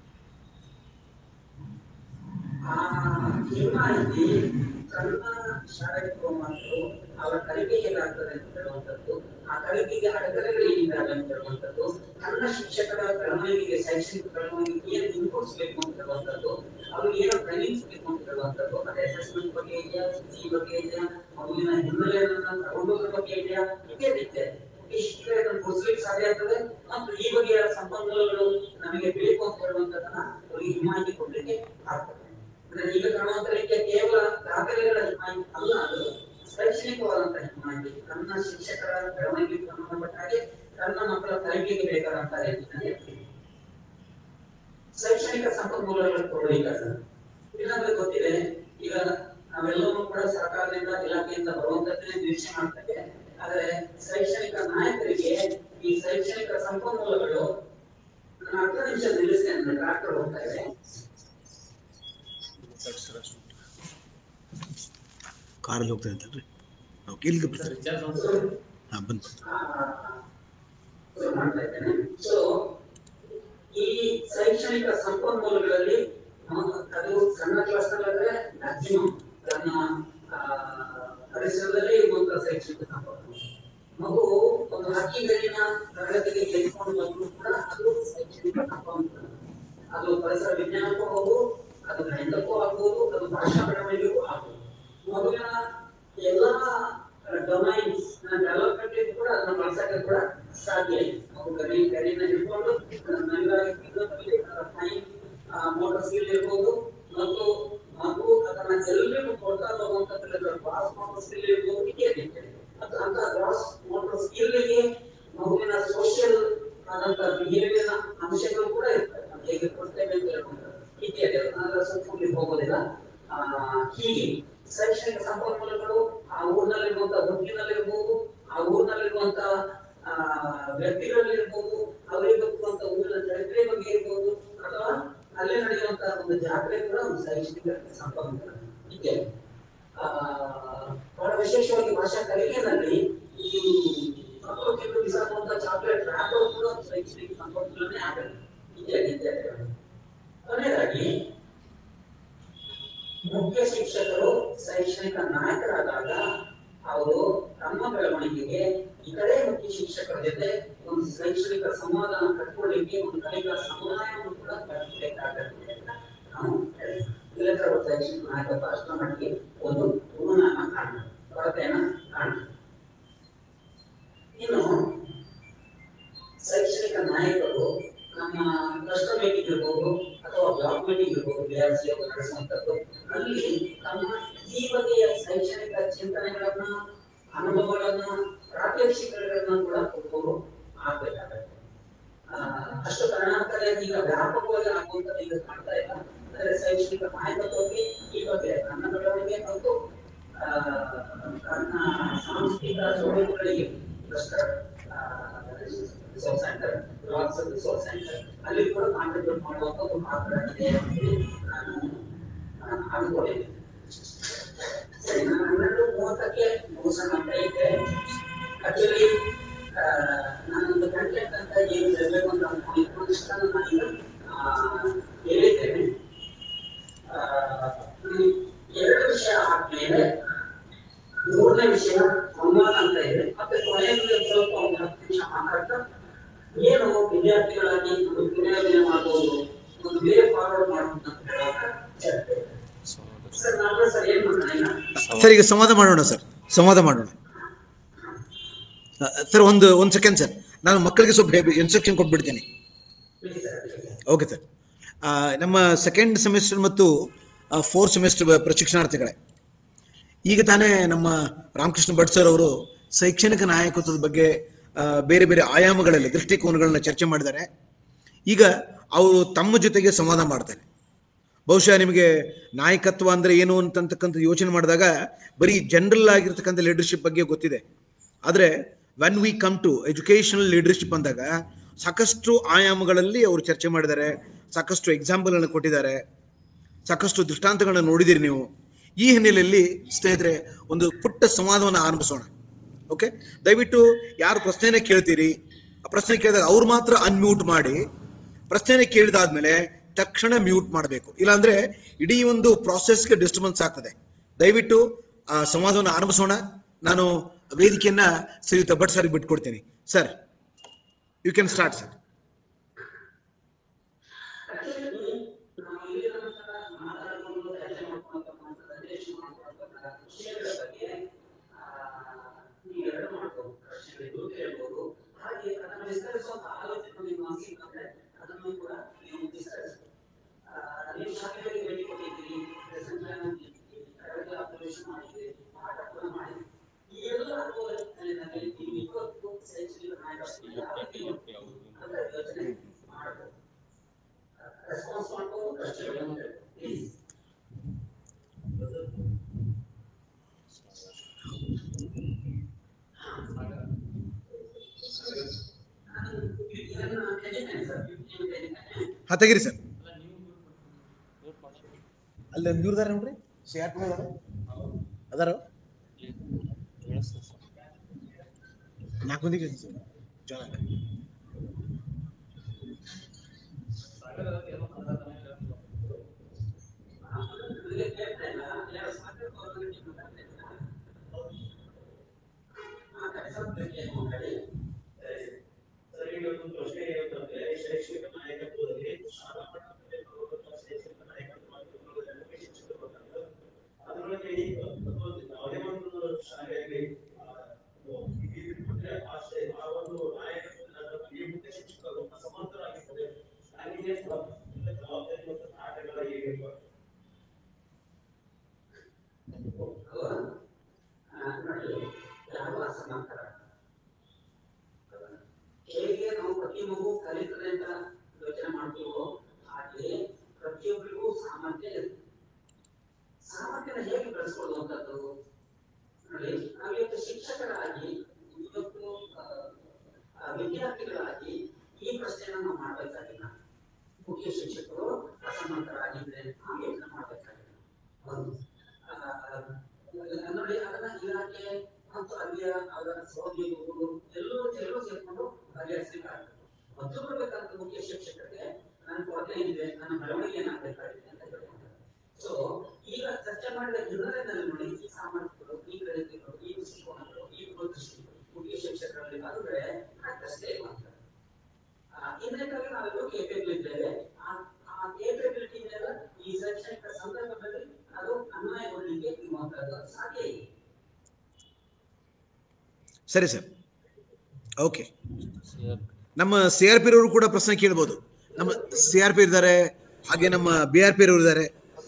ಆ ಹಿಮಾಯಿತಿ ಸಣ್ಣ ಶಾಲೆಗೆ ಮಕ್ಕಳು ಅವರ ಕಲಿಕೆ ಹೇಗಾಗ್ತದೆ ಅಂತ ಹೇಳುವಂಥದ್ದು ಆ ಕಲಿಕೆಗೆ ಅಡೆತಡೆಗಳು ಏನಿದ್ದಾವೆ ಅಂತ ಹೇಳುವಂಥದ್ದು ನನ್ನ ಶಿಕ್ಷಕರ ಬೆಳವಣಿಗೆಗೆ ಶೈಕ್ಷಣಿಕ ಬೆಳವಣಿಗೆಗೆ ಏನು ಇನ್ಪುಟ್ಸ್ ಬೇಕು ಅಂತ ಹೇಳುವಂಥದ್ದು ಅವ್ರಿಗೆ ಏನೋ ಟ್ರೈನಿಂಗ್ಸ್ ಬೇಕು ಅಂತ ಹೇಳುವಂಥದ್ದು ಅದು ಅಸೆಸ್ಮೆಂಟ್ ಬಗ್ಗೆ ಇದೆಯಾ ಸಿ ಬಗ್ಗೆ ಇದೆಯಾ ಮಗುವಿನ ಹಿನ್ನೆಲೆಯನ್ನ ತಗೊಂಡೋದ್ರ ಬಗ್ಗೆ ಇದೆಯಾ ಇತ್ಯಾದಿ ಇತ್ಯಾದಿ ಈ ಶಿಕ್ಷಕರನ್ನು ಗುರುತಿಸಲಿಕ್ಕೆ ಸಾಧ್ಯ ಆಗ್ತದೆ ಮತ್ತು ಈ ಬಗೆಯ ಸಂಪನ್ಮೂಲಗಳು ನಮಗೆ ಬೇಕು ಅಂತ ಹೇಳುವಂಥದ್ದನ್ನ ಅವರಿಗೆ ಹಿಮಾಯಿತಿ ಕೊಡ್ಲಿಕ್ಕೆ ಆಗ್ತದೆ ಅಂದ್ರೆ ಈಗ ಕಾಣುವಂತ ರೀತಿಯ ಕೇವಲ ದಾಖಲೆಗಳ ಹಿಮಾಯಿತಿ ಅಲ್ಲ ಅದು ಶೈಕ್ಷಣಿಕವಾದಂತಹ ಹಿಮಾಯಿತಿ ತನ್ನ ಶಿಕ್ಷಕರ ಬೆಳವಣಿಗೆಗೆ ಸಂಬಂಧಪಟ್ಟ ಹಾಗೆ ತನ್ನ ಮಕ್ಕಳ ಕಲಿಕೆಗೆ ಬೇಕಾದಂತಹ ರೀತಿಯಲ್ಲಿ ಶೈಕ್ಷಣಿಕ ಸಂಪನ್ಮೂಲಗಳು ಕೊಡಲಿಕ್ಕೆ ಸರ್ ಇಲ್ಲಾಂದ್ರೆ ಗೊತ್ತಿದೆ ಈಗ ನಾವೆಲ್ಲವೂ ಕೂಡ ಸರ್ಕಾರದಿಂದ ಇಲಾಖೆಯಿಂದ ಬರುವಂತದ್ದನ್ನೇ ನಿರೀಕ್ಷೆ ಮಾಡ್ತೇವೆ ಆದ್ರೆ ಶೈಕ್ಷಣಿಕ ನಾಯಕರಿಗೆ ಈ ಶೈಕ್ಷಣಿಕ ಸಂಪನ್ಮೂಲಗಳು ನಾನು ಅರ್ಧ ನಿಮಿಷ ನಿಲ್ಲಿಸ್ತೇನೆ ಡಾಕ್ಟರ್ ಹೋಗ್ತಾ ಇದೆ ಕಾರಲ್ಲಿ ಹೋಗ್ತಾ ಇದ್ದಾರ್ರಿ ಓಕೆ ಇಲ್ಲಿಗೆ ಬರ್ತಾರೆ ಹಾಂ ಬಂತು ಶುರು ಮಾಡ್ತಾ ಇದ್ದೇನೆ ಸೊ ಈ ಶೈಕ್ಷಣಿಕ ಸಂಪನ್ಮೂಲಗಳಲ್ಲಿ ಮ- ಅದು ಸಣ್ಣ ಕ್ಲಾಸ್ ನಲ್ಲಾದ್ರೆ ಮ್ಯಾಕ್ಸಿಮಮ್ ತನ್ನ ಆ, ಪರಿಸರದಲ್ಲಿ ಇರುವಂತಹ ಶೈಕ್ಷಣಿಕ ಸಂಪನ್ಮೂಲ ಮಗು ಒಂದು ಹಕ್ಕಿಗರಿನ ತರಗತಿಗೆ ತೆಗೆದುಕೊಂಡು ಬಂದ್ರು ಕೂಡ ಅದು ಶೈಕ್ಷಣಿಕ ಸಂಪನ್ಮೂಲ ಅದು ಪರಿಸರ ವಿಜ್ಞಾನಕ್ಕೂ ಹೌದು ಅದು ಗಣಿತಕ್ಕೂ ಆಗ್ಬೋದು ಅದು ಭಾಷಾ ಬೆಳವಣಿಗೆಗೂ ಆಗ್ಬೋದು ಮಗುವಿನ ಎಲ್ಲಾ ಡೊಮೈನ್ಸ್ ಡೆವಲಪ್ಮೆಂಟ್ ಕೂಡ ಅದನ್ನ ಬಳಸಕ್ಕೆ ಕೂಡ ಸಾಧ್ಯ ಇದೆ ಮಗು ಗಣಿ ಗಣಿನ ಹಿಡ್ಕೊಂಡು ಟೈಮ್ ಮೋಟರ್ ಸ್ಕಿಲ್ ಇರ್ಬೋದು ಮತ್ತು ಮಗು ಅದನ್ನ ಎಲ್ರಿಗೂ ಕೊಡ್ತಾ ಹೋಗುವಂತ ಗ್ರಾಸ್ ಮೋಟರ್ ಸ್ಕಿಲ್ ಇರ್ಬೋದು ಇತ್ಯಾದಿ ಮತ್ತು ಅಂತ ಗ್ರಾಸ್ ಮೋಟರ್ ಸ್ಕಿಲ್ಗೆ ಮಗುವಿನ ಸೋಷಿಯಲ್ ಆದಂತ ಬಿಹೇವಿಯರ್ ಅಂಶಗಳು ಕೂಡ ಇರ್ತವೆ ನಾವು ಹೇಗೆ ಕೊಡ್ತೇವೆ ಅಂತ ಹೇಳ್ಕೊಂಡು ಇತ್ಯಾದಿ ಅದನ್ನ ಸಂಪೂರ್ಣ ಹೋಗೋದಿಲ್ಲ ಆ, ಹೀಗೆ ಶೈಕ್ಷಣಿಕ ಸಂಪನ್ಮೂಲಗಳು ಆ ಊರಿನಲ್ಲಿರುವಂತ ಬುಕ್ಕಿನಲ್ಲಿರ್ಬೋದು ಆ ಊರಿನಲ್ಲಿರುವಂತ ಆ, ವ್ಯಕ್ತಿಗಳಲ್ಲಿರ್ಬೋದು ಅವರಿಗೆ ಗೊತ್ತಿರುವಂತ ಊರಿನ ಚರಿತ್ರೆ ಬಗ್ಗೆ ಇರ್ಬೋದು ಅಥವಾ ಅಲ್ಲಿ ನಡೆಯುವಂತ ಒಂದು ಜಾತ್ರೆ ಕೂಡ ಒಂದು ಶೈಕ್ಷಣಿಕ ಸಂಪನ್ಮೂಲ ಇತ್ಯಾದಿ ಆ, ಬಹಳ ವಿಶೇಷವಾಗಿ ಭಾಷಾ ಕಲಿಕೆಯಲ್ಲಿ ಈ ಮಕ್ಕಳು ಕೆಲವು ಬಿಸಾಕುವಂತ ಚಾಕ್ಲೇಟ್ ರ್ಯಾಪರ್ ಕೂಡ ಒಂದು ಶೈಕ್ಷಣಿಕ ಸಂಪನ್ಮೂಲನೇ ಆಗಲ್ಲ ಇತ್ಯಾದಿ ಇತ್ಯಾದಿಗಳು ಕೊನೆಯದಾಗಿ ಮುಖ್ಯ ಶಿಕ್ಷಕರು ಶೈಕ್ಷಣಿಕ ನಾಯಕರಾದಾಗ ಅವರು ತಮ್ಮ ಬೆಳವಣಿಗೆಗೆ ಇತರೆ ಮುಖ್ಯ ಶಿಕ್ಷಕರ ಜೊತೆ ಒಂದು ಶೈಕ್ಷಣಿಕ ಸಂವಾದನ ಕಟ್ಕೊಳ್ಳಿಕ್ಕೆ ಒಂದು ಕಲಿಕಾ ಸಮುದಾಯವನ್ನು ಕೂಡ ಕಟ್ಟಬೇಕಾಗುತ್ತೆ ಅಂತ ನಾವು ಹೇಳ್ತೀವಿ. ಇಲ್ಲದ್ರೆ ಅವರು ಶೈಕ್ಷಣಿಕ ನಾಯಕತ್ವ ಅಷ್ಟರ ಮಟ್ಟಿಗೆ ಒಂದು ಗುಣನ ಕಾಣ್ತದೆ ಕೊರತೆಯನ್ನ ಕಾಣ್ತದೆ ಇನ್ನು ಶೈಕ್ಷಣಿಕ ನಾಯಕರು ನಮ್ಮ ಕ್ಲಸ್ಟರ್ ಮೀಟಿಂಗ್ ಇರ್ಬೋದು ಅಥವಾ ಬ್ಲಾಕ್ ಮೀಟಿಂಗ್ ಇರ್ಬೋದು ಬಿಆರ್ಸಿ ಅವರು ನಡೆಸುವಂತದ್ದು ಅಲ್ಲಿ ತಮ್ಮ ಈ ಬಗೆಯ ಶೈಕ್ಷಣಿಕ ಚಿಂತನೆಗಳನ್ನ ಅನುಭವಗಳನ್ನ ಪ್ರಾತ್ಯಕ್ಷಿಕೆಗಳನ್ನ ಕೂಡ ಕೊಟ್ಟವರು ಆಗ್ಬೇಕಾಗತ್ತೆ ಆ, ಅಷ್ಟು ಪರಿಣಾಮಕಾರಿಯಾಗಿ ಈಗ ವ್ಯಾಪಕವಾಗಿ ಆಗುವಂತದ್ದು ಈಗ ಕಾಣ್ತಾ ಇಲ್ಲ ಅಂದ್ರೆ ಶೈಕ್ಷಣಿಕ ನಾಯಕತ್ವಕ್ಕೆ ಈ ಬಗ್ಗೆ ನನ್ನ ಬೆಳವಣಿಗೆ ಮತ್ತು ಆ, ನನ್ನ ಸಾಂಸ್ಕೃತಿಕ ಚಳುವಳಿಗಳಿಗೆ cluster resource centre blocks resource centre ಅಲ್ಲಿ ಕೂಡ ಕಾಂಟ್ರಿಬ್ಯೂಟ್ ಮಾಡುವಂತ ಒಂದು ಪಾತ್ರ ಇದೆ ಅಂತ ಹೇಳಿ ನಾನು ನಾನು ಅಂದ್ಕೊಂಡಿದ್ದೀನಿ ಸರಿ ನಾನು ಹನ್ನೆರಡು ಮೂವತ್ತಕ್ಕೆ ಮುಗಿಸೋಣ ಅಂತ ಇದ್ದೆ ಆಕ್ಚುಲಿ ನಾನೊಂದು ಕಂಟೆಂಟ್ ಅಂತ ಏನು ಹೇಳಬೇಕು ಅಂತ ಅನ್ಕೊಂಡಿದ್ದು ಇಷ್ಟನ್ನು ನಾನೀಗ ಆ, ಹೇಳಿದ್ದೇನೆ ಆ, ಹ್ಮ್, ಎರಡು ವಿಷಯ ಆದ್ಮೇಲೆ ಮೂರನೇ ವಿಷಯ ಸಂವಾದ ಅಂತ ಇದೆ ಮತ್ತೆ ಕೊನೆಯಲ್ಲಿ ಸ್ವಲ್ಪ ಒಂದು ಹತ್ತು ನಿಮಿಷ ಮಾತಾಡ್ತಾ ಏನು ವಿದ್ಯಾರ್ಥಿಗಳಾಗಿ ಒಂದು ಕ್ರಿಯಾಯೋಜನೆ ಮಾಡಬಹುದು ಒಂದು ಬೇರೆ ಫಾರ್ವರ್ಡ್ ಮಾಡುವಂತ ಹೇಳುವಾಗ ಚರ್ಚೆ ಸರ್ ನಾನು ಸರ್ ಏನ್ ಮಾಡೋಣ ಈಗ ಸರ್ ಈಗ ಸಂವಾದ ಮಾಡೋಣ ಸರ್ ಸಂವಾದ ಮಾಡೋಣ ಸರ್ ಒಂದು ಒಂದು ಸೆಕೆಂಡ್ ಸರ್ ನಾನು ಮಕ್ಕಳಿಗೆ ಸ್ವಲ್ಪ ಇನ್ಸ್ಟ್ರಕ್ಷನ್ ಕೊಟ್ಬಿಡ್ತೀನಿ ಪ್ಲೀಸ್ ಸರ್ ಓಕೆ ಸರ್ ಆ, ನಮ್ಮ ಸೆಕೆಂಡ್ ಸೆಮಿಸ್ಟರ್ ಮತ್ತು ಫೋರ್ತ್ ಸೆಮಿಸ್ಟರ್ ಪ್ರಶಿಕ್ಷಣಾರ್ಥಿಗಳೇ ಈಗ ತಾನೇ ನಮ್ಮ ರಾಮಕೃಷ್ಣ ಭಟ್ ಸರ್ ಅವರು ಶೈಕ್ಷಣಿಕ ನಾಯಕತ್ವದ ಬಗ್ಗೆ ಆ, ಬೇರೆ ಬೇರೆ ಆಯಾಮಗಳಲ್ಲಿ ದೃಷ್ಟಿಕೋನಗಳನ್ನ ಚರ್ಚೆ ಮಾಡಿದ್ದಾರೆ ಈಗ ಅವರು ತಮ್ಮ ಜೊತೆಗೆ ಸಂವಾದ ಮಾಡ್ತಾರೆ ಬಹುಶಃ ನಿಮಗೆ ನಾಯಕತ್ವ ಅಂದ್ರೆ ಏನು ಅಂತಕ್ಕಂಥ ಯೋಚನೆ ಮಾಡಿದಾಗ ಬರೀ ಜನರಲ್ ಆಗಿರ್ತಕ್ಕಂಥ ಲೀಡರ್ಶಿಪ್ ಬಗ್ಗೆ ಗೊತ್ತಿದೆ ಆದರೆ when we come to educational leadership ಅಂದಾಗ ಸಾಕಷ್ಟು ಆಯಾಮಗಳಲ್ಲಿ ಅವರು ಚರ್ಚೆ ಮಾಡಿದ್ದಾರೆ ಸಾಕಷ್ಟು ಎಕ್ಸಾಂಪಲ್ಗಳನ್ನ ಕೊಟ್ಟಿದ್ದಾರೆ ಸಾಕಷ್ಟು ದೃಷ್ಟಾಂತಗಳನ್ನ ನೋಡಿದಿರಿ ನೀವು ಈ ಹಿನ್ನೆಲೆಯಲ್ಲಿ ಸ್ನೇಹಿತರೆ ಒಂದು ಪುಟ್ಟ ಸಂವಾದವನ್ನು ಆರಂಭಿಸೋಣ ಓಕೆ ದಯವಿಟ್ಟು ಯಾರು ಪ್ರಶ್ನೆನ ಕೇಳ್ತೀರಿ ಆ ಪ್ರಶ್ನೆ ಕೇಳಿದಾಗ ಅವ್ರು ಮಾತ್ರ ಅನ್ಮ್ಯೂಟ್ ಮಾಡಿ ಪ್ರಶ್ನೆನ ಕೇಳಿದಾದ್ಮೇಲೆ ತಕ್ಷಣ ಮ್ಯೂಟ್ ಮಾಡಬೇಕು ಇಲ್ಲಾಂದ್ರೆ ಇಡೀ ಒಂದು ಪ್ರಾಸೆಸ್ಗೆ ಡಿಸ್ಟರ್ಬೆನ್ಸ್ ಆಗ್ತದೆ ದಯವಿಟ್ಟು ಆ ಸಂವಾದವನ್ನು ಆರಂಭಿಸೋಣ ನಾನು ವೇದಿಕೆಯನ್ನ ಶ್ರೀಯುತ ಭಟ್ ಸರ್ ಬಿಟ್ಕೊಡ್ತೀನಿ sir you can start sir actually ನಾವು ಇಲ್ಲಿ ತನಕ ಮಾತಾಡ್ಕೊಂಡು ಚರ್ಚೆ ಮಾಡ್ಕೊಂತ ಅಧ್ಯಕ್ಷ ಮಾಡ್ಕೊಂತ ವಿಷಯಗಳ ಬಗ್ಗೆ ಆ, ನೀವು ಎರಡು ಮಾಡ್ಬೋದು ಪ್ರಶ್ನೆಗಳು ಕೇಳ್ಬೋದು ಹಾಗೆ ಅದನ್ನು ವಿಸ್ತರಿಸುವಂತ ಆಲೋಚನೆ ನಿಮ್ಮ ಮನಸ್ಸಿಗೆ ಬಂದ್ರೆ ಅದನ್ನು ಕೂಡ ನೀವು ವಿಸ್ತರಿಸಬಹುದು ನೀವು ಶಾಲೆಗಳಿಗೆ ಭೇಟಿ ಕೊಟ್ಟಿದ್ದೀರಿ ಲೆಸನ್ ಪ್ಲಾನ್ ತರಗತಿ ಅಬ್ಸರ್ವೇಷನ್ ಮಾಡಿದ್ದೀರಿ ಪಾಠ ಕೂಡ ಮಾಡಿದ್ದೀರಿ ಈ ಎಲ್ಲ ಅನುಭವಗಳಲ್ಲಿ ನೀವು ಇವತ್ತು ಶೈಕ್ಷಣಿಕ ನಾಯಕತ್ವ ಯಾವ ರೀತಿ ಅಂತ ಯೋಚನೆ ಮಾಡಬಹುದು ರೆಸ್ಪಾನ್ಸ್ ಮಾಡ್ಬೋದು ಪ್ರಶ್ನೆಗಳನ್ನು ಪ್ಲೀಸ್ ಇದನ್ನ ಎಜುಕೇಶನ್ ಸರ್ ಹಾ ತೆಗಿರಿ ಸರ್ ಅಲ್ಲಿ ಮ್ಯೂರ್ದಾರ ನೋಡ್ರಿ ಶೇರ್ ಅದಾರ ಕೇಳಿಸ್ತದೆ ಸರ್ ನಾಲ್ಕು ಮಂದಿಗೆ ಸರ್ ಜಾಯ್ನ್ ಆಗಿ. ಸರ್ ಈಗ ಒಂದು ಪ್ರಶ್ನೆ ಏನಂತಂದ್ರೆ ಶೈಕ್ಷಣಿಕ ನಾಯಕತ್ವದಲ್ಲಿ ಶಾಲಾ ಮಟ್ಟದಲ್ಲಿ ಬರುವಂತಹ ಶೈಕ್ಷಣಿಕ ನಾಯಕತ್ವ ಶಿಕ್ಷಕರು ಬಂದಾಗ ಅದರೊಳಗೆ ಈ ಒಂದು ಯಾವುದೇ ಒಂದು ಶಾಲೆಯಲ್ಲಿ ಆ, ಈ ಅಂದ್ರೆ ಆ ಶೈ- ಆ ಒಂದು ನಾಯಕತ್ವ ಈ ಮುಖ್ಯ ಶಿಕ್ಷಕರು ಅಸಮರ್ಥರಾಗಿದ್ದಾರೆ ನನಗೆ ಜವಾಬ್ದಾರಿ ಮತ್ತು ಆಟಗಳ ಹೇಗಿರುವ ಯಾವ ಅಸಮರ್ಥ ಹೇಗೆ ನಾವು ಪ್ರತಿ ಮಗು ಕಲಿತದೆ ಅಂತ ಯೋಚನೆ ಮಾಡ್ತೀವೋ ಹಾಗೆ ಪ್ರತಿಯೊಬ್ಬರಿಗೂ ಸಾಮರ್ಥ್ಯ ಇರುತ್ತೆ ಸಾಮರ್ಥ್ಯನ ಹೇಗೆ ಬೆಳೆಸ್ಕೊಳ್ಳುವಂಥದ್ದು ನೋಡಿ ನಾವಿವತ್ತು ಶಿಕ್ಷಕರಾಗಿ ಇವತ್ತು ಆ, ಆ, ವಿದ್ಯಾರ್ಥಿಗಳಾಗಿ ಈ ಪ್ರಶ್ನೆಯನ್ನ ನಾವು ಮಾಡ್ಬೇಕಾಗಿಲ್ಲ ಮುಖ್ಯ ಶಿಕ್ಷಕರು ಅಸಮರ್ಥರಾಗಿದ್ರೆ ನಾವು ಯೋಚನೆ ಮಾಡ್ಬೇಕಾಗಿಲ್ಲ ಒಂದು ಆ, ಆ, ನೋಡಿ ಅದನ್ನ ಇಲಾಖೆ ಮತ್ತು ಅಲ್ಲಿಯ ಅವರ ಸಹೋದ್ಯೋಗಿಗಳು ಎಲ್ಲರೂ ಎಲ್ಲರೂ ಸೇರ್ಕೊಂಡು ಬಗೆಹರಿಸಬೇಕಾಗ್ತದೆ ಮೊದಲು ಬರ್ಬೇಕಂತ ಮುಖ್ಯ ಶಿಕ್ಷಕರಿಗೆ ನನ್ನ ಕೊರತೆ ಏನಿದೆ ನನ್ನ ಬೆಳವಣಿಗೆ ಏನಾಗಬೇಕಾಗಿದೆ ಅಂತ ಹೇಳ್ತಾರೆ ಸೊ ಈಗ ಚರ್ಚೆ ಮಾಡಿದ ಹಿನ್ನೆಲೆಯಲ್ಲಿ ನೋಡಿ ಈ ಸಾಮರ್ಥ್ಯಗಳು ಈ ಗ್ರಹಿಕೆಗಳು ಈ ದೃಷ್ಟಿಕೋನಗಳು ಈ ದೃಷ್ಟಿ ಮುಖ್ಯ ಶಿಕ್ಷಕರಲ್ಲಿ ಬಂದ್ರೆ ಅಷ್ಟೇ ಮಾತ್ರ ಇನ್ನೇನಾಗಿ ನಾವೆಲ್ಲರೂ ಕೇಪೇಬಲ್ ಇದ್ದೇವೆ ಆ ಆ ಕೇಪಬಿಲಿಟಿ ಮೇಲೆ ಈ ಶೈಕ್ಷಣಿಕ ಸಂದರ್ಭದಲ್ಲಿ ಅದು ಅನ್ವಯಗೊಳ್ಳಲಿಕ್ಕೆ ಇರುವಂತದ್ದು ಸಾಧ್ಯ ಇದೆ ಸರಿ ಸರ್ ಓಕೆ ಸಿ ಆರ್ ನಮ್ಮ ಸಿ ಆರ್ ಪಿ ಅವರು ಕೂಡ ಪ್ರಶ್ನೆ ಕೇಳ್ಬೋದು ನಮ್ಮ ಸಿ ಆರ್ ಪಿ ಇದ್ದಾರೆ ಹಾಗೆ ನಮ್ಮ ಬಿ ಆರ್ ಪಿ ಅವರು ಇದ್ದಾರೆ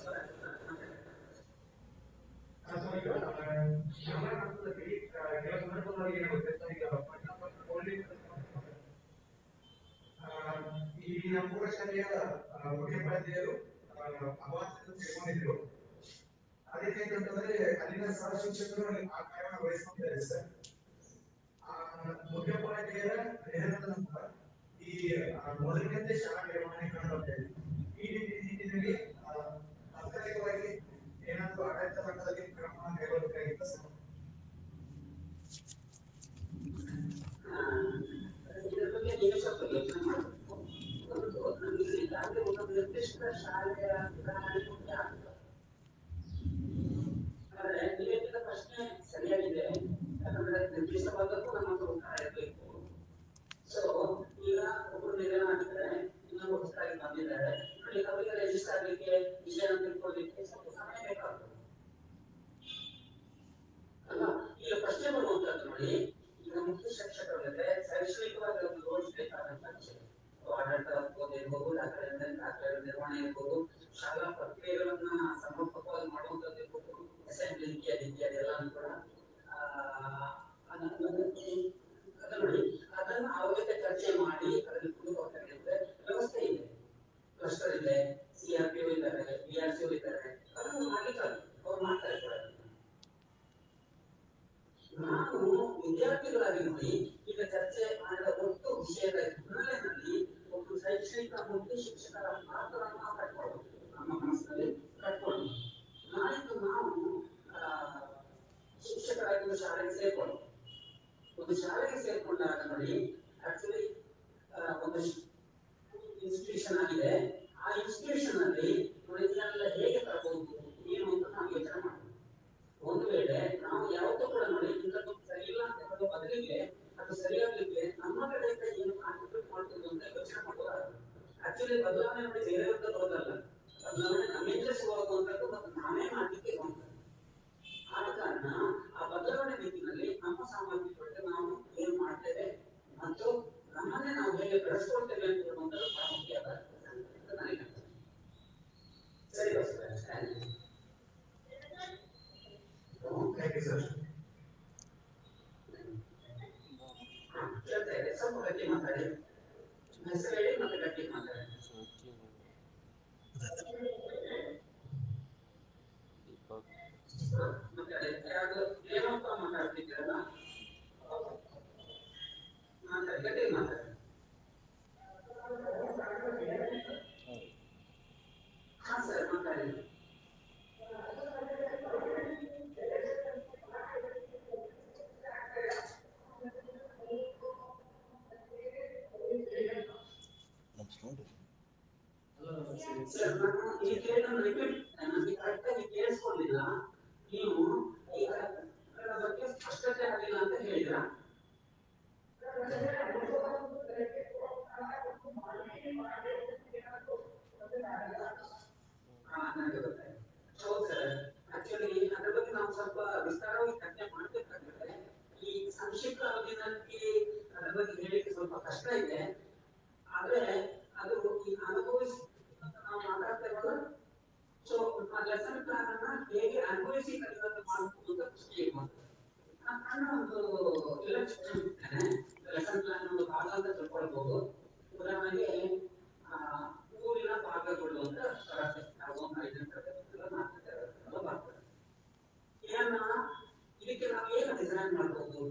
ಈ ನಮ್ಮ ಮೂಲ ಶಾಲೆಯ ಮುಖ್ಯೋಪಾಧ್ಯಾಯರು ಅವಾಸನ್ನು ಸೇರ್ಕೊಂಡಿದ್ರು ಅದಕ್ಕೆ ಅಂತಂದ್ರೆ ಅಲ್ಲಿನ ಸಹ ಶಿಕ್ಷಕರು ಅಲ್ಲಿ ಆ ಕಾರ್ಯ ವಹಿಸ್ಕೊಂಡಿದ್ದಾರೆ ಸರ್ ಆ ಮುಖ್ಯೋಪಾಧ್ಯಾಯರ ನೇರದ ನಂತರ ಈ ಆ, ಮೊದಲಿನಂತೆ ಶಾಲಾ ನಿರ್ವಹಣೆ ಕಾಣಬರ್ತದೆ ಈ ನಿಟ್ಟಿನಲ್ಲಿ ಆ, ತಾತ್ಕಾಲಿಕವಾಗಿ ಏನಾದರೂ ಆಡಳಿತ ಮಟ್ಟದಲ್ಲಿ ಕ್ರಮ ಕೈಗೊಳ್ಳಬೇಕಾಗಿತ್ತು ಸರ್ ಇದರ ಬಗ್ಗೆ ನೀವು ಸ್ವಲ್ಪ ಯೋಚನೆ ಮಾಡಬೇಕು ಒಂದು ನಮಗೆ ಈಗಾಗಲೇ ಒಂದು ನಿರ್ದಿಷ್ಟ ಶಾಲೆಯ ಉದಾಹರಣೆ ಮುಖ್ಯ ಆಗ್ತದೆ ಆದ್ರೆ ನೀವು ಹೇಳಿದ ಪ್ರಶ್ನೆ ಸರಿಯಾಗಿದೆ ಯಾಕಂದ್ರೆ ನಿರ್ದಿಷ್ಟವಾದಕ್ಕೂ ನಮ್ಮ ಹತ್ರ ಉತ್ತರ ಇರಬೇಕು ಸೊ ಈಗ ಒಬ್ಬರು ನಿಧನ ಆಗಿದ್ದಾರೆ ಇನ್ನೊಬ್ಬರು ಹೊಸದಾಗಿ ಬಂದಿದ್ದಾರೆ ನೋಡಿ ಅವರಿಗೆ ರಿಜಿಸ್ಟರ್ ಆಗಲಿಕ್ಕೆ ವಿಷಯ ತಿಳ್ಕೊಳ್ಳಿಕ್ಕೆ ಸ್ವಲ್ಪ ಸಮಯ ಬೇಕಾಗ್ತದೆ ಅಲ್ಲ ಈಗ ಪ್ರಶ್ನೆ ಬರುವಂತದ್ದು ನೋಡಿ ಈಗ ಮುಖ್ಯ ಶಿಕ್ಷಕರಿಗೆ ಶೈಕ್ಷಣಿಕವಾಗಿ ಒಂದು ಯೋಚಿಸಬೇಕಾದಂತ ವಿಷಯ ಆಡಳಿತ ಇರ್ಬೋದು ದಾಖಲೆ ದಾಖಲೆ ನಿರ್ವಹಣೆ ಇರ್ಬೋದು ಶಾಲಾ ಪ್ರಕ್ರಿಯೆಗಳನ್ನ ಸಮರ್ಪಕವಾಗಿ ಮಾಡುವಂತದ್ದು ಇರ್ಬೋದು ಅಸೆಂಬ್ಲಿ ಇತ್ಯಾದಿ ಇತ್ಯಾದಿ ಎಲ್ಲ ಕೂಡ ಆ, ಅದನ್ನ ಅದನ್ನ ನೋಡಿ ಅದನ್ನ ಅವ್ರ ಜೊತೆ ಚರ್ಚೆ ಮಾಡಿ ಅದನ್ನು ಮುಂದೆ ಹೋಗ್ತಕ್ಕಂಥ ವ್ಯವಸ್ಥೆ ಇದೆ ಕ್ಲಸ್ಟರ್ ಇದೆ ಸಿ ಆರ್ ಪಿ ಇದ್ದಾರೆ ಬಿ ಆರ್ ಸಿ ಇದ್ದಾರೆ ಅದನ್ನು ಮಾಡ್ಲಿಕ್ಕೆ ಅವ್ರು ಮಾಡ್ತಾ ಇರ್ತಾರೆ ನಾನು ವಿದ್ಯಾರ್ಥಿಗಳಾಗಿ ನೋಡಿ ಈಗ ಚರ್ಚೆ ಮಾಡಿದ ಒಟ್ಟು ವಿಷಯದ ಹಿನ್ನೆಲೆಯಲ್ಲಿ ಒಂದು ಶೈಕ್ಷಣಿಕ ಮುಖ್ಯ ಶಿಕ್ಷಕರ ಪಾತ್ರವನ್ನು ನಾವು ಕಟ್ಕೊಳ್ಬೇಕು ನಮ್ಮ ಮನಸ್ಸಿನಲ್ಲಿ ಕಟ್ಕೊಳ್ಬೇಕು ನಾಳಿದ್ದು ನಾವು ಆ, ಶಿಕ್ಷಕರಾಗಿ ಒಂದು ಶಾಲೆಗೆ ಸೇರ್ಕೊಳ್ಳೋದು ಒಂದು ಶಾಲೆಗೆ ಸೇರ್ಕೊಂಡಾಗ ನೋಡಿ ಆಕ್ಚುಲಿ ಒಂದು ಇನ್ಸ್ಟಿಟ್ಯೂಷನ್ ಆಗಿದೆ ಆ ಇನ್ಸ್ಟಿಟ್ಯೂಷನ್ ಅಲ್ಲಿ ನೋಡಿ ಇದನ್ನೆಲ್ಲ ಹೇಗೆ ತರಬಹುದು ಏನು ಅಂತ ನಾವು ಯೋಚನೆ ಮಾಡಬೇಕು ಒಂದು ವೇಳೆ ನಾವು ಯಾವತ್ತೂ ಕೂಡ ನೋಡಿ ಇಂಥದ್ದು ಸರಿ ಇಲ್ಲ ಅಂತ ಹೇಳೋ ಬದಲಿಗೆ ಅದು ಸರಿಯಾಗ್ಲಿಕ್ಕೆ ನಮ್ಮ ಕಡೆಯಿಂದ ಏನು ಕಾಂಟ್ರಿಬ್ಯೂಟ್ ಮಾಡ್ತೀವಿ ಅಂತ ಯೋಚನೆ ಮಾಡೋದಾಗಲ್ಲ ಆಕ್ಚುಲಿ ಬದಲಾವಣೆ ನೋಡಿ ಬೇರೆಯವ್ರದ್ದು ಬರೋದಲ್ಲ ಬದಲಾವಣೆ ನಮ್ಮಿಂದ ಶುರುವಾಗುವಂಥದ್ದು ಮತ್ತು ನಾವೇ ಮಾಡ್ಲಿಕ್ಕೆ ಇರುವಂಥದ್ದು ಆದ ಕಾರಣ ಆ ಬದಲಾವಣೆ ರೀತಿಯಲ್ಲಿ ನಮ್ಮ ಸಾಮರ್ಥ್ಯಗಳಿಗೆ ನಾವು ಏನು ಮಾಡ್ತೇವೆ ಮತ್ತು ನಮ್ಮನ್ನೇ ನಾವು ಹೇಗೆ ಬೆಳೆಸ್ಕೊಳ್ತೇವೆ ಅಂತ ಹೇಳುವಂಥದ್ದು ಪ್ರಾಮುಖ್ಯದ ಅಂತ ನನಗೆ ಅನ್ಸುತ್ತೆ. ಸರಿ Basavaraj thank you thank you sir ಹಾ, ಕೇಳ್ತಾ ಇದೆ ಸ್ವಲ್ಪ ಗಟ್ಟಿ ಮಾತಾಡಿ ಹೆಸರು ಹೇಳಿ ಮತ್ತೆ ಗಟ್ಟಿ ಮಾತಾಡಿ ದೀಪಕ್ ಹಾ, ಮತ್ತೆ ಯಾರು ಏನಪ್ಪ ಮಾತಾಡ್ತಿದ್ದೀರಲ್ಲ ಮಾತಾಡಿ ಗಟ್ಟಿ ಮಾತಾಡಿ ಹಾ ಸರ್ ಮಾತಾಡಿ ಸರ್ ನಾನು ಈ ಕೇಳನ್ನು ರಿಪೀಟ್ ನನಗೆ ಕರೆಕ್ಟಾಗಿ ಕೇಳಿಸ್ಕೊಂಡಿಲ್ಲ ನೀವು ಈಗ ಅದರ ಬಗ್ಗೆ ಸ್ಪಷ್ಟತೆ ಆಗಿಲ್ಲ ಅಂತ ಹೇಳಿದ್ರ ಹಾ ನನಗೆ ಗೊತ್ತಾಯ್ತು ಹೌದು ಸರ್ ಆಕ್ಚುಲಿ ಅದ್ರ ಬಗ್ಗೆ ನಾವು ಸ್ವಲ್ಪ ವಿಸ್ತಾರವಾಗಿ ಚರ್ಚೆ ಮಾಡಬೇಕಾಗುತ್ತೆ ಈ ಸಂಕ್ಷಿಪ್ತ ಅವಧಿನಲ್ಲಿ ಅದ್ರ ಬಗ್ಗೆ ಹೇಳಿಕ್ಕೆ ಸ್ವಲ್ಪ ಕಷ್ಟ ಇದೆ ಆದ್ರೆ ಅದು ಈ ಅನುಭವಿಸಿ ಅಂತ ನಾವು ಮಾತಾಡ್ತಾ ಇರೋದು ಸೊ ಆ ಲೆಸನ್ ಪ್ಲಾನ್ ಅನ್ನ ಹೇಗೆ ಅನುಭವಿಸಿ ಕಲಿಯೋದು ಮಾಡಬಹುದು ಅಂತ ಪ್ರಶ್ನೆ ಇರ್ಬೋದು ನಾನು ಒಂದು ಇಲ್ಲಸ್ಟ್ರೇಷನ್ ಇರ್ತೇನೆ ಲೆಸನ್ ಪ್ಲಾನ್ ಒಂದು ಭಾಗ ಅಂತ ತಿಳ್ಕೊಳ್ಬಹುದು ಉದಾಹರಣೆಗೆ ಆ, ಊರಿನ ಭಾಗಗಳು ಅಂತ ಬರುತ್ತೆ ನಾವು ಒಂದು ಐದನೇ ತರಗತಿಯಿಂದ ನಾಲ್ಕನೇ ತರಗತಿಯಿಂದ ಬರ್ತದೆ ಇದನ್ನ ಇದಕ್ಕೆ ನಾವು ಏನು ಡಿಸೈನ್ ಮಾಡ್ಬೋದು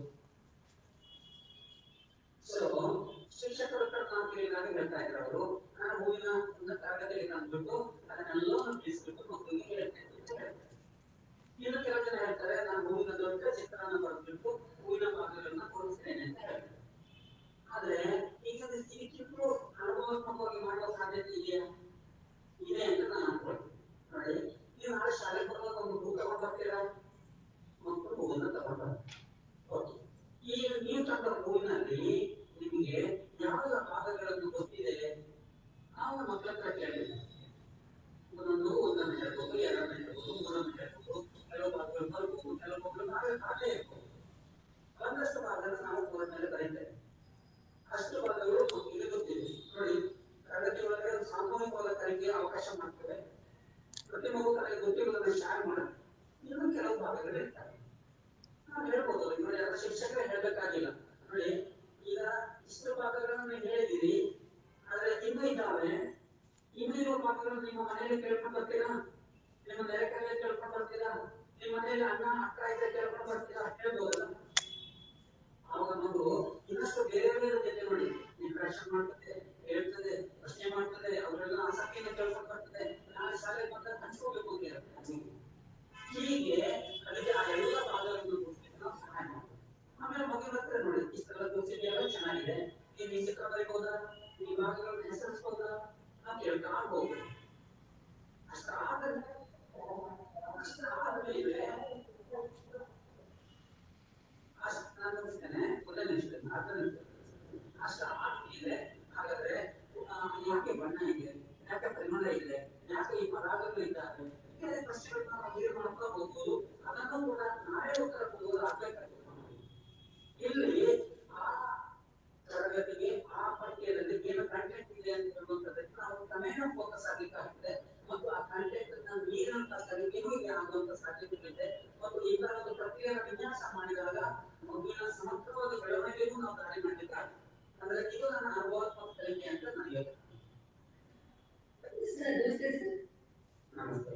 ಸೊ ಶಿಕ್ಷಕರ ಹತ್ರ ನಾವು ಕೇಳಿದಾಗ ಹೇಳ್ತಾ ಇದ್ರು ಅವರು ನಾನು ಹೂವಿನ ಒಂದು ತರಗತಿಗೆ ತಂದ್ಬಿಟ್ಟು ಅದನ್ನೆಲ್ಲ ಬಿಡಿಸ್ಬಿಟ್ಟು ಮಕ್ಕಳಿಗೆ ಹೇಳ್ತೇನೆ ಅಂತ ಹೇಳ್ತಾರೆ. ಇನ್ನು ಕೆಲವು ಜನ ಹೇಳ್ತಾರೆ ನಾನು ಹೂವಿನ ದೊಡ್ಡ ಚಿತ್ರನ ಬರೆದ್ಬಿಟ್ಟು ಹೂವಿನ ಭಾಗಗಳನ್ನ ಕೊಡಿಸ್ತೇನೆ ಅಂತ ಹೇಳ್ತಾರೆ ಆದ್ರೆ ಈಗ ಇದಕ್ಕಿಂತಲೂ ಅನುಭವಾತ್ಮಕವಾಗಿ ಮಾಡುವ ಸಾಧ್ಯತೆ ಇದೆಯಾ ಇದೆ ಅಂತ ನಾನು ಅನ್ಕೊಳ್ತೀನಿ ನೋಡಿ ನೀವು ನಾಳೆ ಶಾಲೆ ಬರುವಾಗ ಒಂದು ಹೂ ತಗೊಂಡ್ ಬರ್ತೀರಾ ಮಕ್ಕಳು ಹೂವನ್ನ ತಗೊಂಡ್ ಬರ್ತಾರೆ ಓಕೆ ಈಗ ನೀವು ತಂದ ಹೂವಿನಲ್ಲಿ ನಿಮಗೆ ಯಾವ ಭಾಗಗಳನ್ನು ಗೊತ್ತಿದೆ ನಾವು ಮಕ್ಕಳ ಹತ್ರ ಕೇಳಿದ್ವಿ ಒಂದೊಂದು ಒಂದನ್ನು ಹೇಳ್ಬೋದು ಎರಡನ್ನು ಹೇಳ್ಬೋದು ಮೂರನ್ನು ಹೇಳ್ಬೋದು ಕೆಲವು ಭಾಗಗಳು ಬರ್ಬೋದು ಕೆಲವು ಭಾಗಗಳು ನಾವೇ ಹಾಗೆ ಇರ್ಬೋದು ಒಂದಷ್ಟು ಭಾಗನ ನಾವು ಬೋರ್ಡ್ ಮೇಲೆ ಬರೀತೇವೆ ಅಷ್ಟು ಭಾಗಗಳು ಮಕ್ಕಳಿಗೆ ಗೊತ್ತಿದೆ ನೋಡಿ ತರಗತಿ ಒಳಗಡೆ ಒಂದು ಸಾಮೂಹಿಕವಾದ ಕಲಿಕೆಯ ಅವಕಾಶ ಮಾಡ್ತೇವೆ ಪ್ರತಿ ಮಗು ತನಗೆ ಗೊತ್ತಿರೋದನ್ನ ಶೇರ್ ಮಾಡುತ್ತೆ ಇನ್ನು ಕೆಲವು ಭಾಗಗಳು ಇರ್ತವೆ ನಾವು ಹೇಳ್ಬೋದು ನೋಡಿ ಅದರ ಶಿಕ್ಷಕರೇ ಹೇಳ್ಬೇಕಾಗಿಲ್ಲ ನೋಡಿ ಈಗ ಇಷ್ಟು ಭಾಗಗಳನ್ನು ನೀವು ಹೇಳಿದಿರಿ ಆದ್ರೆ ಇನ್ನೂ ಇದ್ದಾವೆ ಇನ್ನೂ ಇರುವ ಭಾಗಗಳನ್ನು ನಿಮ್ಮ ಮನೆಯಲ್ಲಿ ಕೇಳ್ಕೊಂಡು ಬರ್ತೀರಾ ನಿಮ್ಮ ನೆರೆಕರೆಯಲ್ಲಿ ಕೇಳ್ಕೊಂಡು ಬರ್ತೀರಾ ನಿಮ್ಮ ಮನೆಯಲ್ಲಿ ಅಣ್ಣ ಅಕ್ಕ ಇದ್ರೆ ಕೇಳ್ಕೊಂಡು ಬರ್ತೀರಾ ಹೇಳ್ಬೋದಲ್ಲ ಆವಾಗ ಮಗು ಇನ್ನಷ್ಟು ಬೇರೆ ಬೇರೆ ಜೊತೆ ನೋಡಿ ಇಂಟ್ರಾಕ್ಷನ್ ಮಾಡ್ತದೆ ಹೇಳ್ತದೆ ಪ್ರಶ್ನೆ ಮಾಡ್ತದೆ ಅವರೆಲ್ಲ ಆಸಕ್ತಿಯಿಂದ ಕೇಳ್ಕೊಂಡು ಬರ್ತದೆ ನಾಳೆ ಶಾಲೆಗೆ ಬಂದಾಗ ಹಂಚ್ಕೋಬೇಕು ಅಂತ ಇರುತ್ತೆ ಮಗುವಿಗೆ. ಹೀಗೆ ಅದಕ್ಕೆ ಆ ಎಲ್ಲ ಭಾಗಗಳನ್ನು ಗುರುತಿಸಿ ನಾವು ಸಹಾಯ ಮಾಡ್ತೀವಿ ಆಮೇಲೆ ಮಗುವಿನ ಹತ್ರ ನೋಡಿ ಇಷ್ಟೆಲ್ಲ ಗುರುತಿದೆಯಲ್ಲ ಚೆನ್ನಾಗಿದೆ ನೀನು ಈ ಚಿತ್ರ ಬರೀಬಹುದಾ ಈ ಭಾಗಗಳನ್ನು ಹೆಸರಿಸ್ಬೋದಾ ನಾವು ಕೇಳ್ತಾ ಹೋಗ್ಬೋದು ಅಷ್ಟಾದ ಅಷ್ಟಾದ್ಮೇಲೆ ಅಷ್ಟು ನಾನು ಮುಗಿಸ್ತೇನೆ ಮೊದಲನೇ ನಿಮಿಷ ಅರ್ಧನೇ ನಿಮಿಷ ಅಷ್ಟು ಆದ್ಮೇಲೆ ಹಾಗಾದ್ರೆ ಆ, ಯಾಕೆ ಬಣ್ಣ ಇದೆ ಯಾಕೆ ಪರಿಮಳ ಇದೆ ಯಾಕೆ ಈ ಪದಾರ್ಥಗಳು ಇದ್ದಾವೆ ಹೀಗೆ ಪ್ರಶ್ನೆಗಳನ್ನ ನಾವು ಹೇಗೆ ಮಾಡ್ತಾ ಹೋಗ್ಬೋದು ಅದನ್ನು ಕೂಡ ನಾವೇ ಉತ್ತರ ಕೊಡುವುದು ಆಗ್ಬೇಕಾಗ್ತದೆ ಇಲ್ಲಿ ಆ ತರಗತಿಗೆ ಆ ಪಠ್ಯದಲ್ಲಿ ಏನು ಕಂಟೆಂಟ್ ಇದೆ ಅಂತ ಹೇಳುವಂಥದ್ದಕ್ಕೆ ನಾವು ಕ್ರಮೇಣ ಫೋಕಸ್ ಆಗ್ಲಿಕ್ಕಾಗ್ತದೆ ಮತ್ತು ಆ ಕಂಟೆಂಟ್ ಅನ್ನ ಮೀರಿದಂತ ಕಲಿಕೆಗೂ ಇಲ್ಲಿ ಆಗುವಂತ ಸಾಧ್ಯತೆಗಳಿದೆ ಮತ್ತು ಈ ತರ ಒಂದು ಪ್ರಕ್ರಿಯೆಯ ವಿನ್ಯಾಸ ಮಾಡಿದಾಗ ಮಗುವಿನ ಸಮಗ್ರವಾದ ಬೆಳವಣಿಗೆಗೂ ನಾವು ದಾರಿ ಮಾಡಲಿಕ್ಕಾಗ್ತದೆ ಅಂದ್ರೆ ಇದು ನನ್ನ ಅನುಭವಾತ್ಮಕ ಕಲಿಕೆ ಅಂತ ನಾನು ಹೇಳ್ತೇನೆ ಸರ್ ನಮಸ್ತೆ ಸರ್ ನಮಸ್ತೆ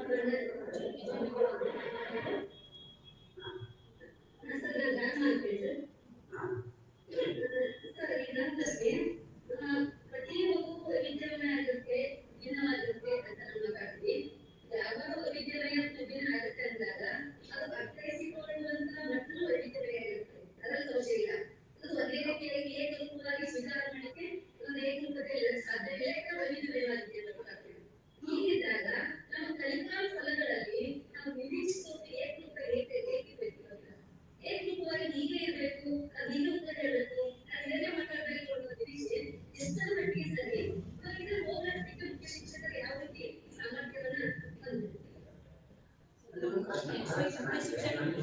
ಸರ್ ನಾನು ಮಾಡ್ತೇನೆ ಹಾ ಹೇಳಿ ಸರ್ ಇನ್ನೊಂದಕ್ಕೆ ಪ್ರತಿಯೊಬ್ಬ ವಿದ್ಯಾವನ ಆಗುತ್ತೆ ಭಿನ್ನವಾಗಿರುತ್ತೆ ಅಂತ ನಾವು ಮಾತಾಡ್ತೀವಿ ಯಾವಾಗ ವಿದ್ಯಾಲಯ ಭಿನ್ನ ಆಗುತ್ತೆ ಅಂದಾಗ ಅದು ಅರ್ಥೈಸಿಕೊಳ್ಳುವಂತ ಮಟ್ಟೂ ವೈವಿಧ್ಯತೆಯಾಗಿರುತ್ತೆ ಅದರಲ್ಲಿ ಸಂಶಯ ಇಲ್ಲ ಅದು ಒಂದೇ ರೀತಿಯಾಗಿ ಏಕರೂಪವಾಗಿ ಸ್ವೀಕಾರ ಮಾಡಲಿಕ್ಕೆ ಒಂದು ಏಕರೂಪತೆಯಲ್ಲಿ ಸಾಧ್ಯ ಇಲ್ಲ ಯಾಕಂದ್ರೆ ವೈವಿಧ್ಯಮಯವಾಗಿದೆ ಅಂತ ಗೊತ್ತಾಗ್ತದೆ ಹೀಗಿದ್ದಾಗ ನಮ್ಮ ಕಲಿಕಾ ಫಲಗಳಲ್ಲಿ ನಾವು ನಿರೀಕ್ಷಿಸುವುದು ಏಕರೂಪ ಏಕೆ ಏಕೆ ಬೇಕು ಅಂತ ಏಕರೂಪವಾಗಿ ಹೀಗೆ ಇರಬೇಕು ಅದು ಹೀಗೆ ಉತ್ತರ ಹೇಳಬೇಕು ಅದು ಹೇಗೆ ಮಾತಾಡಬೇಕು ಅನ್ನೋ ನಿರೀಕ್ಷೆ ಎಷ್ಟರ ಮಟ್ಟಿಗೆ ಸರಿ ಮತ್ತು ಇದನ್ನು ಹೋರಾಟಕ್ಕೆ ಮುಖ್ಯ ಶಿಕ್ಷಕರು ಯಾವ ರೀತಿ ಸಾಮರ್ಥ್ಯವನ್ನ ಹೊಂದಿದ್ದಾರೆ ನಮ್ಮ ಪ್ರಶ್ನೆ ಬಹಳ ಚೆನ್ನಾಗಿದೆ ನನಗೆ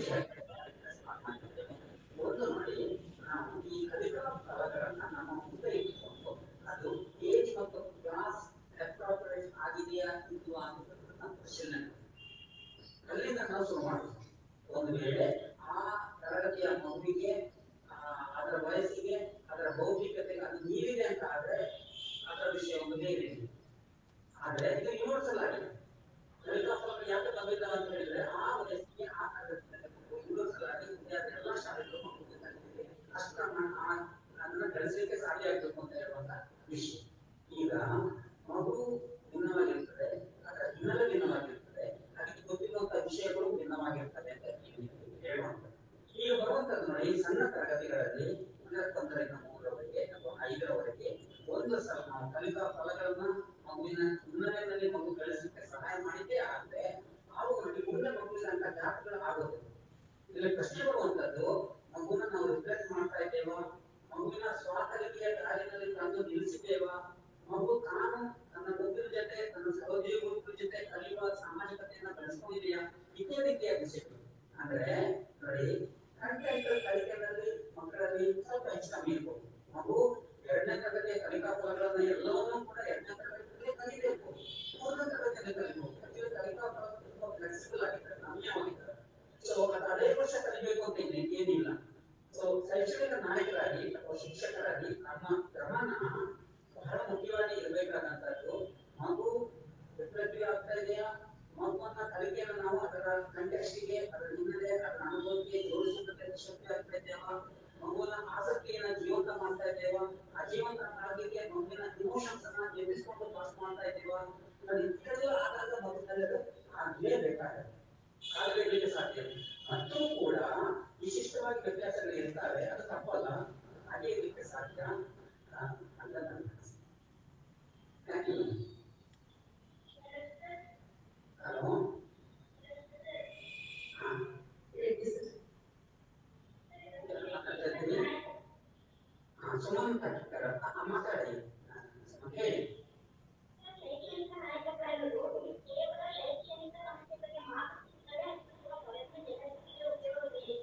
ಒಂದು ನೋಡಿ ನಾವು ಈ ಕಲಿಕಾ ಫಲಗಳನ್ನ ನಮ್ಮ ಮುಂದೆ ಇಟ್ಕೊಂಡು ಅದು ಏಜ್ ಮತ್ತು ಕ್ಲಾಸ್ ಅಪ್ರಾಪರೇಟ್ ಆಗಿದೆಯಾ ಇಲ್ವಾ ಅನ್ನೋದನ್ನ ಪರಿಶೀಲನೆ ಮಾಡಿ. ಅಲ್ಲಿಂದ ನಾವು ಶುರು ಮಾಡೋದು ಒಂದು ವೇಳೆ ಆ ತರಗತಿಯ ಮಗುವಿಗೆ ಆ, ಅದರ ವಯಸ್ಸಿಗೆ ಅದರ ಬೌದ್ಧಿಕತೆಗೆ ಅದು ಮೀರಿದೆ ಅಂತ ಆದ್ರೆ ಅದರ ವಿಷಯ ಒಂದು ಬೇರೆ ಇದೆ. ಆದ್ರೆ ಇದು ಯೂನಿವರ್ಸಲ್ ಆಗಿದೆ ಫಲಿತಾಂಶಗಳು ಯಾಕೆ ಬಂದಿದ್ದಾವೆ ಅಂತ ಹೇಳಿದ್ರೆ ಆ ವಯಸ್ಸಿಗೆ ಆ ತರಗತಿಯಲ್ಲಿ ಯೂನಿವರ್ಸಲ್ ಆಗಿ ವಿದ್ಯಾರ್ಥಿ ಎಲ್ಲ ಶಾಲೆಗಳು ಮಕ್ಕಳಿಗೆ ಕಲಿತಿದೆ ಅಷ್ಟು ಅದನ್ನ ಕಲಿಸಲಿಕ್ಕೆ ಸಾಧ್ಯ ಆಗಬೇಕು ಅಂತ ಹೇಳುವಂತ ವಿಷಯ ಈಗ ಮಗು ಭಿನ್ನವಾಗಿರ್ತದೆ ಅದರ ಹಿನ್ನೆಲೆ ಭಿನ್ನವಾಗಿರ್ತದೆ ಅದಕ್ಕೆ ಗೊತ್ತಿರುವಂತಹ ವಿಷಯಗಳು ಭಿನ್ನವಾಗಿರ್ತದೆ ಅಂತ ಇಲ್ಲಿ ಹೇಳುವಂಥದ್ದು ಈಗ ಬರುವಂತದ್ದು ನೋಡಿ ಸಣ್ಣ ತರಗತಿಗಳಲ್ಲಿ ಅಂದ್ರೆ ಒಂದರಿಂದ ಮೂರರವರೆಗೆ ಅಥವಾ ಐದರವರೆಗೆ ಒಂದು ಸಲ ನಾವು ಕಲಿಕಾ ಫಲಗಳನ್ನ ಮಗುವಿನ ಹಿನ್ನೆಲೆಯನ್ನ ಇಲ್ಲಿ ಪ್ರಶ್ನೆ ಬರುವಂತದ್ದು ಮಗುನ ನಾವು ರಿಫ್ಲೆಕ್ಟ್ ಮಾಡ್ತಾ ಇದ್ದೇವಾ ಮಗುವಿನ ಸ್ವಾತಂತ್ರ್ಯ ದಾರಿನಲ್ಲಿ ತಂದು ನಿಲ್ಲಿಸಿದ್ದೇವಾ ಮಗು ತಾನು ತನ್ನ ಗುಂಪಿನ ಜೊತೆ ತನ್ನ ಸಹೋದ್ಯೋಗಿಗಳ ಜೊತೆ ಕಲಿಯುವ ಸಾಮಾಜಿಕತೆಯನ್ನ ಬೆಳೆಸ್ಕೊಂಡಿದೆಯಾ ಇದೇ ರೀತಿಯ ವಿಷಯಗಳು ಅಂದ್ರೆ ನೋಡಿ ಕಂಟೆಂಟ್ ಕಲಿಕೆಯಲ್ಲಿ ಮಕ್ಕಳಲ್ಲಿ ಸ್ವಲ್ಪ ಹೆಚ್ಚು ಕಮ್ಮಿ ಇರ್ಬೋದು ಮಗು ಎರಡನೇ ತರಗತಿಯ ಕಲಿಕಾ ಫಲಗಳನ್ನ ಎಲ್ಲವನ್ನೂ ಕೂಡ ಎರಡನೇ ತರಗತಿಯಲ್ಲಿ ಕಲಿಬೇಕು ಮೂರನೇ ತರಗತಿಯಲ್ಲಿ ಕಲಿಬೇಕು ಯಾಕಂದ್ರೆ ಕಲಿಕಾ ಫಲ ತುಂಬಾ ಫ್ಲೆಕ್ಸಿಬಲ್ ಆಗಿದ್ದಾರೆ ನಮ್ಯವಾಗಿದ್ದಾರೆ ಸೊ ಅದು ಅದೇ ವರ್ಷ ಕಲಿಬೇಕು ಅಂತ ಏನ್- ಏನಿಲ್ಲ ಸೊ ಶೈಕ್ಷಣಿಕ ನಾಯಕರಾಗಿ ಅಥವಾ ಶಿಕ್ಷಕರಾಗಿ ನಮ್ಮ ಗಮನ ಬಹಳ ಮುಖ್ಯವಾಗಿ ಇರಬೇಕಾದಂತದ್ದು ಮಗು ರಿಫ್ಲೆಕ್ಟಿವ್ ಆಗ್ತಾ ಇದೆಯಾ ಮಗುವನ್ನ ಕಲಿಕೆಯನ್ನು ನಾವು ಅದರ ಕಂಟೆಕ್ಸ್ಟಿಗೆ ಅದರ ಹಿನ್ನೆಲೆ ಅದರ ಅನುಭವಕ್ಕೆ ಜೋಡಿಸುವುದಕ್ಕೆ ಶಕ್ತಿ ಆಗ್ತಾ ಇದ್ದೇವಾ ಮಗುವಿನ ಆಸಕ್ತಿಯನ್ನ ಜೀವಂತ ಮಾಡ್ತಾ ಇದ್ದೇವಾ ಆ ಜೀವಂತ ಮಾಡಲಿಕ್ಕೆ ಮಗುವಿನ ಇಮೋಷನ್ಸ್ ಅನ್ನ ಎದುರಿಸಿಕೊಂಡು ಪಾಸ್ ಮಾಡ್ತಾ ಇದ್ದೇವಾ ಅದು ಇದೆಲ್ಲ ಆದಾಗ ಮಗುವಿನಲ್ಲಿ ಅದು ಆಗಲೇಬೇಕಾಗುತ್ತೆ ಆಗಲೇಬೇಕು ಸಾಧ್ಯ ಮತ್ತು ಕೂಡ ವಿಶಿಷ್ಟವಾಗಿ ವ್ಯತ್ಯಾಸಗಳು ಇರ್ತವೆ ಅದು ತಪ್ಪಲ್ಲ ಹಾಗೆ ಇರಲಿಕ್ಕೆ ಸಾಧ್ಯ ಆ, ಅಂತ ನನ್ನ ಅನಿಸಿಕೆ. Thank you. ಹಲೋ ಹಾ ಯಾರು ಮಾತಾಡ್ತಾ ಇದ್ದೀರಿ? ಹಾ, ಸುಮನ್ ಕಟ್ಕರ. ಹಾ, ಮಾತಾಡಿ ಹಾ, ಹೇಳಿ ಶೈಕ್ಷಣಿಕ ನಾಯಕರಾಗಲು ಕೇವಲ ಶೈಕ್ಷಣಿಕ ಸಂಸ್ಥೆ ಬಗ್ಗೆ ಮಾತನಾಡಿದರೆ ಅಥವಾ ಪ್ರಯತ್ನ ಜನರಿಗೆ ಉಪಯೋಗವಿದೆ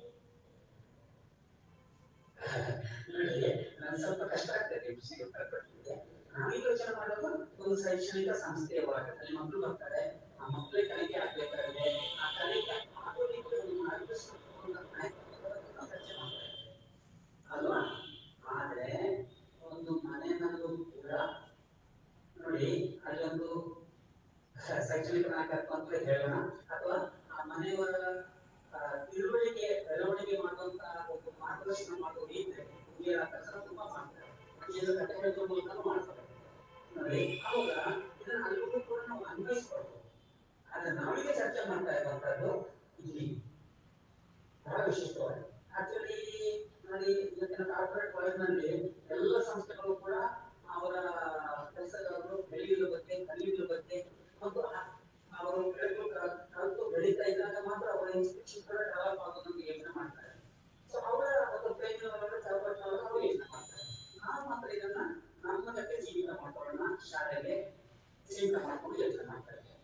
ನೋಡಿ ನಾನು ಸ್ವಲ್ಪ ಕಷ್ಟ ಆಗ್ತದೆ ಈ ವಿಷಯ ಉತ್ತರ ಕೊಡ್ಲಿಕ್ಕೆ. ನಾವು ಯೋಚನೆ ಮಾಡೋದು ಒಂದು ಶೈಕ್ಷಣಿಕ ಸಂಸ್ಥೆಯ ಒಳಗೆ ಅಲ್ಲಿ ಮಕ್ಕಳು ಬರ್ತಾರೆ ಆ ಮಕ್ಕಳಿಗೆ ಕಲಿಕೆ ಆಗ್ಬೇಕಾಗಿದೆ ಆ ಕಲಿಕೆ ಆಗೋದಕ್ಕೆ ಒಂದು ಮಾರ್ಗದರ್ಶನ ನಾಯಕತ್ವಗಳನ್ನು ನಾವು ಚರ್ಚೆ ಮಾಡ್ತಾ ಇದ್ದೇವೆ ಅಲ್ವಾ ಆದ್ರೆ ಒಂದು ಮನೆಯಲ್ಲೂ ಕೂಡ ನೋಡಿ ಅಲ್ಲೊಂದು ಶೈಕ್ಷಣಿಕ ನಾಯಕತ್ವ ಅಂತ ಹೇಳೋಣ ಅಥವಾ ಆ ಮನೆಯವರ ಆ, ತಿಳುವಳಿಕೆ ಬೆಳವಣಿಗೆ ಮಾಡುವಂತ ಒಂದು ಮಾರ್ಗದರ್ಶನ ಮಾಡುವ ರೀತಿ ಹಿರಿಯರ ಕೆಲಸ ತುಂಬಾ ಮಾಡ್ತಾರೆ ಹಿರಿಯರ ಕಥೆ ಹೇಳುವ ಮೂಲಕ ಮಾಡ್ತಾರೆ ನೋಡಿ ಅವಾಗ ಇದನ್ನ ಅಲ್ಲಿಗೂ ಕೂಡ ನಾವು ಅನ್ವಯಿಸ್ಕೊಳ್ಬೋದು ಆದ್ರೆ ನಾವೀಗ ಚರ್ಚೆ ಮಾಡ್ತಾ ಇರುವಂತದ್ದು ಇಲ್ಲಿ ಬಹಳ ವಿಶಿಷ್ಟವಾಗಿ ಆಕ್ಚುಲಿ ನೋಡಿ ಇವತ್ತಿನ ಕಾರ್ಪೊರೇಟ್ ವರ್ಲ್ಡ್ನಲ್ಲಿ ಎಲ್ಲ ಸಂಸ್ಥೆಗಳು ಕೂಡ ಅವರ ಕೆಲಸಗಾರರು ಬೆಳೆಯುವ ಬಗ್ಗೆ ಕಲಿಯುವ ಬಗ್ಗೆ ಮತ್ತು ಆ- ಅವರು ಬೆಳೆದು ಕ- ಕಲಿತು ಬೆಳೀತಾ ಇದ್ದಾಗ ಮಾತ್ರ ಅವರ ಇನ್ಸ್ಟಿಟ್ಯೂಷನ್ ಕೂಡ ಡೆವಲಪ್ ಆಗೋದು ಅಂತ ಯೋಚನೆ ಮಾಡ್ತಾರೆ ಸೊ ಅವರ ಒಂದು ಪ್ರಯತ್ನವನ್ನು ಚೌಕಟ್ಟು ಅವರು ಯೋಚನೆ ಮಾಡ್ತಾರೆ ನಾವು ಮಾತ್ರ ಇದನ್ನ ನಮ್ಮದಕ್ಕೆ ಸೀಮಿತ ಮಾಡ್ಕೊಳ್ಳೋಣ ಶಾಲೆಗೆ ಸೀಮಿತ ಮಾಡ್ಕೊಂಡು ಯೋಚನೆ ಮಾಡ್ತಾ ಇದ್ದೇವೆ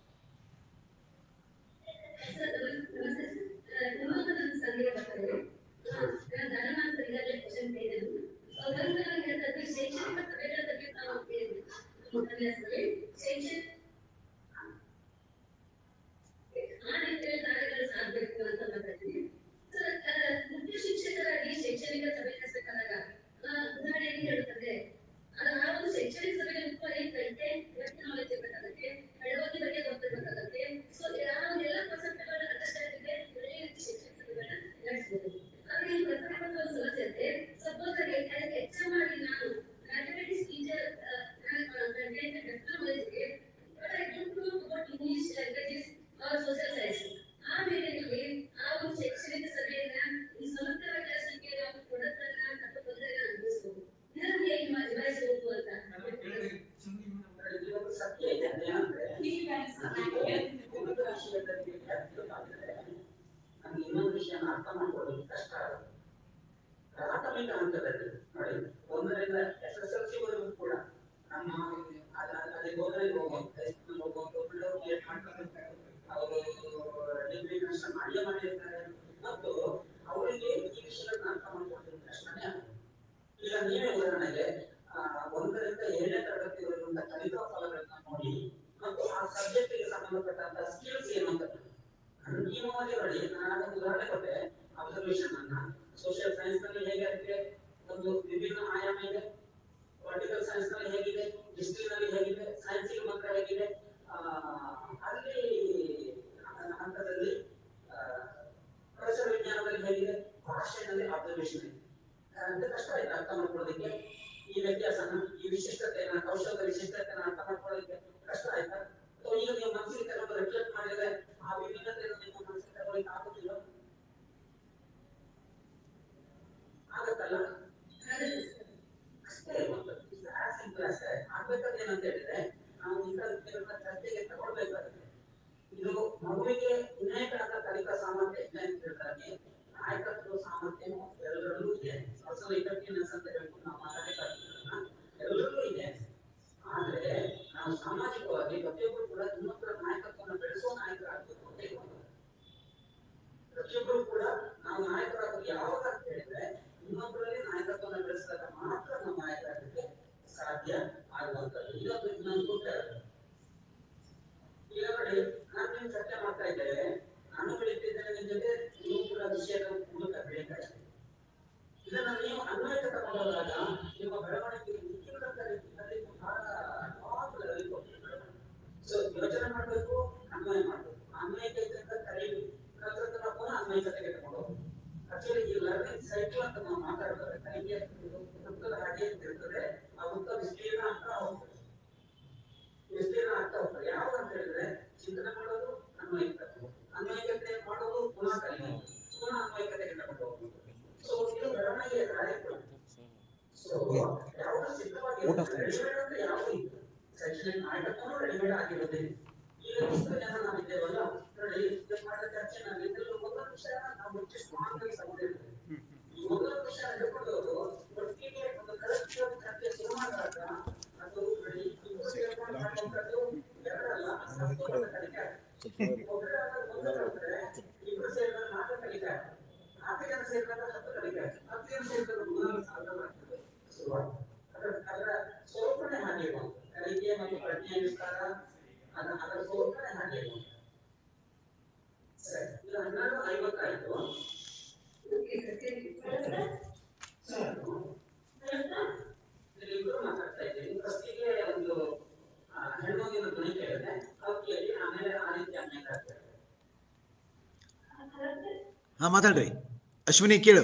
ಸರ್ ನಮಸ್ತೆ ಸರ್ ಇನ್ನೊಂದು ನನ್ನ ಸಂದೇಹ ಬರ್ತದೆ ನಾನು ಧನವಂತರಿಗಾಗಲೇ ಕ್ವಶನ್ ಕೇಳಿದೆನು ಒಂದು ನನಗೆ ಅಂತದ್ದು ಶೈಕ್ಷಣಿಕ ಸಭೆಗಳ ಬಗ್ಗೆ ತಾವು ಕೇಳಿದ್ರು ಉಪನ್ಯಾಸದಲ್ಲಿ ಶೈಕ್ಷಣಿಕ ಆ ನಿಟ್ಟಿನಲ್ಲಿ ಕಾರ್ಯಗಳು ಸಾಗಬೇಕು ಅಂತ ಮಾತಾಡ್ತೀನಿ ಸರ್ ಆ, ಮುಖ್ಯ ಶಿಕ್ಷಕರಾಗಿ ಶೈಕ್ಷಣಿಕ ಸಭೆ ನಡೆಸಬೇಕಾದಾಗ ಆ, ಉದಾಹರಣೆಗೆ ಹೇಳುತ್ತದೆ ಅದು ಆ ಒಂದು ಶೈಕ್ಷಣಿಕ ಸಭೆಗೆ ಮುಖ್ಯ ಏನ್ ಕಲಿಕೆ ಇವತ್ತಿನ ನಾಲೆಜ್ ಇರಬೇಕಾಗತ್ತೆ ಬೆಳವಣಿಗೆ ಬಗ್ಗೆ ಗೊತ್ತಿರಬೇಕಾಗತ್ತೆ ಸೊ ಯಾವ ಒಂದು ಎಲ್ಲ ಕಾನ್ಸೆಪ್ಟ್ಗಳನ್ನ ಅಂಡರ್ಸ್ಟ್ಯಾಂಡ್ ಇದೆ ಒಳ್ಳೆಯ ರೀತಿ ಶಿಕ್ಷಣ ಸಭೆಗಳನ್ನ ನಡೆಸಬಹುದು ಆದ್ರೆ ಈ ಪ್ರಕರಣದ ಒಂದು ಸಮಸ್ಯೆ ಇದೆ ಸಪೋಸ್ ಆಗಿ ಅದಕ್ಕೆ ಎಕ್ಸಾಮ್ ಆಗಿ ನಾನು ಮ್ಯಾಥಮೆಟಿಕ್ಸ್ ಟೀಚರ್ ಕಂಟೆಂಟ್ ಡೆಫ್ಟ್ ನಾಲೆಜ್ಗೆ but I don't know about English languages or social science ಆ ಮೇರೆಗೆ ಆ ಒಂದು ಶೈಕ್ಷಣಿಕ ಸಭೆಯನ್ನ ಈ ಸಮಗ್ರ ಕೆಲಸಕ್ಕೆ ನಾವು ಕೊಡತನ್ನ ಅಥವಾ ತೊಂದರೆಗಳನ್ನ ಅನುಭವಿಸಬಹುದು ಇದನ್ನು ಹೇಗೆ ನಿಭಾಯಿಸಬೇಕು ಅಂತ ಇದೊಂದು ಸತ್ಯ ಇದೆ ಅದೇನಂದ್ರೆ ಇನ್ನೊಂದು ವಿಷಯದಲ್ಲಿ ವ್ಯಾಪ್ತಿಯಾಗಿದೆ. ನಮ್ಗೆ ಇನ್ನೊಂದು ವಿಷಯನ ಅರ್ಥ ಮಾಡ್ಕೊಳ್ಳೋದು ಕಷ್ಟ ಆಗುತ್ತೆ ಪ್ರಾಥಮಿಕ ಹಂತದಲ್ಲಿ ನೋಡಿ ಒಂದರಿಂದ ಎಸ್ ಎಸ್ ಎಲ್ ಸಿ ವರೆಗೂ ಕೂಡ ನಮ್ಮ ಅದ- ಅದೇ ಬೋಧನೆಗೆ ಹೋಗುವಂತ ಹೈಸ್ಕೂಲ್ ಹೋಗುವಂತ ಒಳ್ಳೆಯವರು ಏನ್ ಮಾಡ್ತಾರೆ ಅವರು ಡಿಗ್ರಿ ಕಷ್ಟ ಮಾಡಿಯೇ ಮಾಡಿರ್ತಾರೆ ಮತ್ತು ಅವರಿಗೆ ಈ ವಿಷಯಗಳನ್ನ ಅರ್ಥ ಮಾಡ್ಕೊಳ್ಳೋದು ಕಷ್ಟನೇ ಆಗುತ್ತೆ ಈಗ ನೀವೇ ಉದಾಹರಣೆಗೆ ಆ, ಒಂದರಿಂದ ಏಳನೇ ತರಗತಿವರೆಗಿನ ಕಲಿಕಾ ಫಲಗಳನ್ನ ನೋಡಿ ಮತ್ತು ಆ ಸಬ್ಜೆಕ್ಟ್ಗೆ ಸಂಬಂಧಪಟ್ಟಂತ ಸ್ಕಿಲ್ಸ್ ಏನು ಅಂತ ನೋಡಿ. ಅಂತಿಮವಾಗಿ ನೋಡಿ ನಾನು ಒಂದು ಉದಾಹರಣೆ ಕೊಟ್ಟೆ ಅಬ್ಸರ್ವೇಷನ್ ಅನ್ನ ಸೋಷಿಯಲ್ ಸೈನ್ಸ್ ನಲ್ಲಿ ಹೇಗೆ ಅದಕ್ಕೆ ಒಂದು ವಿಭಿನ್ನ ಆಯಾಮ ಇದೆ ಪೊಲಿಟಿಕಲ್ ಸೈನ್ಸ್ ನಲ್ಲಿ ಹೇಗಿದೆ ಹಿಸ್ಟ್ರಿ ನಲ್ಲಿ ಹೇಗಿದೆ ಸೈನ್ಸ್ ಮಾತ್ರ ಹೇಗಿದೆ ಆ, ಅಲ್ಲಿ ಆ ಹಂತದಲ್ಲಿ ಆ, ಪರಿಸರ ವಿಜ್ಞಾನದಲ್ಲಿ ಹೇಗಿದೆ ಭಾಷೆನಲ್ಲಿ ಅಬ್ಸರ್ವೇಷನ್ ಇದೆ ಅಂತ ಕಷ್ಟ ಆಯ್ತು ಅರ್ಥ ಮಾಡ್ಕೊಳ್ಳೋದಕ್ಕೆ ಈ ವ್ಯತ್ಯಾಸನ ಈ ವಿಶಿಷ್ಟತೆಯನ್ನ ಕೌಶಲ್ಯದ ವಿಶಿಷ್ಟತೆಯನ್ನ ಅರ್ಥ ಮಾಡ್ಕೊಳ್ಳೋದಕ್ಕೆ ಕಷ್ಟ ಆಯ್ತಾ ಅಥವಾ ಈಗ ನೀವು ಮನಸ್ಸಿಗೆ ತಗೊಂಡು ರಿಫ್ಲೆಕ್ಟ್ ಮಾಡಿದ್ರೆ ಆ ವಿಭಿನ್ನತೆಯನ್ನು ನಿಮ್ಮ ಮನಸ್ಸಿಗೆ ತಗೊಳ್ಳಿಕ್ಕೆ ಆಗುತ್ತಿಲ್ಲ ಆಗತ್ತಲ್ಲ ಅಷ್ಟೇ ಮತ್ತು ಸಿಂಪಲ್ ಅಷ್ಟೇ ಆಗ್ಬೇಕಾದ್ರೆ ಏನಂತ ಹೇಳಿದ್ರೆ ನಾವು ಇಂಥ ವಿಷಯಗಳನ್ನ ಚರ್ಚೆಗೆ ತಗೊಳ್ಬೇಕಾಗುತ್ತೆ ಇದು ಮಗುವಿಗೆ ಇನ್ನೇಕರಾದ ಕಲಿಕಾ ಸಾಮರ್ಥ್ಯ ಇದೆ ಅಂತ ಹೇಳಿದ್ರೆ ಹೋದಾಗ ನಿಮ್ಮ ಬೆಳವಣಿಗೆ ಮಿತಿಗಳಂತ ರೀತಿಯಲ್ಲಿ ಬಹಳ ಲಾಂಗ್ ಲೆವೆಲ್ ಸೊ ಯೋಚನೆ ಮಾಡಬೇಕು ಅನ್ವಯ ಮಾಡಬೇಕು ಅನ್ವಯಕ್ಕೆ ಇದ್ದಂತ ಕಲಿಬೇಕು ಕಲಿತಂತ ಪುನಃ ಅನ್ವಯಿಕತೆಗೆ ತಗೊಂಡು ಹೋಗ್ಬೇಕು ಆಕ್ಚುಲಿ ಈ ಲರ್ನಿಂಗ್ ಸೈಕಲ್ ಅಂತ ನಾವು ಮಾತಾಡ್ತಾರೆ ಕಲಿಕೆ ವೃತ್ತದ ಹಾಗೆ ಅಂತ ಇರ್ತದೆ ಆ ವೃತ್ತ ವಿಸ್ತೀರ್ಣ ಅಂತ ಹೋಗ್ತದೆ ವಿಸ್ತೀರ್ಣ ಆಗ್ತಾ ಹೋಗ್ತದೆ ಯಾವಾಗ ಅಂತ ಹೇಳಿದ್ರೆ ಚಿಂತನೆ ಮಾಡೋದು ಅನ್ವಯಿಕತೆ ಅನ್ವಯಿಕತೆ ಮಾಡೋದು ಪುನಃ ಕಲಿಯೋದು ಪುನಃ ಅನ್ವಯಿಕತೆಗೆ ತಗೊಂಡು ಹೋಗ್ಬೇಕು ಸೊ ಇದು ಬೆಳವಣಿಗೆಯ ಕಾರ್ಯಕ್ರಮ ಸೊ ಯಾವುದು ಸಿದ್ಧವಾಗಿ ರೆಡಿಮೇಡ್ ಅಂತ ಯಾವುದು ಇಲ್ಲ ಶೈಕ್ಷಣಿಕ ನಾಟಕನೂ ರೆಡಿಮೇಡ್ ಆಗಿರೋದಿಲ್ಲ ಈಗ ಇಷ್ಟು ಜನ ನಾವಿದ್ದೇವಲ್ಲ ನೋಡಿ ಈಗ ಮಾಡಿದ ಚರ್ಚೆ ನಾವು ಇದರಲ್ಲಿ ಒಂದೊಂದು ವಿಷಯ ನಾವು ಹೆಚ್ಚು ಸ್ಟ್ರಾಂಗ್ ಆಗಿ ತಗೊಂಡಿರ್ತೇವೆ ಈ ಒಂದೊಂದು ವಿಷಯ ಹಿಡ್ಕೊಂಡವರು ಒಟ್ಟಿಗೆ ಒಂದು ಕಲೆಕ್ಟಿವ್ ಚರ್ಚೆ ಶುರು ಮಾಡಿದಾಗ ಅದು ನೋಡಿ ಇಬ್ಬರು ಸೇರ್ಕೊಂಡು ಮಾಡುವಂಥದ್ದು ಎರಡಲ್ಲ ಹತ್ತು ಅಂತ ಕಲಿಕೆ ಆಗ್ತದೆ. ಒಬ್ಬರೇ ಆದಾಗ ಒಂದು ಕಲಿತ್ರೆ ಇಬ್ಬರು ಸೇರಿದಾಗ ನಾಲ್ಕು ಕಲಿಕೆ ಆಗ್ತದೆ. ನಾಲ್ಕು ಜನ ಸೇರಿದಾಗ ಹತ್ತು ಕಲಿಕೆ ಆಗ್ತದೆ. ಹತ್ತು ಜನ ಸೇರಿದಾಗ ಮೂರು ಸಾವಿರ ಆಗ್ತದೆ ಶುರುವಾಗ್ತದೆ. ಅದರ ಅದರ ಸ್ವರೂಪನೇ ಹಾಗೆ ಇರುವುದು. ಕಲಿಕೆ ಮತ್ತು ಪ್ರಜ್ಞೆ ವಿಸ್ತಾರ ಅದರ ಅದರ ಸ್ವರೂಪನೇ ಹಾಗೆ ಇರುವುದು. ಸರಿ ಈಗ ಹನ್ನೆರಡು ಐವತ್ತಾಯ್ತು ಇಲ್ಲಿಬ್ರು ಮಾತಾಡ್ತಾ ಇದ್ದೀವಿ ಫಸ್ಟಿಗೆ ಒಂದು ಆ, ಹೆಣ್ಮಗಿನ ಧ್ವನಿ ಕೇಳಿದೆ ಅವ್ರು ಕೇಳಿ ಆಮೇಲೆ ಆದಿತ್ಯ ಅನ್ಯ ಆಗ್ತಾರೆ ಹಾ ಮಾತಾಡ್ರಿ ಅಶ್ವಿನಿ ಕೇಳು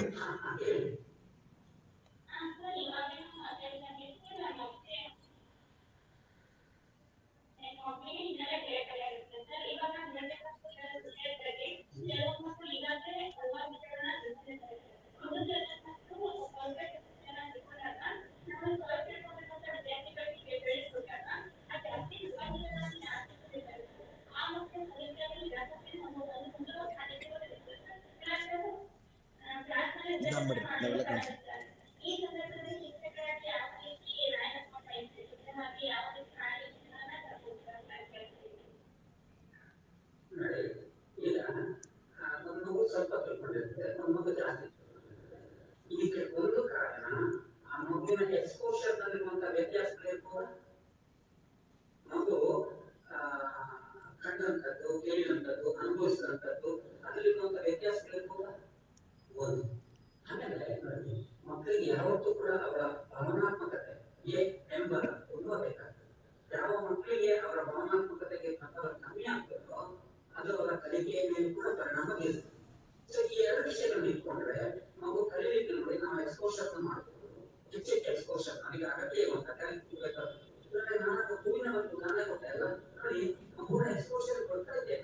ನಿಧಾನ ಮಾಡ್ರಿ ನಾವೆಲ್ಲ ಕಾಣಿಸ್ತೀವಿ ನೋಡಿ ಈಗ ಆ, ಒಂದು ಮಗು ಸ್ವಲ್ಪ ತಿಳ್ಕೊಂಡಿರುತ್ತೆ ಒಂದು ಮಗು ಜಾಸ್ತಿ ತಿಳ್ಕೊಂಡಿರುತ್ತೆ. ಇದಕ್ಕೆ ಒಂದು ಕಾರಣ ಆ ಮಗುವಿನ ಎಕ್ಸ್ಪೋಷರ್ ನಲ್ಲಿರುವಂತ ವ್ಯತ್ಯಾಸಗಳಿರ್ಬೋದು ಮಗು ಆ, ಕಂಡಂಥದ್ದು ಕೇಳಿದಂಥದ್ದು ಅನುಭವಿಸಿದಂಥದ್ದು ಅದರಲ್ಲಿರುವಂತ ವ್ಯತ್ಯಾಸಗಳಿರ್ಬೋದಾ ಒಂದು ಆಮೇಲೆ ನೋಡಿ ಮಕ್ಕಳಿಗೆ ಯಾವತ್ತೂ ಕೂಡ ಅವರ ಭಾವನಾತ್ಮಕತೆ ಎ ಎಂಬ ತುಂಬ ಬೇಕಾಗ್ತದೆ ಯಾವ ಮಕ್ಕಳಿಗೆ ಅವರ ಭಾವನಾತ್ಮಕತೆಗೆ ಪ್ರಭಾವ ಕಮ್ಮಿ ಆಗ್ತದೋ ಅದು ಅವರ ಕಲಿಕೆಯ ಮೇಲೆ ಕೂಡ ಪರಿಣಾಮ ಬೀರುತ್ತೆ ಸೊ ಈ ಎರಡು ವಿಷಯಗಳನ್ನ ಇಟ್ಕೊಂಡ್ರೆ ಮಗು ಕಲಿಲಿಕ್ಕೆ ನೋಡಿ ನಾವು ಎಕ್ಸ್ಪೋಷರ್ ಮಾಡ್ಬೋದು ಹೆಚ್ಚೆಚ್ಚು ಎಕ್ಸ್ಪೋಷರ್ ನನಗೆ ಅಗತ್ಯ ಇರುವಂತ ಕಲಿಕೆ ಬೇಕಾಗುತ್ತೆ ಇದ್ರಲ್ಲಿ ನಾನು ಹೂವಿನ ಒಂದು ಗಾನ ಕೊಟ್ಟೆ ಅಲ್ಲ ನೋಡಿ ಮಗುವಿನ ಎಕ್ಸ್ಪೋಷರ್ ಕೊಡ್ತಾ ಇದ್ದೇನೆ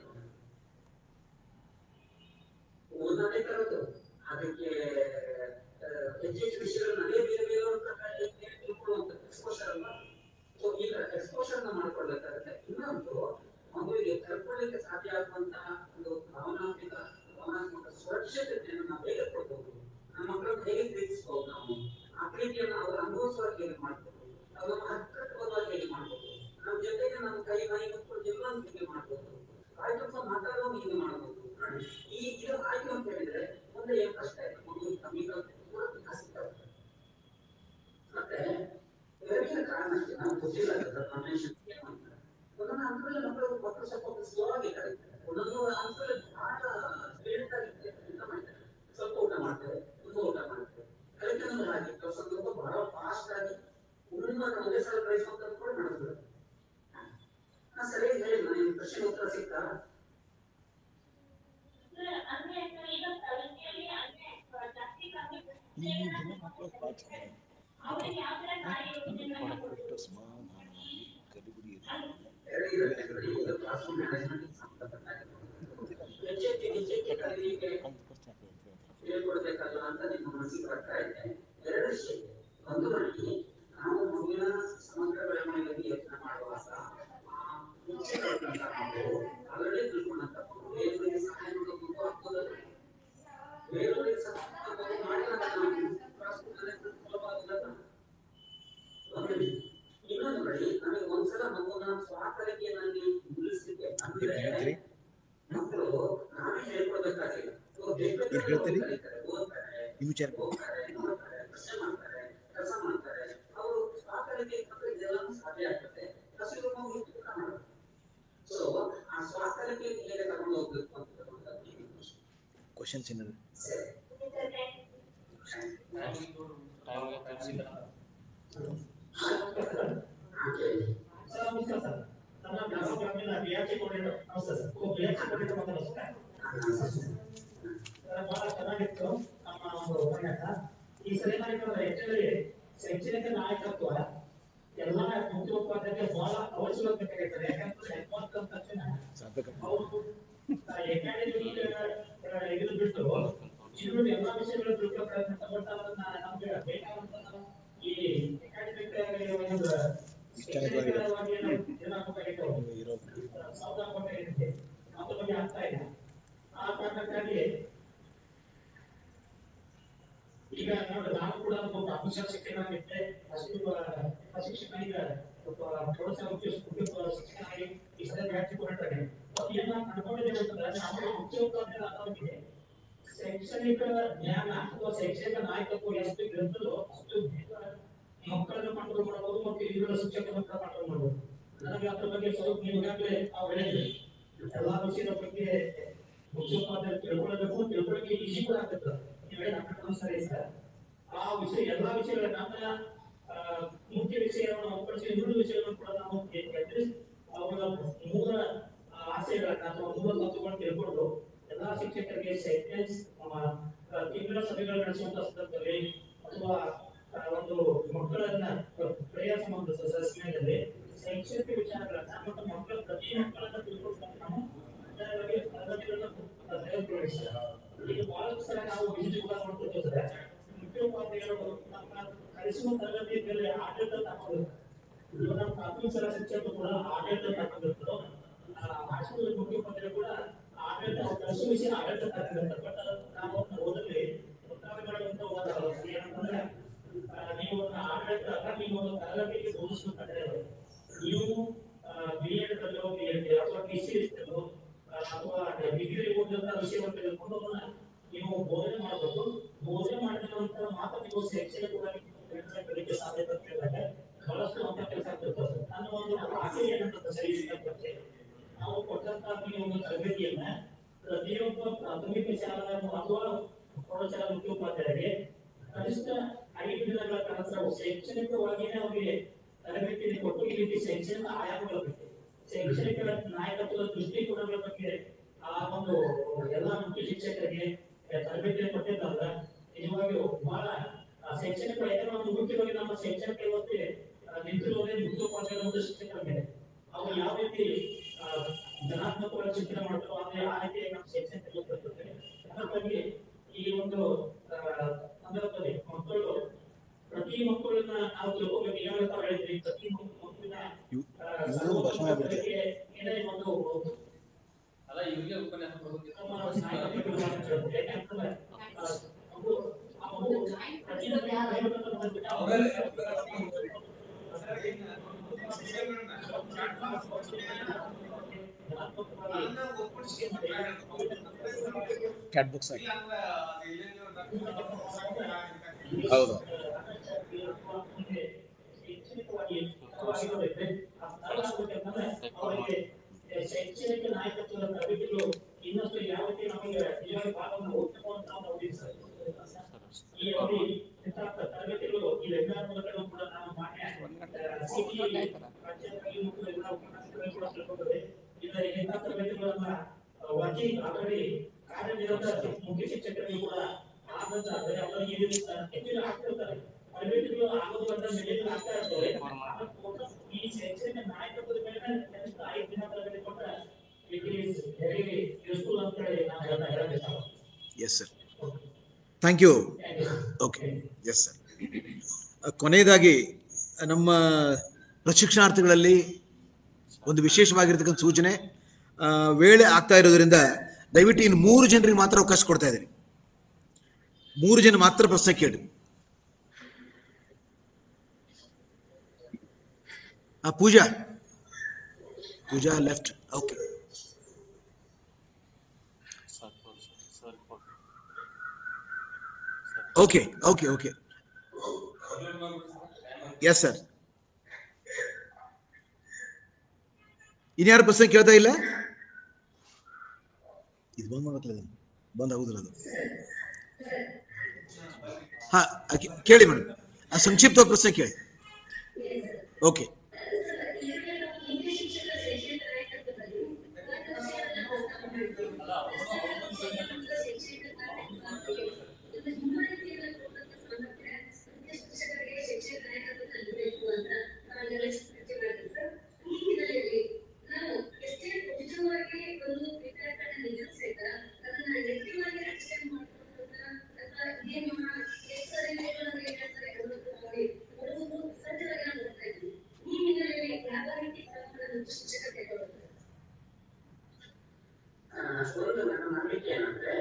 ಓದೋದೇ ಕಲಿತು ಅದಕ್ಕೆ ಆ, ಹೆಚ್ಚೆಚ್ಚು ವಿಷಯಗಳು ನನಗೆ ಬೇರೆ ಬೇರೆ ಅಂತ ತಿಳ್ಕೊಳ್ಳುವಂತ ಎಕ್ಸ್ಪೋಷರ್ ಅಲ್ವಾ ಸೊ ಈಗ ಎಕ್ಸ್ಪೋಷರ್ ಮಾಡ್ಕೊಳ್ಬೇಕಾಗುತ್ತೆ ಇನ್ನೊಂದು ಮಗುವಿಗೆ ಕಲ್ಕೊಳ್ಳಿಕ್ಕೆ ಸಾಧ್ಯ ಆಗುವಂತ ಒಂದು ಭಾವನಾತ್ಮಕ ಭಾವನಾತ್ಮಕ ಸುರಕ್ಷತೆಯನ್ನು ನಾವು ಹೇಗೆ ಕೊಡ್ಬೋದು ನಮ್ಮ ಮಕ್ಕಳನ್ನು ಹೇಗೆ ಪ್ರೀತಿಸ್ಬೋದು ನಾವು ಆ ಪ್ರೀತಿಯನ್ನು ಅವರು ಅನುಭವಿಸುವಾಗ ಹೇಗೆ ಮಾಡ್ಬೋದು ಅವರನ್ನು ಹತ್ತಿರವಾಗಿ ಹೇಗೆ ಮಾಡ್ಬೋದು ನಮ್ಮ ಜೊತೆಗೆ ನಮ್ಮ ಕೈ ಮೈ ಮುಟ್ಕೊಂಡು ಜೀವನ ಹೇಗೆ ಮಾಡ್ಬೋದು ಆಯ್ತು ಮಾತಾಡೋದು ಹೇಗೆ ಮಾಡ್ಬೋದು ನೋಡಿ ಈ ಇದು ಆಯ್ತು ಅಂತ ಹೇಳಿದ್ರೆ ಮುಂದೆ ಏನು ಕಷ್ಟ ಇದೆ ಮಗು ಕಮ್ಮಿ ಕೂಡ ವಿಕಾಸ ಆಗ್ತದೆ. ಮತ್ತೆ ಎರಡನೇ ಕಾರಣಕ್ಕೆ ನಾವು ಗೊತ್ತಿಲ್ಲ ಕಾಂಬಿನೇಷನ್ ಏನು ಅಂತ ಒಂದೊಂದು ಹಂತದಲ್ಲಿ ಮಕ್ಕಳು ಮಕ್ಕಳು ಸ್ವಲ್ಪ ಸ್ಲೋ ಆಗಿ ಕಲಿತಾರೆ ಒಂದೊಂದು ಹಂತದಲ್ಲಿ ಬಹಳ ಸ್ಪೀಡ್ ಆಗಿ ಊಟ ಮಾಡ್ತಾರೆ ಸ್ವಲ್ಪ ಊಟ ಮಾಡ್ತಾರೆ ತುಂಬ ಊಟ ಮಾಡ್ತಾರೆ ಕಲಿಕೆ ಹಾಗೆ ಕೆಲವು ಸಂದರ್ಭ ಬಹಳ ಫಾಸ್ಟ್ ಆಗಿ ಉಣ್ಣನ್ನು ಒಂದೇ ಸಲ ಕಳಿಸುವಂಥದ್ದು ಕೂಡ ನಡೆಸ್ಬಿಡುತ್ತೆ ನಾ ಸರಿಯಾಗಿ ಹೇಳಿ ನನಗೆ ಪ್ರಶ್ನೆ ಉತ್ತರ ಸಿಗ್ತಾ ಎರಡು ಇರುತ್ತೆ ನೋಡಿ ಇದು ಕ್ಲಾಸ್ ರೂಮ್ ಮ್ಯಾನೇಜ್ಮೆಂಟ್ ಸಂಬಂಧಪಟ್ಟ ಹೆಚ್ಚೆಚ್ಚು ಹೆಚ್ಚೆಚ್ಚು ಕಲಿಕೆ ಹೇಳ್ಕೊಡ್ಬೇಕಲ್ಲ ಅಂತ ನಿಮ್ಮ ಮನಸ್ಸಿಗೆ ಬರ್ತಾ ಇದೆ ಎರಡು ವಿಷಯ ಇದೆ. ಒಂದು ನೋಡಿ ನಾವು ಮಗುವಿನ ಸಮಗ್ರ ಬೆಳವಣಿಗೆಗೆ ಯೋಚನೆ ಮಾಡುವಾಗ ಆ ಮುಂಚೆ ಕಲ್ತಂತ ಮಗು ಆಲ್ರೆಡಿ ತಿಳ್ಕೊಂಡಂತ ಮಗು ಬೇರೆಯವರಿಗೆ ಸಹಾಯ ಮಾಡೋದು ಮಗು ಆಗ್ಬೋದಲ್ಲ ಬೇರೆಯವರಿಗೆ ಸಹಾಯ ಮಾಡೋದು ಮಾಡಿದಾಗ ನಾವು ಕ್ಲಾಸ್ ರೂಮ್ ಮ್ಯಾನೇಜ್ಮೆಂಟ್ ಸುಲಭ ಆಗೋದಲ್ಲ ಒಂದು ವಿಷಯ. ಇನ್ನೊಂದು ನೋಡಿ ನನಗೆ ಒಂದ್ಸಲ ಮಗುವನ್ನ ಸ್ವಾಕಲಿಕೆಯಲ್ಲಿ ನಿಲ್ಲಿಸಲಿಕ್ಕೆ ಅಂದ್ರೆ ಹೇಳ್ತೀರಿ? ಮಕ್ಕಳು ನಾವೇ ಹೇಳ್ಕೊಡ್ಬೇಕಾಗಿಲ್ಲ ಇವ್ರು ಬೇಕು ಏನ್ ಹೇಳ್ತೀರಿ? ಕಲಿತಾರೆ, ಓದ್ತಾರೆ ನಿಮ್ಮ ವಿಚಾರ ಹೋಗ್ತಾರೆ ನೋಡ್ತಾರೆ ಪ್ರಶ್ನೆ ಮಾಡ್ತಾರೆ ಕೆಲಸ ಮಾಡ್ತಾರೆ ಅವರು ಸ್ವಾಕಲಿಕೆ ಇತ್ತಂದ್ರೆ ಇದೆಲ್ಲವೂ ಸಾಧ್ಯ ಆಗ್ತದೆ ಹಸಿರು ಮಗು ಊಟ ಮಾಡೋದು ಸೊ ಆ ಸ್ವಾಕಲಿಕೆಗೆ ಹೇಗೆ ತಗೊಂಡು ಹೋಗ್ಬೇಕು ಅಂತಕ್ಕಂಥದ್ದು ಈ ಪ್ರಶ್ನೆ. ಕ್ವಶನ್ಸ್ ಏನಾದ್ರು ಸರಿ ಟೈಮ್ ಸರ್ ನಮಸ್ಕಾರ ಸರ್ ನನ್ನ ಬ್ಲಾಕ್ ಗ್ರಾಮೀಣ ಬಿ ಆರ್ ಸಿ ಕೋಆರ್ಡಿನೇಟರ್ ನಮಸ್ತೆ ಸರ್ ಓ ಬಿ ಆರ್ ಸಿ ಕೋಆರ್ಡಿನೇಟರ್ ಮಾತಾಡೋದು ಸರ್ ಬಹಳ ಚೆನ್ನಾಗಿತ್ತು ನಮ್ಮ ಒಂದು ಉಪನ್ಯಾಸ ಈ ಸರಿ ಏನಾಗಿತ್ತು ಆಕ್ಚುಲಿ ಶೈಕ್ಷಣಿಕ ನಾಯಕತ್ವ ಎಲ್ಲ ಮುಖ್ಯೋಪಾಧ್ಯಾಯರಿಗೆ ಬಹಳ ಅವಶ್ಯಕತೆ ಬೇಕಾಗಿರ್ತದೆ ಯಾಕಂದ್ರೆ ಹೆಣ್ಮಕ್ಳು ಅಂದ ತಕ್ಷಣ ಅವರು ಎಕಾಡೆಮಿಕ್ ಇದು ಬಿಟ್ಟು ಇನ್ನು ಎಲ್ಲ ವಿಷಯಗಳು ತಿಳ್ಕೊ ಪ್ರಯತ್ನ ಬಟ್ ಅದನ್ನ ನಮ್ಗೆ ಬೇಕಾದಂತ ಈ ಎಕಾಡೆಮಿಕ್ ಒಂದು ಶೈಕ್ಷಣಿಕವಾಗಿ ನಾವು ಏನಾಗಬೇಕಾಗಿತ್ತು ಸೌದ ಕೊಟ್ಟಿರುತ್ತೆ ಅದ್ರ ಬಗ್ಗೆ ಆಗ್ತಾ ಇಲ್ಲ ಆ ಕಾರಣಕ್ಕಾಗಿ ಈಗ ನೋಡಿ ನಾನು ಕೂಡ ಒಬ್ಬ ಅಫಿಷಿಯಲ್ ಶಿಕ್ಷಕನಾಗಿದ್ದೆ ಅಷ್ಟು ಶಿಕ್ಷಕ ಈಗ ಪ್ರೌಢಶಾಲಾ ಮುಖ್ಯ ಮುಖ್ಯ ಶಿಕ್ಷಕನಾಗಿ ಈ ಸಲ ವ್ಯಾಪ್ತಿ ಕೊಟ್ಟಿದ್ದಾರೆ ಮತ್ತು ಏನ ಅನ್ಕೊಂಡಿದ್ದೇನೆ ಅಂತಂದ್ರೆ ನಮ್ಮ ಮುಖ್ಯ ಉಪಾಧ್ಯಾಯರಾದವರಿಗೆ ಶೈಕ್ಷಣಿಕ ಜ್ಞಾನ ಅಥವಾ ಶೈಕ್ಷಣಿಕ ನಾಯಕತ್ವ ಎಷ್ಟು ಇರುತ್ತದೋ ಅಷ್ಟು ಮಕ್ಕಳನ್ನು ಕಂಟ್ರೋಲ್ ಮಾಡಬಹುದು ಮತ್ತು ಹಿರಿಯ ಶಿಕ್ಷಕರನ್ನು ಕೂಡ ಕಂಟ್ರೋಲ್ ಮಾಡಬಹುದು ನನಗೆ ಅದ್ರ ಬಗ್ಗೆ ಸ್ವಲ್ಪ ನೀವು ಈಗಾಗಲೇ ತಾವು ಹೇಳಿದ್ರಿ ಎಲ್ಲಾ ವಿಷಯದ ಬಗ್ಗೆ ಮುಖ್ಯೋಪಾಧ್ಯಾಯರು ತಿಳ್ಕೊಳ್ಳಬೇಕು ತಿಳ್ಕೊಳ್ಳಿಕ್ಕೆ ಈಜಿ ಕೂಡ ಆಗ್ತದೆ ನೀವು ಹೇಳಿದ ಅಕ್ಕನ ಸರಿ ಸರ್ ಆ ವಿಷಯ ಎಲ್ಲಾ ವಿಷಯಗಳ ನನ್ನ ಆ, ಮುಖ್ಯ ವಿಷಯವನ್ನು ಹೊರತುಪಡಿಸಿ ಇನ್ನುಳಿದ ವಿಷಯಗಳನ್ನು ಕೂಡ ನಾವು ಅಟ್ಲೀಸ್ಟ್ ಅವರ ಮೂಲ ಆ, ಆಶಯಗಳನ್ನ ಅಥವಾ ಮೂಲ ತತ್ವಗಳನ್ನು ತಿಳ್ಕೊಂಡು ಎಲ್ಲಾ ಶಿಕ್ಷಕರಿಗೆ ಸೆಂಟೆನ್ಸ್ ತಿಂಗಳ ಸಭೆಗಳು ನಡೆಸುವಂತ ಸಂದರ್ಭದಲ್ಲಿ ಅಥವಾ ಆ, ಒಂದು ಮಕ್ಕಳನ್ನ ಕ್ರಿಯಾ ಸಂಬಂಧ ಸಮಯದಲ್ಲಿ ಶೈಕ್ಷಣಿಕ ವಿಚಾರಗಳನ್ನ ಮತ್ತು ಮಕ್ಕಳ ಪ್ರತಿ ಮಕ್ಕಳನ್ನ ತಿಳ್ಕೊಂಡು ನಾವು ಅದರ ಬಗ್ಗೆ ತರಗತಿಗಳನ್ನ ತೆಗೆದುಕೊಳ್ಳಿಸ್ತಾರೆ ಈಗ ಬಹಳಷ್ಟು ಸಲ ನಾವು ವಿಸಿಟ್ ಕೂಡ ನೋಡ್ತಿರ್ತೇವೆ ಮುಖ್ಯೋಪಾಧ್ಯಾಯರು ನಮ್ಮ ಕಲಿಸುವ ತರಗತಿಯಲ್ಲಿ ಆಡಳಿತ ತಗೊಂಡು ಇವಾಗ ನಮ್ಮ ಪ್ರಾಥಮಿಕ ಶಾಲಾ ಶಿಕ್ಷಕರು ಕೂಡ ಆಡಳಿತ ತಗೊಂಡಿರ್ತಾರೆ ಹೈಸ್ಕೂಲ್ ಮುಖ್ಯೋಪಾಧ್ಯಾಯರು ಕೂಡ ಆಡಳಿತ ಅವ್ರು ಕಲಿಸುವ ವಿಷಯ ಆಡಳಿತ ತಗೊಂಡಿರ್ತಾರೆ ಬಟ್ ನಾವು ಅದನ್ನ ಓದಲ್ಲಿ ಒತ್ತಾಯ ಮಾಡುವಂತ ಹೋದಾಗ ಏನಂತಂದ್ರೆ ಆ, ನೀವು ಒಂದು ಆಡಳಿತ ಅಲ್ಲ ನೀವು ಒಂದು ತರಗತಿಗೆ ಬೋಧಿಸ್ಬೇಕಾದ್ರೆ ನೀವು ಬಿ ಎಡ್ ಕಲಿಯೋ ಬಿ ಎಡ್ ಅಥವಾ ಪಿ ಸಿ ಅಥವಾ ಡಿಗ್ರಿ ಓದಿದಂತ ವಿಷಯವನ್ನು ತೆಗೆದುಕೊಂಡು ಅದನ್ನ ನೀವು ಬೋಧನೆ ಮಾಡಬೇಕು ಬೋಧನೆ ಮಾಡಿದ ನಂತರ ಮಾತ್ರ ನೀವು ಶೈಕ್ಷಣಿಕವಾಗಿ ಕಲಿಕೆ ಸಾಧ್ಯತೆ ಅಂತ ಹೇಳಿದಾಗ ಬಹಳಷ್ಟು ಅಂತ ಕೆಲಸ ಆಗ್ತಿರ್ತದೆ ನನ್ನ ಒಂದು ಆಸೆ ಏನಂತ ಸರಿ ಇಷ್ಟಪಟ್ಟೆ ನಾವು ಕೊಟ್ಟಂತ ಈ ಒಂದು ತರಬೇತಿಯನ್ನ ಪ್ರತಿಯೊಬ್ಬ ಪ್ರಾಥಮಿಕ ಶಾಲಾ ಅಥವಾ ಪ್ರೌಢಶಾಲಾ ಮುಖ್ಯೋಪಾಧ್ಯಾಯರಿಗೆ ಕನಿಷ್ಠ ಐದು ದಿನಗಳ ಕಾಲ ಶೈಕ್ಷಣಿಕವಾಗಿಯೇ ಅವರಿಗೆ ತರಬೇತಿಯನ್ನು ಕೊಟ್ಟು ಈ ರೀತಿ ಶೈಕ್ಷಣಿಕ ಆಯಾಮಗಳ ಬಗ್ಗೆ ಶೈಕ್ಷಣಿಕ ನಾಯಕತ್ವದ ದೃಷ್ಟಿಕೋನಗಳ ಬಗ್ಗೆ ಆ ಒಂದು ಎಲ್ಲ ಮುಖ್ಯ ಶಿಕ್ಷಕರಿಗೆ ತರಬೇತಿಯನ್ನು ಕೊಟ್ಟಿದ್ದಲ್ಲ ನಿಜವಾಗಿಯೂ ಬಹಳ ಆ ಶೈಕ್ಷಣಿಕ ಯಾಕಂದ್ರೆ ಒಂದು ಮುಖ್ಯವಾಗಿ ನಮ್ಮ ಶೈಕ್ಷಣಿಕ ಇವತ್ತು ಆ, ನಿಂತಿರುವುದೇ ಮುಖ್ಯೋಪಾಧ್ಯಾಯರ ಒಂದು ಶಿಕ್ಷಕರ ಮೇಲೆ ಅವರು ಯಾವ ರೀತಿ ಆ, ಧನಾತ್ಮಕವಾಗಿ ಚಿಂತನೆ ಮಾಡ್ತಾರೋ ಅದೇ ಆ ರೀತಿ ನಮ್ಮ ಶೈಕ್ಷಣಿಕ ಬರ್ತದೆ ಹಾಗಾಗಿ ಈ ಒಂದು ಆ, ಸಂದರ್ಭದಲ್ಲಿ ಮಕ್ಕಳು ಪ್ರತಿ ಮಕ್ಕಳನ್ನ ನಾವು ತಿಳ್ಕೊಬೇಕು ಈಗಾಗಲೇ ತಾವು ಹೇಳಿದ್ರಿ ಪ್ರತಿ ಮಕ್ಕಳನ್ನ ಆ, ಸರ್ವೋತ್ತಮತೆಗೆ ಏನೇ ಒಂದು ಅಲ್ಲ ಇವ್ರಿಗೆ ಉಪನ್ಯಾಸ ಕೊಡೋದು ನಮ್ಮ ನಾಯಕತ್ವಗಳು ಮಾಡ್ತಿರ್ತಾರೆ. ಯಾಕಂತಂದ್ರೆ, ಆ, ಮಗು ಆ ಮಗು ಪ್ರತಿಯೊಂದು ಕ್ಯಾಟ್ ಬುಕ್ಸ್ ಹೌದು ಅವರಿಗೆ ಶೈಕ್ಷಣಿಕ ನಾಯಕತ್ವದ ತರಬೇತಿಗಳು ಇನ್ನಷ್ಟು ಯಾವ ರೀತಿ ನಮಗೆ ನಿಜವಾಗಿ ಭಾಗವನ್ನು ಉತ್ತಮವಂತ ನಾವು ಉದ್ದೇಶಿಸ್ತಾರೆ. ಈ ಅವಧಿ ಇಂಥ ತರಬೇತಿಗಳು ಈ ವೆಬಿನಾರ್ ಮೂಲಕ ಕೂಡ ನಾವು ಮಾನ್ಯ ಸಿಟಿ ರಾಜ್ಯದಲ್ಲಿ ಮತ್ತು ಎಲ್ಲ ಉಪನ್ಯಾಸಕರು ಕೂಡ ತಿಳ್ಕೊಂಡಿದ್ದೇವೆ. ಇದರ ಇಂಥ ತರಬೇತಿಗಳನ್ನ ವರ್ಕಿಂಗ್ ಆಲ್ರೆಡಿ ಕಾರ್ಯನಿರತ ಮುಖ್ಯ ಶಿಕ್ಷಕರಿಗೆ ಕೂಡ ಆದಂತ ಅಂದ್ರೆ ಅವರಿಗೆ ಇದು ಹೆಚ್ಚಿನ ಆಗ್ತಿರ್ತಾರೆ ತರಬೇತಿಗಳು ಆಗೋದು ಅಂತ ಮೇಲೆ ಆಗ್ತಾ ಇರ್ತವೆ ಆದ್ರೆ ಈ ಶೈಕ್ಷಣಿಕ ನಾಯಕತ್ವದ ಮೇಲೆ ಕನಿಷ್ಠ ಐದು ದಿನ ತರಬೇತಿ ಕೊಟ್ಟರೆ ಇಟ್ ಈಸ್ ವೆರಿ ಯೂಸ್ಫುಲ್ ಅಂತ ಹೇಳಿ ನಾನು ಹೇಳ್ತಾ ಹೇಳಕ್ಕೆ ಇಷ್ಟಪಡ್ತೀನಿ. Yes sir thank you Thank you. Okay yes sir ಕೊನೆಯದಾಗಿ ನಮ್ಮ ಪ್ರಶಿಕ್ಷಣಾರ್ಥಿಗಳಲ್ಲಿ ಒಂದು ವಿಶೇಷವಾಗಿರ್ತಕ್ಕಂಥ ಸೂಚನೆ ಆ, ವೇಳೆ ಆಗ್ತಾ ಇರೋದ್ರಿಂದ ದಯವಿಟ್ಟು ಇನ್ನು ಮೂರು ಜನರಿಗೆ ಮಾತ್ರ ಅವಕಾಶ ಕೊಡ್ತಾ ಇದ್ದೀನಿ ಮೂರು ಜನ ಮಾತ್ರ ಪ್ರಶ್ನೆ ಕೇಳಿ ಆ Pooja Pooja left okay sir ಕೊಡಿ ಸರ್ ಸರ್ ಕೊಡಿ okay okay okay yes sir ಇನ್ಯಾರು ಪ್ರಶ್ನೆ ಕೇಳ್ತಾ ಇಲ್ಲ ಇದು ಬಂದ್ ಮಾಡತ್ತಲ್ಲ ಇದು ಬಂದ್ ಆಗುದಿಲ್ಲ ಅದು ಹಾ ಅಕೆ- ಕೇಳಿ ಮೇಡಮ್ ಆ ಸಂಕ್ಷಿಪ್ತ ಪ್ರಶ್ನೆ ಕೇಳಿ ಓಕೆ ಮುಖ್ಯ ಶಿಕ್ಷಕರ ಶೈಕ್ಷಣಿಕ ನಾಯಕತ್ವದಲ್ಲಿ ಒಂದು ವಿಷಯವನ್ನ ಪ್ರಸ್ತಾಪ ಮಾಡಿದ್ರು. ಶೈಕ್ಷಣಿಕ ಕಾರ್ಯಕ್ರಮಕ್ಕೆ ಒಂದು ಹುಮ್ಮಡಿಕೆಯನ್ನು ಕೊಡುವಂತ ಸಾಮರ್ಥ್ಯ ಮುಖ್ಯ ಶಿಕ್ಷಕರಿಗೆ ಶೈಕ್ಷಣಿಕ ನಾಯಕತ್ವದಲ್ಲಿ ಬೇಕು ಅಂತ ನಾವೆಲ್ಲ ಚರ್ಚೆ ಮಾಡಿದ್ವಿ ಸರ್. ಈ ಹಿನ್ನೆಲೆಯಲ್ಲಿ ನಾವು ಎಷ್ಟೇ ಉಚಿತವಾಗಿ ಒಂದು ವಿದ್ಯಾರ್ಥಿಗಳನ್ನ ನಿಲ್ಲಿಸಿದ ಅದನ್ನ ವ್ಯಕ್ತಿವಾಗಿ ರಕ್ಷಣೆ ಮಾಡ್ಕೊಳ್ಳೋದನ್ನ ಅಥವಾ ಏನು ಎಕ್ಸರಿಗಳನ್ನು ಹೇಳ್ತಾರೆ ಅನ್ನೋದನ್ನ ನೋಡಿ ಹುಡುಗರು ಸಜ್ಜರಾಗಿ ನಾವು ನೋಡ್ತಾ ಇದ್ವಿ. ಈ ಹಿನ್ನೆಲೆಯಲ್ಲಿ ಯಾವ ರೀತಿ ಕ್ರಮಗಳನ್ನು ಶಿಕ್ಷಕರು ಕೈಗೊಳ್ಳುತ್ತಾರೆ ಒಂದು ನನ್ನ ನಂಬಿಕೆ ಏನಂದ್ರೆ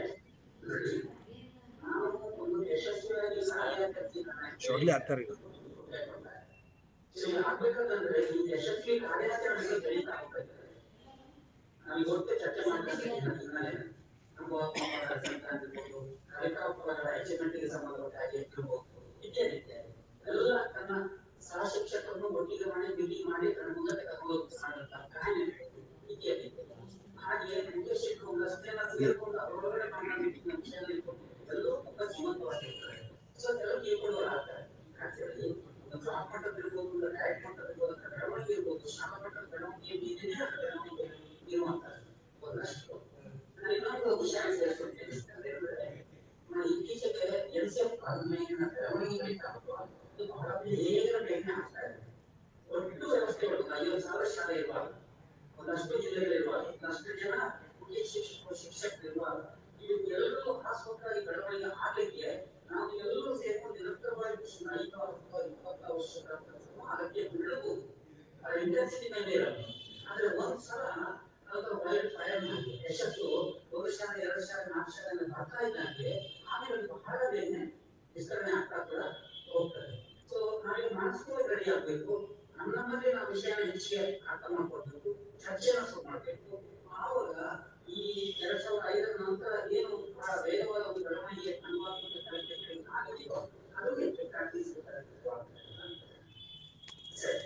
ನಾವು ಒಂದು ಯಶಸ್ವಿಯಾಗಿ ಶೋರ್ಲಿ ಆಗ್ತಾರೆ ಈಗ. ಇದು ಆಗ್ಬೇಕಂತಂದ್ರೆ ಈ ಯಶಸ್ವಿ ಕಾರ್ಯಾಚರಣೆಗಳು ಬೆಳೀತಾ ಹೋಗ್ಬೇಕು ನಮಗೆ ಗೊತ್ತು ಚರ್ಚೆ ಮಾಡ್ತಾರೆ ನಮ್ಮ ಸಂಕ್ರಾಂತಿ ಕಾರ್ಯಕ್ರಮಗಳ ಅಚೀವ್ಮೆಂಟ್ಗೆ ಸಂಬಂಧಪಟ್ಟ ಹಾಗೆ ಇರ್ಬೋದು ಇತ್ಯಾದಿ ಇತ್ಯಾದಿ ಎಲ್ಲ ತನ್ನ ಸಹ ಶಿಕ್ಷಕರನ್ನು ಒಟ್ಟಿಗೆ ಮಾಡಿ ಮೀಟಿಂಗ್ ಮಾಡಿ ತನ್ನ ಮುಂದೆ ತಗೊಂಡು ಮಾಡುವಂತ ಕಾರಣ ಇತ್ಯಾದಿ ಹಾಗೆ ನಿರ್ದೇಶಕರು ಒಂದಷ್ಟೆಲ್ಲ ಸೇರ್ಕೊಂಡು ಅವರೊಳಗಡೆ ಮಾಡೋ ಮೀಟಿಂಗ್ ವಿಷಯ ಇಟ್ಕೊಂಡು ಎಲ್ಲರೂ ತುಂಬಾ ಜೀವಂತವಾಗಿರ್ತಾರೆ ಸೊ ಎಲ್ಲರೂ ತಿಳ್ಕೊಳ್ಳೋರಾಗ್ತಾರೆ ಯಾಕಂದ್ರೆ ಒಂದು ಬ್ಲಾಕ್ ಮಟ್ಟದಿರ್ಬೋದು ಇಲ್ಲ ಡೈರೆಕ್ಟ್ ಮಟ್ಟದಿರ್ಬೋದು ಅಥವಾ ಬೆಳವಣಿಗೆ ಇರ್ಬೋದು ಶಾಲಾ ಮಟ್ಟದ ಬೆಳವಣಿಗೆ ಬೀದಿನ ಬೆಳವಣಿಗೆ ಇರುವಂತದ್ದು ಒಂದಷ್ಟು ನಾನು ಇನ್ನೊಂದು ವಿಷಯ ಸೇರಿಸುತ್ತೇನೆ ಅದೇಂದ್ರೆ ನಾನು ಇತ್ತೀಚೆಗೆ ಎನ್ ಸಿ ಎಫ್ ಮೇಲಿನ ಬೆಳವಣಿಗೆ ಬೇಕಾಗುವ ಇದು ಬಹಳ ಬೇಗ ಬೇಗನೆ ಆಗ್ತಾ ಇದೆ ಒಟ್ಟು ವ್ಯವಸ್ಥೆಗಳು ಐವತ್ತು ಸಾವಿರ ಶಾಲೆ ಇರುವಾಗ ಒಂದಷ್ಟು ಜಿಲ್ಲೆಗಳಿರುವಾಗ ಒಂದಷ್ಟು ಜನ ಮುಖ್ಯ ಶಿಕ್ಷಕರು ಶಿಕ್ಷಕರಿರುವಾಗ ಇವೆಲ್ಲರೂ ಹಾಸ್ಪಿಟಲ್ ಬೆಳವಣಿಗೆ ಆಗಲಿಕ್ಕೆ ನಾವು ಎಲ್ಲರೂ ಸೇರ್ಕೊಂಡು ನಿರಂತರವಾಗಿ ಐದು ಅಥವಾ ಇಪ್ಪತ್ತು ವರ್ಷದ ಕೆಲಸವನ್ನು ಅಗತ್ಯ ಬೀಳಬಹುದು ಆ ಇಂಟೆನ್ಸಿಟಿ ಮೇಲೆ ಇರುತ್ತೆ ಆದ್ರೆ ಒಂದ್ ಸಲ ಅದು ವೈಲ್ಡ್ ಫೈರ್ ಮಾಡಿ ಯಶಸ್ಸು ಒಂದು ಶಾಲೆ ಎರಡು ಶಾಲೆ ನಾಲ್ಕು ಶಾಲೆ ಬರ್ತಾ ಇದ್ದಂಗೆ ಆಮೇಲೆ ಅದು ಬಹಳ ಬೇಗನೆ ವಿಸ್ತರಣೆ ಆಗ್ತಾ ಕೂಡ ಹೋಗ್ತದೆ ಸೊ ನಾವೀಗ ಮಾನಸಿಕವಾಗಿ ರೆಡಿ ಆಗ್ಬೇಕು ನಮ್ಮ ನಮ್ಮಲ್ಲಿ ನಾವು ವಿಷಯನ ಹೆಚ್ಚಿಗೆ ಅರ್ಥ ಮಾಡ್ಕೊಳ್ಬೇಕು ಚರ್ಚೆನ ಶುರು ಮಾಡ್ಬೇಕು ಆವಾಗ ಈ ಎರಡ್ ಸಾವಿರದ ಐದರ ನಂತರ ಏನು ಬಹಳ ವೇಗವಾದ ಒಂದು ಬೆಳವಣಿಗೆ ಅನುವಾತ್ಮಕ ಕಾರ್ಯಕ್ರಮಗಳು ಆಗಿದೆಯೋ ಅದು ಹೆಚ್ಚು ಪ್ರಾಕ್ಟೀಸ್ ಸರಿ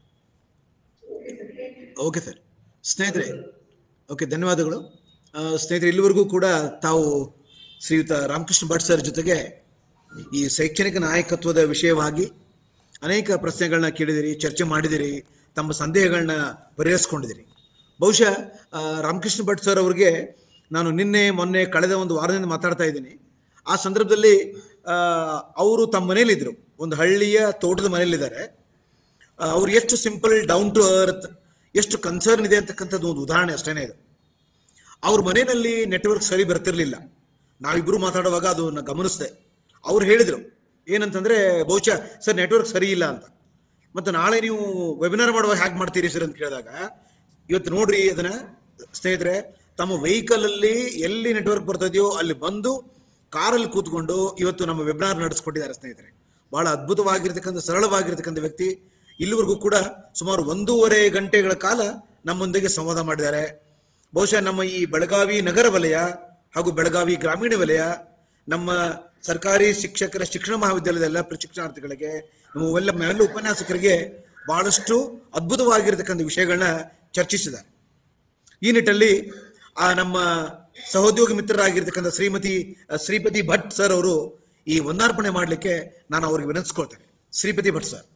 ಓಕೆ ಸರ್ ಸ್ನೇಹಿತರೆ ಓಕೆ ಧನ್ಯವಾದಗಳು ಆ, ಸ್ನೇಹಿತರೆ ಇಲ್ಲಿವರೆಗೂ ಕೂಡ ತಾವು ಶ್ರೀಯುತ ರಾಮಕೃಷ್ಣ ಭಟ್ ಸರ್ ಜೊತೆಗೆ ಈ ಶೈಕ್ಷಣಿಕ ನಾಯಕತ್ವದ ವಿಷಯವಾಗಿ ಅನೇಕ ಪ್ರಶ್ನೆಗಳನ್ನ ಕೇಳಿದಿರಿ ಚರ್ಚೆ ಮಾಡಿದಿರಿ ತಮ್ಮ ಸಂದೇಹಗಳನ್ನ ಪರಿಹರಿಸ್ಕೊಂಡಿದ್ದೀರಿ ಬಹುಶಃ ಆ, ರಾಮಕೃಷ್ಣ ಭಟ್ ಸರ್ ಅವರಿಗೆ ನಾನು ನಿನ್ನೆ ಮೊನ್ನೆ ಕಳೆದ ಒಂದು ವಾರದಿಂದ ಮಾತಾಡ್ತಾ ಇದ್ದೀನಿ ಆ ಸಂದರ್ಭದಲ್ಲಿ ಆ, ಅವರು ತಮ್ಮ ಮನೇಲಿದ್ರು ಒಂದು ಹಳ್ಳಿಯ ತೋಟದ ಮನೇಲಿದ್ದಾರೆ ಆ, ಅವ್ರು ಎಷ್ಟು ಸಿಂಪಲ್ ಡೌನ್ ಟು ಅರ್ತ್ ಎಷ್ಟು ಕನ್ಸರ್ನ್ ಇದೆ ಅಂತಕ್ಕಂಥದ್ದು ಒಂದು ಉದಾಹರಣೆ ಅಷ್ಟೇನೆ ಇದು ಅವ್ರ ಮನೆಯಲ್ಲಿ ನೆಟ್ವರ್ಕ್ ಸರಿ ಬರ್ತಿರ್ಲಿಲ್ಲ ನಾವಿಬ್ರು ಮಾತಾಡುವಾಗ ಅದು ನಾನು ಗಮನಿಸಿದೆ ಅವ್ರು ಹೇಳಿದ್ರು ಏನಂತಂದ್ರೆ ಬಹುಶಃ ಸರ್ ನೆಟ್ವರ್ಕ್ ಸರಿ ಇಲ್ಲ ಅಂತ ಮತ್ತೆ ನಾಳೆ ನೀವು ವೆಬಿನಾರ್ ಮಾಡುವಾಗ ಹ್ಯಾಕ್ ಮಾಡ್ತೀರಿ ಸರ್ ಅಂತ ಕೇಳಿದಾಗ ಇವತ್ತು ನೋಡ್ರಿ ಅದನ್ನ ಸ್ನೇಹಿತರೆ ತಮ್ಮ ವೆಹಿಕಲ್ ಅಲ್ಲಿ ಎಲ್ಲಿ ನೆಟ್ವರ್ಕ್ ಬರ್ತದೆಯೋ ಅಲ್ಲಿ ಬಂದು ಕಾರಲ್ಲಿ ಕೂತ್ಕೊಂಡು ಇವತ್ತು ನಮ್ಮ ವೆಬಿನಾರ್ ನಡೆಸ್ಕೊಟ್ಟಿದ್ದಾರೆ ಸ್ನೇಹಿತರೆ ಬಹಳ ಅದ್ಭುತವಾಗಿರ್ತಕ್ಕಂಥ ಸರಳವಾಗಿರ್ತಕ್ಕಂಥ ವ್ಯಕ್ತಿ ಇಲ್ಲಿವರೆಗೂ ಕೂಡ ಸುಮಾರು ಒಂದೂವರೆ ಗಂಟೆಗಳ ಕಾಲ ನಮ್ಮೊಂದಿಗೆ ಸಂವಾದ ಮಾಡಿದ್ದಾರೆ ಬಹುಶಃ ನಮ್ಮ ಈ ಬೆಳಗಾವಿ ನಗರ ವಲಯ ಹಾಗೂ ಬೆಳಗಾವಿ ಗ್ರಾಮೀಣ ವಲಯ ನಮ್ಮ ಸರ್ಕಾರಿ ಶಿಕ್ಷಕರ ಶಿಕ್ಷಣ ಮಹಾವಿದ್ಯಾಲಯದ ಎಲ್ಲ ಪ್ರಶಿಕ್ಷಣಾರ್ಥಿಗಳಿಗೆ ನಮ್ಮ ಎಲ್ಲ ಎಲ್ಲ ಉಪನ್ಯಾಸಕರಿಗೆ ಬಹಳಷ್ಟು ಅದ್ಭುತವಾಗಿರ್ತಕ್ಕಂಥ ವಿಷಯಗಳನ್ನ ಚರ್ಚಿಸಿದ್ದಾರೆ ಈ ನಿಟ್ಟಲ್ಲಿ ಆ ನಮ್ಮ ಸಹೋದ್ಯೋಗಿ ಮಿತ್ರರಾಗಿರ್ತಕ್ಕಂಥ ಶ್ರೀಮತಿ ಅಹ್, ಶ್ರೀಪತಿ ಭಟ್ ಸರ್ ಅವರು ಈ ವಂದಾರ್ಪಣೆ ಮಾಡಲಿಕ್ಕೆ ನಾನು ಅವ್ರಿಗೆ ವಿನಂತಿಸ್ಕೊಳ್ತೇನೆ ಶ್ರೀಪತಿ ಭಟ್ ಸರ್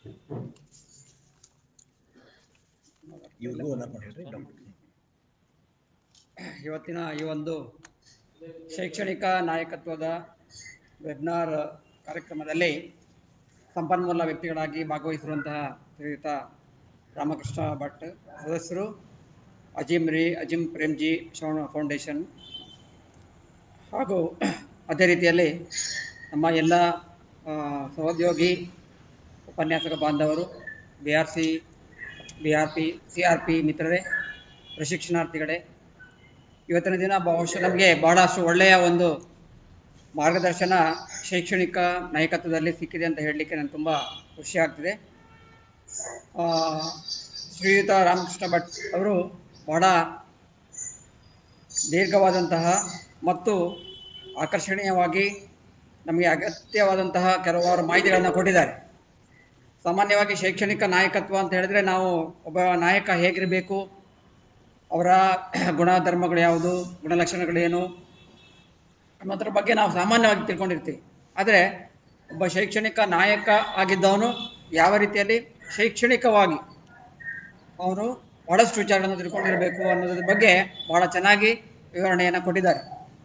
ಇವ್ರಿಗೂ ವಂದಾರ್ಪಣೆ ಹೇಳ್ರಿ ಡಾಕ್ಟರ್. ಇವತ್ತಿನ ಈ ಒಂದು ಶೈಕ್ಷಣಿಕ ನಾಯಕತ್ವದ ವೆಬ್ನಾರ್ ಕಾರ್ಯಕ್ರಮದಲ್ಲಿ ಸಂಪನ್ಮೂಲ ವ್ಯಕ್ತಿಗಳಾಗಿ ಭಾಗವಹಿಸಿರುವಂತಹ ಶ್ರೀಯುತ ರಾಮಕೃಷ್ಣ ಭಟ್ ಸದಸ್ಯರು ಅಜಿಮ್ ರೀ ಅಜಿಮ್ ಪ್ರೇಮ್ಜಿ ಶ್ರವಣ ಫೌಂಡೇಶನ್ ಹಾಗೂ ಅದೇ ರೀತಿಯಲ್ಲಿ ನಮ್ಮ ಎಲ್ಲ ಆ, ಸಹೋದ್ಯೋಗಿ ಉಪನ್ಯಾಸಕ ಬಾಂಧವರು B R C B R P C R P ಮಿತ್ರರೇ ಪ್ರಶಿಕ್ಷಣಾರ್ಥಿಗಳೇ ಇವತ್ತಿನ ದಿನ ಬಹುಶಃ ನಮಗೆ ಬಹಳಷ್ಟು ಒಳ್ಳೆಯ ಒಂದು ಮಾರ್ಗದರ್ಶನ ಶೈಕ್ಷಣಿಕ ನಾಯಕತ್ವದಲ್ಲಿ ಸಿಕ್ಕಿದೆ ಅಂತ ಹೇಳಲಿಕ್ಕೆ ನಾನು ತುಂಬ ಖುಷಿ ಆಗ್ತಿದೆ ಆ, ಶ್ರೀಯುತ ರಾಮಕೃಷ್ಣ ಭಟ್ ಅವರು ಬಹಳ ದೀರ್ಘವಾದಂತಹ ಮತ್ತು ಆಕರ್ಷಣೀಯವಾಗಿ ನಮಗೆ ಅಗತ್ಯವಾದಂತಹ ಕೆಲವಾರು ಮಾಹಿತಿಗಳನ್ನು ಕೊಟ್ಟಿದ್ದಾರೆ ಸಾಮಾನ್ಯವಾಗಿ ಶೈಕ್ಷಣಿಕ ನಾಯಕತ್ವ ಅಂತ ಹೇಳಿದ್ರೆ ನಾವು ಒಬ್ಬ ನಾಯಕ ಹೇಗಿರಬೇಕು ಅವರ ಗುಣಧರ್ಮಗಳು ಯಾವುದು ಗುಣಲಕ್ಷಣಗಳೇನು ಅನ್ನೋದ್ರ ಬಗ್ಗೆ ನಾವು ಸಾಮಾನ್ಯವಾಗಿ ತಿಳ್ಕೊಂಡಿರ್ತೀವಿ ಆದರೆ ಒಬ್ಬ ಶೈಕ್ಷಣಿಕ ನಾಯಕ ಆಗಿದ್ದವನು ಯಾವ ರೀತಿಯಲ್ಲಿ ಶೈಕ್ಷಣಿಕವಾಗಿ ಅವರು ಬಹಳಷ್ಟು ವಿಚಾರಗಳನ್ನು ತಿಳ್ಕೊಂಡಿರಬೇಕು ಅನ್ನೋದ್ರ ಬಗ್ಗೆ ಬಹಳ ಚೆನ್ನಾಗಿ ವಿವರಣೆಯನ್ನು ಕೊಟ್ಟಿದ್ದಾರೆ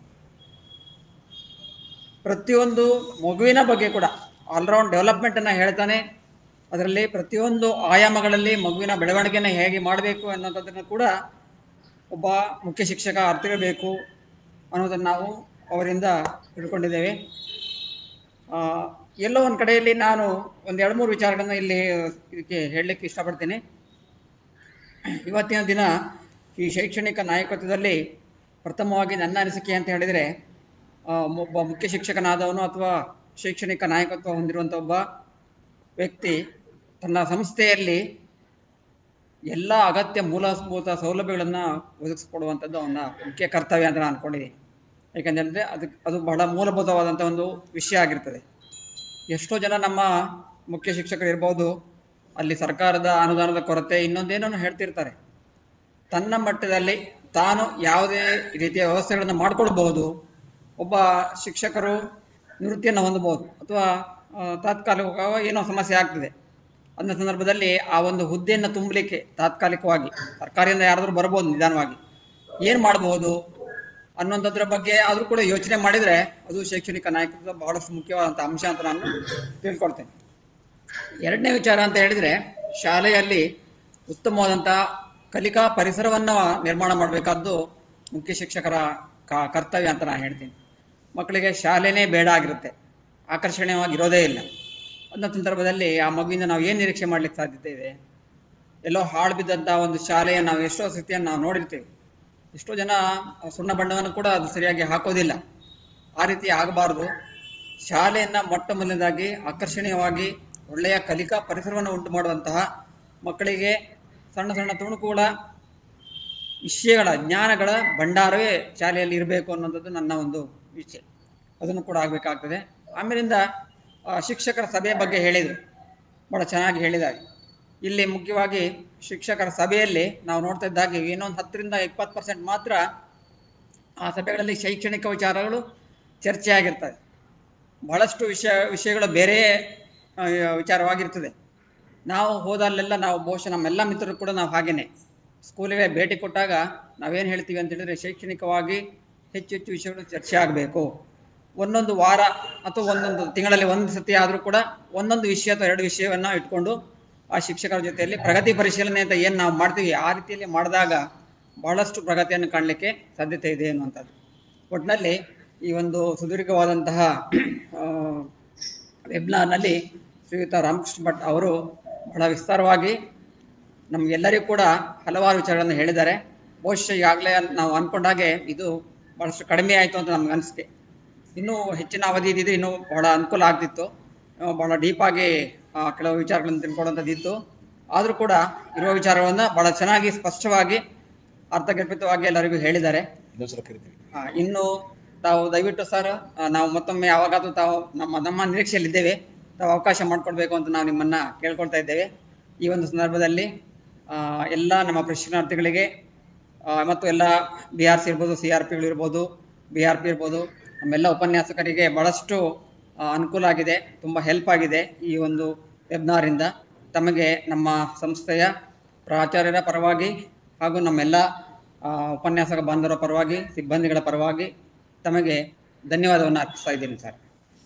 ಪ್ರತಿಯೊಂದು ಮಗುವಿನ ಬಗ್ಗೆ ಕೂಡ ಆಲ್ರೌಂಡ್ ಡೆವಲಪ್ಮೆಂಟನ್ನು ಹೇಳ್ತಾನೆ ಅದರಲ್ಲಿ ಪ್ರತಿಯೊಂದು ಆಯಾಮಗಳಲ್ಲಿ ಮಗುವಿನ ಬೆಳವಣಿಗೆಯನ್ನು ಹೇಗೆ ಮಾಡಬೇಕು ಅನ್ನೋದನ್ನು ಕೂಡ ಒಬ್ಬ ಮುಖ್ಯ ಶಿಕ್ಷಕ ಅರ್ಥಿರಬೇಕು ಅನ್ನೋದನ್ನು ನಾವು ಅವರಿಂದ ತಿಳ್ಕೊಂಡಿದ್ದೇವೆ ಆ, ಎಲ್ಲೋ ಒಂದು ಕಡೆಯಲ್ಲಿ ನಾನು ಒಂದು ಎರಡು ಮೂರು ವಿಚಾರಗಳನ್ನು ಇಲ್ಲಿ ಇದಕ್ಕೆ ಹೇಳಲಿಕ್ಕೆ ಇಷ್ಟಪಡ್ತೀನಿ ಇವತ್ತಿನ ದಿನ ಈ ಶೈಕ್ಷಣಿಕ ನಾಯಕತ್ವದಲ್ಲಿ ಪ್ರಥಮವಾಗಿ ನನ್ನ ಅನಿಸಿಕೆ ಅಂತ ಹೇಳಿದರೆ ಆ, ಒಬ್ಬ ಮುಖ್ಯ ಶಿಕ್ಷಕನಾದವನು ಅಥವಾ ಶೈಕ್ಷಣಿಕ ನಾಯಕತ್ವ ಹೊಂದಿರುವಂಥ ಒಬ್ಬ ವ್ಯಕ್ತಿ ತನ್ನ ಸಂಸ್ಥೆಯಲ್ಲಿ ಎಲ್ಲ ಅಗತ್ಯ ಮೂಲಭೂತ ಸೌಲಭ್ಯಗಳನ್ನು ಒದಗಿಸ್ಕೊಡುವಂಥದ್ದು ಅವನ ಮುಖ್ಯ ಕರ್ತವ್ಯ ಅಂತ ನಾನು ಅಂದ್ಕೊಂಡಿದ್ದೀನಿ ಯಾಕಂದರೆ ಅದು ಅದು ಬಹಳ ಮೂಲಭೂತವಾದಂಥ ಒಂದು ವಿಷಯ ಆಗಿರ್ತದೆ ಎಷ್ಟೋ ಜನ ನಮ್ಮ ಮುಖ್ಯ ಶಿಕ್ಷಕರು ಇರ್ಬೋದು ಅಲ್ಲಿ ಸರ್ಕಾರದ ಅನುದಾನದ ಕೊರತೆ ಇನ್ನೊಂದೇನೋ ಹೇಳ್ತಿರ್ತಾರೆ ತನ್ನ ಮಟ್ಟದಲ್ಲಿ ತಾನು ಯಾವುದೇ ರೀತಿಯ ವ್ಯವಸ್ಥೆಗಳನ್ನು ಮಾಡಿಕೊಳ್ಬಹುದು ಒಬ್ಬ ಶಿಕ್ಷಕರು ನಿವೃತ್ತಿಯನ್ನು ಹೊಂದಬಹುದು ಅಥವಾ ಆ, ತಾತ್ಕಾಲಿಕವಾಗಿ ಏನೋ ಸಮಸ್ಯೆ ಆಗ್ತದೆ ಅಂಥ ಸಂದರ್ಭದಲ್ಲಿ ಆ ಒಂದು ಹುದ್ದೆಯನ್ನು ತುಂಬಲಿಕ್ಕೆ ತಾತ್ಕಾಲಿಕವಾಗಿ ಸರ್ಕಾರದಿಂದ ಯಾರಾದರೂ ಬರ್ಬೋದು ನಿಧಾನವಾಗಿ ಏನು ಮಾಡಬಹುದು ಅನ್ನೋಂಥದ್ರ ಬಗ್ಗೆ ಆದರೂ ಕೂಡ ಯೋಚನೆ ಮಾಡಿದರೆ ಅದು ಶೈಕ್ಷಣಿಕ ನಾಯಕತ್ವದ ಬಹಳಷ್ಟು ಮುಖ್ಯವಾದಂಥ ಅಂಶ ಅಂತ ನಾನು ತಿಳ್ಕೊಳ್ತೇನೆ ಎರಡನೇ ವಿಚಾರ ಅಂತ ಹೇಳಿದರೆ ಶಾಲೆಯಲ್ಲಿ ಉತ್ತಮವಾದಂಥ ಕಲಿಕಾ ಪರಿಸರವನ್ನು ನಿರ್ಮಾಣ ಮಾಡಬೇಕಾದ್ದು ಮುಖ್ಯ ಶಿಕ್ಷಕರ ಕ- ಕರ್ತವ್ಯ ಅಂತ ನಾನು ಹೇಳ್ತೀನಿ ಮಕ್ಕಳಿಗೆ ಶಾಲೆನೇ ಬೇಡ ಆಗಿರುತ್ತೆ ಆಕರ್ಷಣೀಯವಾಗಿ ಇರೋದೇ ಇಲ್ಲ ಅನ್ನೋ ಸಂದರ್ಭದಲ್ಲಿ ಆ ಮಗುವಿಂದ ನಾವು ಏನು ನಿರೀಕ್ಷೆ ಮಾಡಲಿಕ್ಕೆ ಸಾಧ್ಯತೆ ಇದೆ ಎಲ್ಲೋ ಹಾಳು ಬಿದ್ದಂಥ ಒಂದು ಶಾಲೆಯ ನಾವು ಎಷ್ಟೋ ಸ್ಥಿತಿಯನ್ನು ನಾವು ನೋಡಿರ್ತೀವಿ ಎಷ್ಟೋ ಜನ ಸುಣ್ಣ ಬಣ್ಣವನ್ನು ಕೂಡ ಅದು ಸರಿಯಾಗಿ ಹಾಕೋದಿಲ್ಲ ಆ ರೀತಿ ಆಗಬಾರ್ದು ಶಾಲೆಯನ್ನು ಮೊಟ್ಟ ಮೊದಲನೇದಾಗಿ ಆಕರ್ಷಣೀಯವಾಗಿ ಒಳ್ಳೆಯ ಕಲಿಕಾ ಪರಿಸರವನ್ನು ಉಂಟು ಮಾಡುವಂತಹ ಮಕ್ಕಳಿಗೆ ಸಣ್ಣ ಸಣ್ಣ ತುಣುಕುಗಳ ವಿಷಯಗಳ ಜ್ಞಾನಗಳ ಭಂಡಾರವೇ ಶಾಲೆಯಲ್ಲಿ ಇರಬೇಕು ಅನ್ನೋಂಥದ್ದು ನನ್ನ ಒಂದು ವಿಷಯ ಅದನ್ನು ಕೂಡ ಆಗಬೇಕಾಗ್ತದೆ ಆಮೇಲಿಂದ ಆ, ಶಿಕ್ಷಕರ ಸಭೆ ಬಗ್ಗೆ ಹೇಳಿದರು ಭಾಳ ಚೆನ್ನಾಗಿ ಹೇಳಿದ್ದಾರೆ ಇಲ್ಲಿ ಮುಖ್ಯವಾಗಿ ಶಿಕ್ಷಕರ ಸಭೆಯಲ್ಲಿ ನಾವು ನೋಡ್ತಾ ಇದ್ದಾಗೆ ಇನ್ನೊಂದು ಹತ್ತರಿಂದ ಇಪ್ಪತ್ತು ಪರ್ಸೆಂಟ್ ಮಾತ್ರ ಆ ಸಭೆಗಳಲ್ಲಿ ಶೈಕ್ಷಣಿಕ ವಿಚಾರಗಳು ಚರ್ಚೆ ಆಗಿರ್ತದೆ ಬಹಳಷ್ಟು ವಿಷಯ ವಿಷಯಗಳು ಬೇರೆ ಆ, ವಿಚಾರವಾಗಿರ್ತದೆ ನಾವು ಹೋದಲ್ಲೆಲ್ಲ ನಾವು ಬಹುಶಃ ನಮ್ಮೆಲ್ಲ ಮಿತ್ರರು ಕೂಡ ನಾವು ಹಾಗೇನೆ ಸ್ಕೂಲಿಗೆ ಭೇಟಿ ಕೊಟ್ಟಾಗ ನಾವೇನು ಹೇಳ್ತೀವಿ ಅಂತ ಹೇಳಿದ್ರೆ ಶೈಕ್ಷಣಿಕವಾಗಿ ಹೆಚ್ಚು ಹೆಚ್ಚು ವಿಷಯಗಳು ಚರ್ಚೆ ಆಗಬೇಕು ಒಂದೊಂದು ವಾರ ಅಥವಾ ಒಂದೊಂದು ತಿಂಗಳಲ್ಲಿ ಒಂದು ಸತಿ ಆದರೂ ಕೂಡ ಒಂದೊಂದು ವಿಷಯ ಅಥವಾ ಎರಡು ವಿಷಯವನ್ನು ಇಟ್ಕೊಂಡು ಆ ಶಿಕ್ಷಕರ ಜೊತೆಯಲ್ಲಿ ಪ್ರಗತಿ ಪರಿಶೀಲನೆ ಅಂತ ಏನು ನಾವು ಮಾಡ್ತೀವಿ ಆ ರೀತಿಯಲ್ಲಿ ಮಾಡಿದಾಗ ಬಹಳಷ್ಟು ಪ್ರಗತಿಯನ್ನು ಕಾಣಲಿಕ್ಕೆ ಸಾಧ್ಯತೆ ಇದೆ ಅನ್ನುವಂಥದ್ದು ಒಟ್ಟಿನಲ್ಲಿ ಈ ಒಂದು ಸುದೀರ್ಘವಾದಂತಹ ಆ, ವೆಬ್ನಾರ್ನಲ್ಲಿ ಶ್ರೀಯುತ ರಾಮಕೃಷ್ಣ ಭಟ್ ಅವರು ಬಹಳ ವಿಸ್ತಾರವಾಗಿ ನಮಗೆಲ್ಲರಿಗೂ ಕೂಡ ಹಲವಾರು ವಿಚಾರಗಳನ್ನು ಹೇಳಿದ್ದಾರೆ ಬಹುಶಃ ಈಗಾಗಲೇ ನಾವು ಅಂದ್ಕೊಂಡ ಹಾಗೆ ಇದು ಭಾಳಷ್ಟು ಕಡಿಮೆ ಆಯಿತು ಅಂತ ನಮ್ಗೆ ಅನಿಸುತ್ತೆ ಇನ್ನೂ ಹೆಚ್ಚಿನ ಅವಧಿ ಇದ್ದಿದ್ರೆ ಇನ್ನೂ ಬಹಳ ಅನುಕೂಲ ಆಗ್ತಿತ್ತು ಆ, ಬಹಳ ಡೀಪಾಗಿ ಆ, ಕೆಲವು ವಿಚಾರಗಳನ್ನು ತಿಳ್ಕೊಳ್ಳೋಂಥದ್ದಿತ್ತು ಆದರೂ ಕೂಡ ಇರುವ ವಿಚಾರವನ್ನು ಬಹಳ ಚೆನ್ನಾಗಿ ಸ್ಪಷ್ಟವಾಗಿ ಅರ್ಥಗರ್ಭಿತವಾಗಿ ಎಲ್ಲರಿಗೂ ಹೇಳಿದ್ದಾರೆ ಇನ್ನೊಂದ್ಸಲ ಕರಿತೀವಿ ಆ, ಇನ್ನು ತಾವು ದಯವಿಟ್ಟು ಸರ್ ಆ, ನಾವು ಮತ್ತೊಮ್ಮೆ ಯಾವಾಗಾದ್ರೂ ತಾವು ನಮ್ಮ ನಮ್ಮ ನಿರೀಕ್ಷೆಯಲ್ಲಿದ್ದೇವೆ ತಾವು ಅವಕಾಶ ಮಾಡಿಕೊಡ್ಬೇಕು ಅಂತ ನಾವು ನಿಮ್ಮನ್ನು ಕೇಳ್ಕೊಳ್ತಾ ಇದ್ದೇವೆ ಈ ಒಂದು ಸಂದರ್ಭದಲ್ಲಿ ಆ, ಎಲ್ಲ ನಮ್ಮ ಪ್ರಶಿಕ್ಷಣಾರ್ಥಿಗಳಿಗೆ ಆ, ಮತ್ತು ಎಲ್ಲ ಬಿ ಆರ್ ಸಿ ಇರ್ಬೋದು ಸಿ ಆರ್ ಪಿಗಳು ಇರ್ಬೋದು ಬಿ ಆರ್ ಪಿ ಇರ್ಬೋದು ನಮ್ಮೆಲ್ಲ ಉಪನ್ಯಾಸಕರಿಗೆ ಭಾಳಷ್ಟು ಆ, ಅನುಕೂಲ ಆಗಿದೆ ತುಂಬ ಹೆಲ್ಪ್ ಆಗಿದೆ ಈ ಒಂದು ವೆಬ್ನಾರಿಂದ ತಮಗೆ ನಮ್ಮ ಸಂಸ್ಥೆಯ ಪ್ರಾಚಾರ್ಯರ ಪರವಾಗಿ ಹಾಗೂ ನಮ್ಮೆಲ್ಲ ಆ, ಉಪನ್ಯಾಸಕ ಬಾಂಧವರ ಪರವಾಗಿ ಸಿಬ್ಬಂದಿಗಳ ಪರವಾಗಿ ತಮಗೆ ಧನ್ಯವಾದವನ್ನು ಅರ್ಪಿಸ್ತಾ ಇದ್ದೀನಿ ಸರ್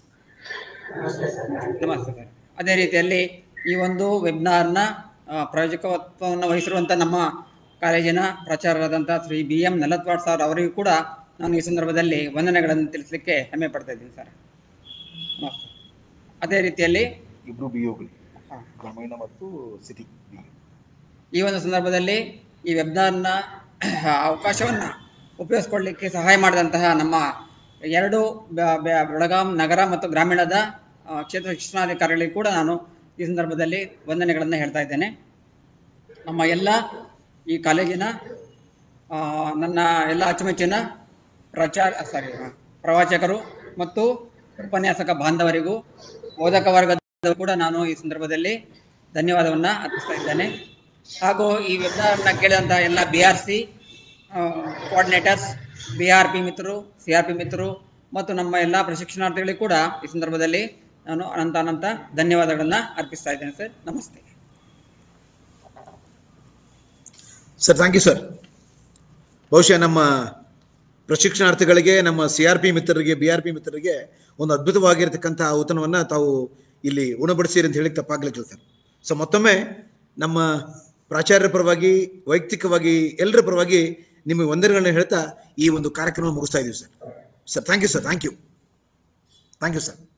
ನಮಸ್ತೆ ಸರ್ ಅದೇ ರೀತಿಯಲ್ಲಿ ಈ ಒಂದು ವೆಬ್ನಾರ್ನ ಆ, ಪ್ರಾಯೋಜಕತ್ವವನ್ನು ವಹಿಸಿರುವಂಥ ನಮ್ಮ ಕಾಲೇಜಿನ ಪ್ರಾಚಾರ್ಯರಾದಂಥ Shri B M Nalatwad sir ಅವರಿಗೂ ಕೂಡ ನಾನು ಈ ಸಂದರ್ಭದಲ್ಲಿ ವಂದನೆಗಳನ್ನು ತಿಳಿಸಲಿಕ್ಕೆ ಹೆಮ್ಮೆ ಪಡ್ತಾ ಇದ್ದೀನಿ ಸರ್ ನಮಸ್ತೆ ಅದೇ ರೀತಿಯಲ್ಲಿ ಇಬ್ರು ಬಿ ಒಗಳು ಗ್ರಾಮೀಣ ಮತ್ತು ಸಿಟಿ ಬಿ ಈ ಒಂದು ಸಂದರ್ಭದಲ್ಲಿ ಈ ವೆಬ್ನಾರ್ನ ಅವಕಾಶವನ್ನು ಉಪಯೋಗಿಸ್ಕೊಳ್ಳಿಕ್ಕೆ ಸಹಾಯ ಮಾಡಿದಂತಹ ನಮ್ಮ ಎರಡು ಬೆ- ಬೆ- ಬೆಳಗಾಂ ನಗರ ಮತ್ತು ಗ್ರಾಮೀಣದ ಆ, ಕ್ಷೇತ್ರ ಶಿಕ್ಷಣಾಧಿಕಾರಿಗಳಿಗೆ ಕೂಡ ನಾನು ಈ ಸಂದರ್ಭದಲ್ಲಿ ವಂದನೆಗಳನ್ನು ಹೇಳ್ತಾ ಇದ್ದೇನೆ ನಮ್ಮ ಎಲ್ಲ ಈ ಕಾಲೇಜಿನ ಆ, ನನ್ನ ಎಲ್ಲ ಅಚ್ಚುಮೆಚ್ಚಿನ ಪ್ರಚಾರ ಸಾರಿ ಪ್ರವಾಚಕರು ಮತ್ತು ಉಪನ್ಯಾಸಕ ಬಾಂಧವರಿಗೂ ಬೋಧಕ ವರ್ಗದ ಕೂಡ ನಾನು ಈ ಸಂದರ್ಭದಲ್ಲಿ ಧನ್ಯವಾದವನ್ನು ಅರ್ಪಿಸ್ತಾ ಇದ್ದೇನೆ ಹಾಗೂ ಈ ವೆಬ್ನಾರ್ನ ಕೇಳಿದಂಥ ಎಲ್ಲ B R C coordinators B R P ಮಿತ್ರರು ಸಿ ಆರ್ ಪಿ ಮಿತ್ರರು ಮತ್ತು ನಮ್ಮ ಎಲ್ಲ ಪ್ರಶಿಕ್ಷಣಾರ್ಥಿಗಳಿಗೆ ಕೂಡ ಈ ಸಂದರ್ಭದಲ್ಲಿ ನಾನು ಅನಂತ ಅನಂತ ಧನ್ಯವಾದಗಳನ್ನ ಅರ್ಪಿಸ್ತಾ ಇದ್ದೇನೆ ಸರ್ ನಮಸ್ತೆ ಸರ್ ಥ್ಯಾಂಕ್ ಯು ಸರ್ ಬಹುಶಃ ನಮ್ಮ ಪ್ರಶಿಕ್ಷಣಾರ್ಥಿಗಳಿಗೆ ನಮ್ಮ ಸಿ ಆರ್ ಪಿ ಮಿತ್ರರಿಗೆ ಬಿ ಆರ್ ಪಿ ಮಿತ್ರರಿಗೆ ಒಂದು ಅದ್ಭುತವಾಗಿರ್ತಕ್ಕಂಥ ಔತಣವನ್ನು ತಾವು ಇಲ್ಲಿ ಉಣಬಡಿಸಿರಿ ಅಂತ ಹೇಳಿ ತಪ್ಪಾಗ್ಲಿಕ್ಕಿಲ್ಲ ಸರ್ ಸೊ ಮತ್ತೊಮ್ಮೆ ನಮ್ಮ ಪ್ರಾಚಾರ್ಯರ ಪರವಾಗಿ ವೈಯಕ್ತಿಕವಾಗಿ ಎಲ್ಲರ ಪರವಾಗಿ ನಿಮಗೆ ವಂದನೆಗಳನ್ನ ಹೇಳ್ತಾ ಈ ಒಂದು ಕಾರ್ಯಕ್ರಮ ಮುಗಿಸ್ತಾ ಇದ್ದೀವಿ sir sir thank you sir thank you thank you sir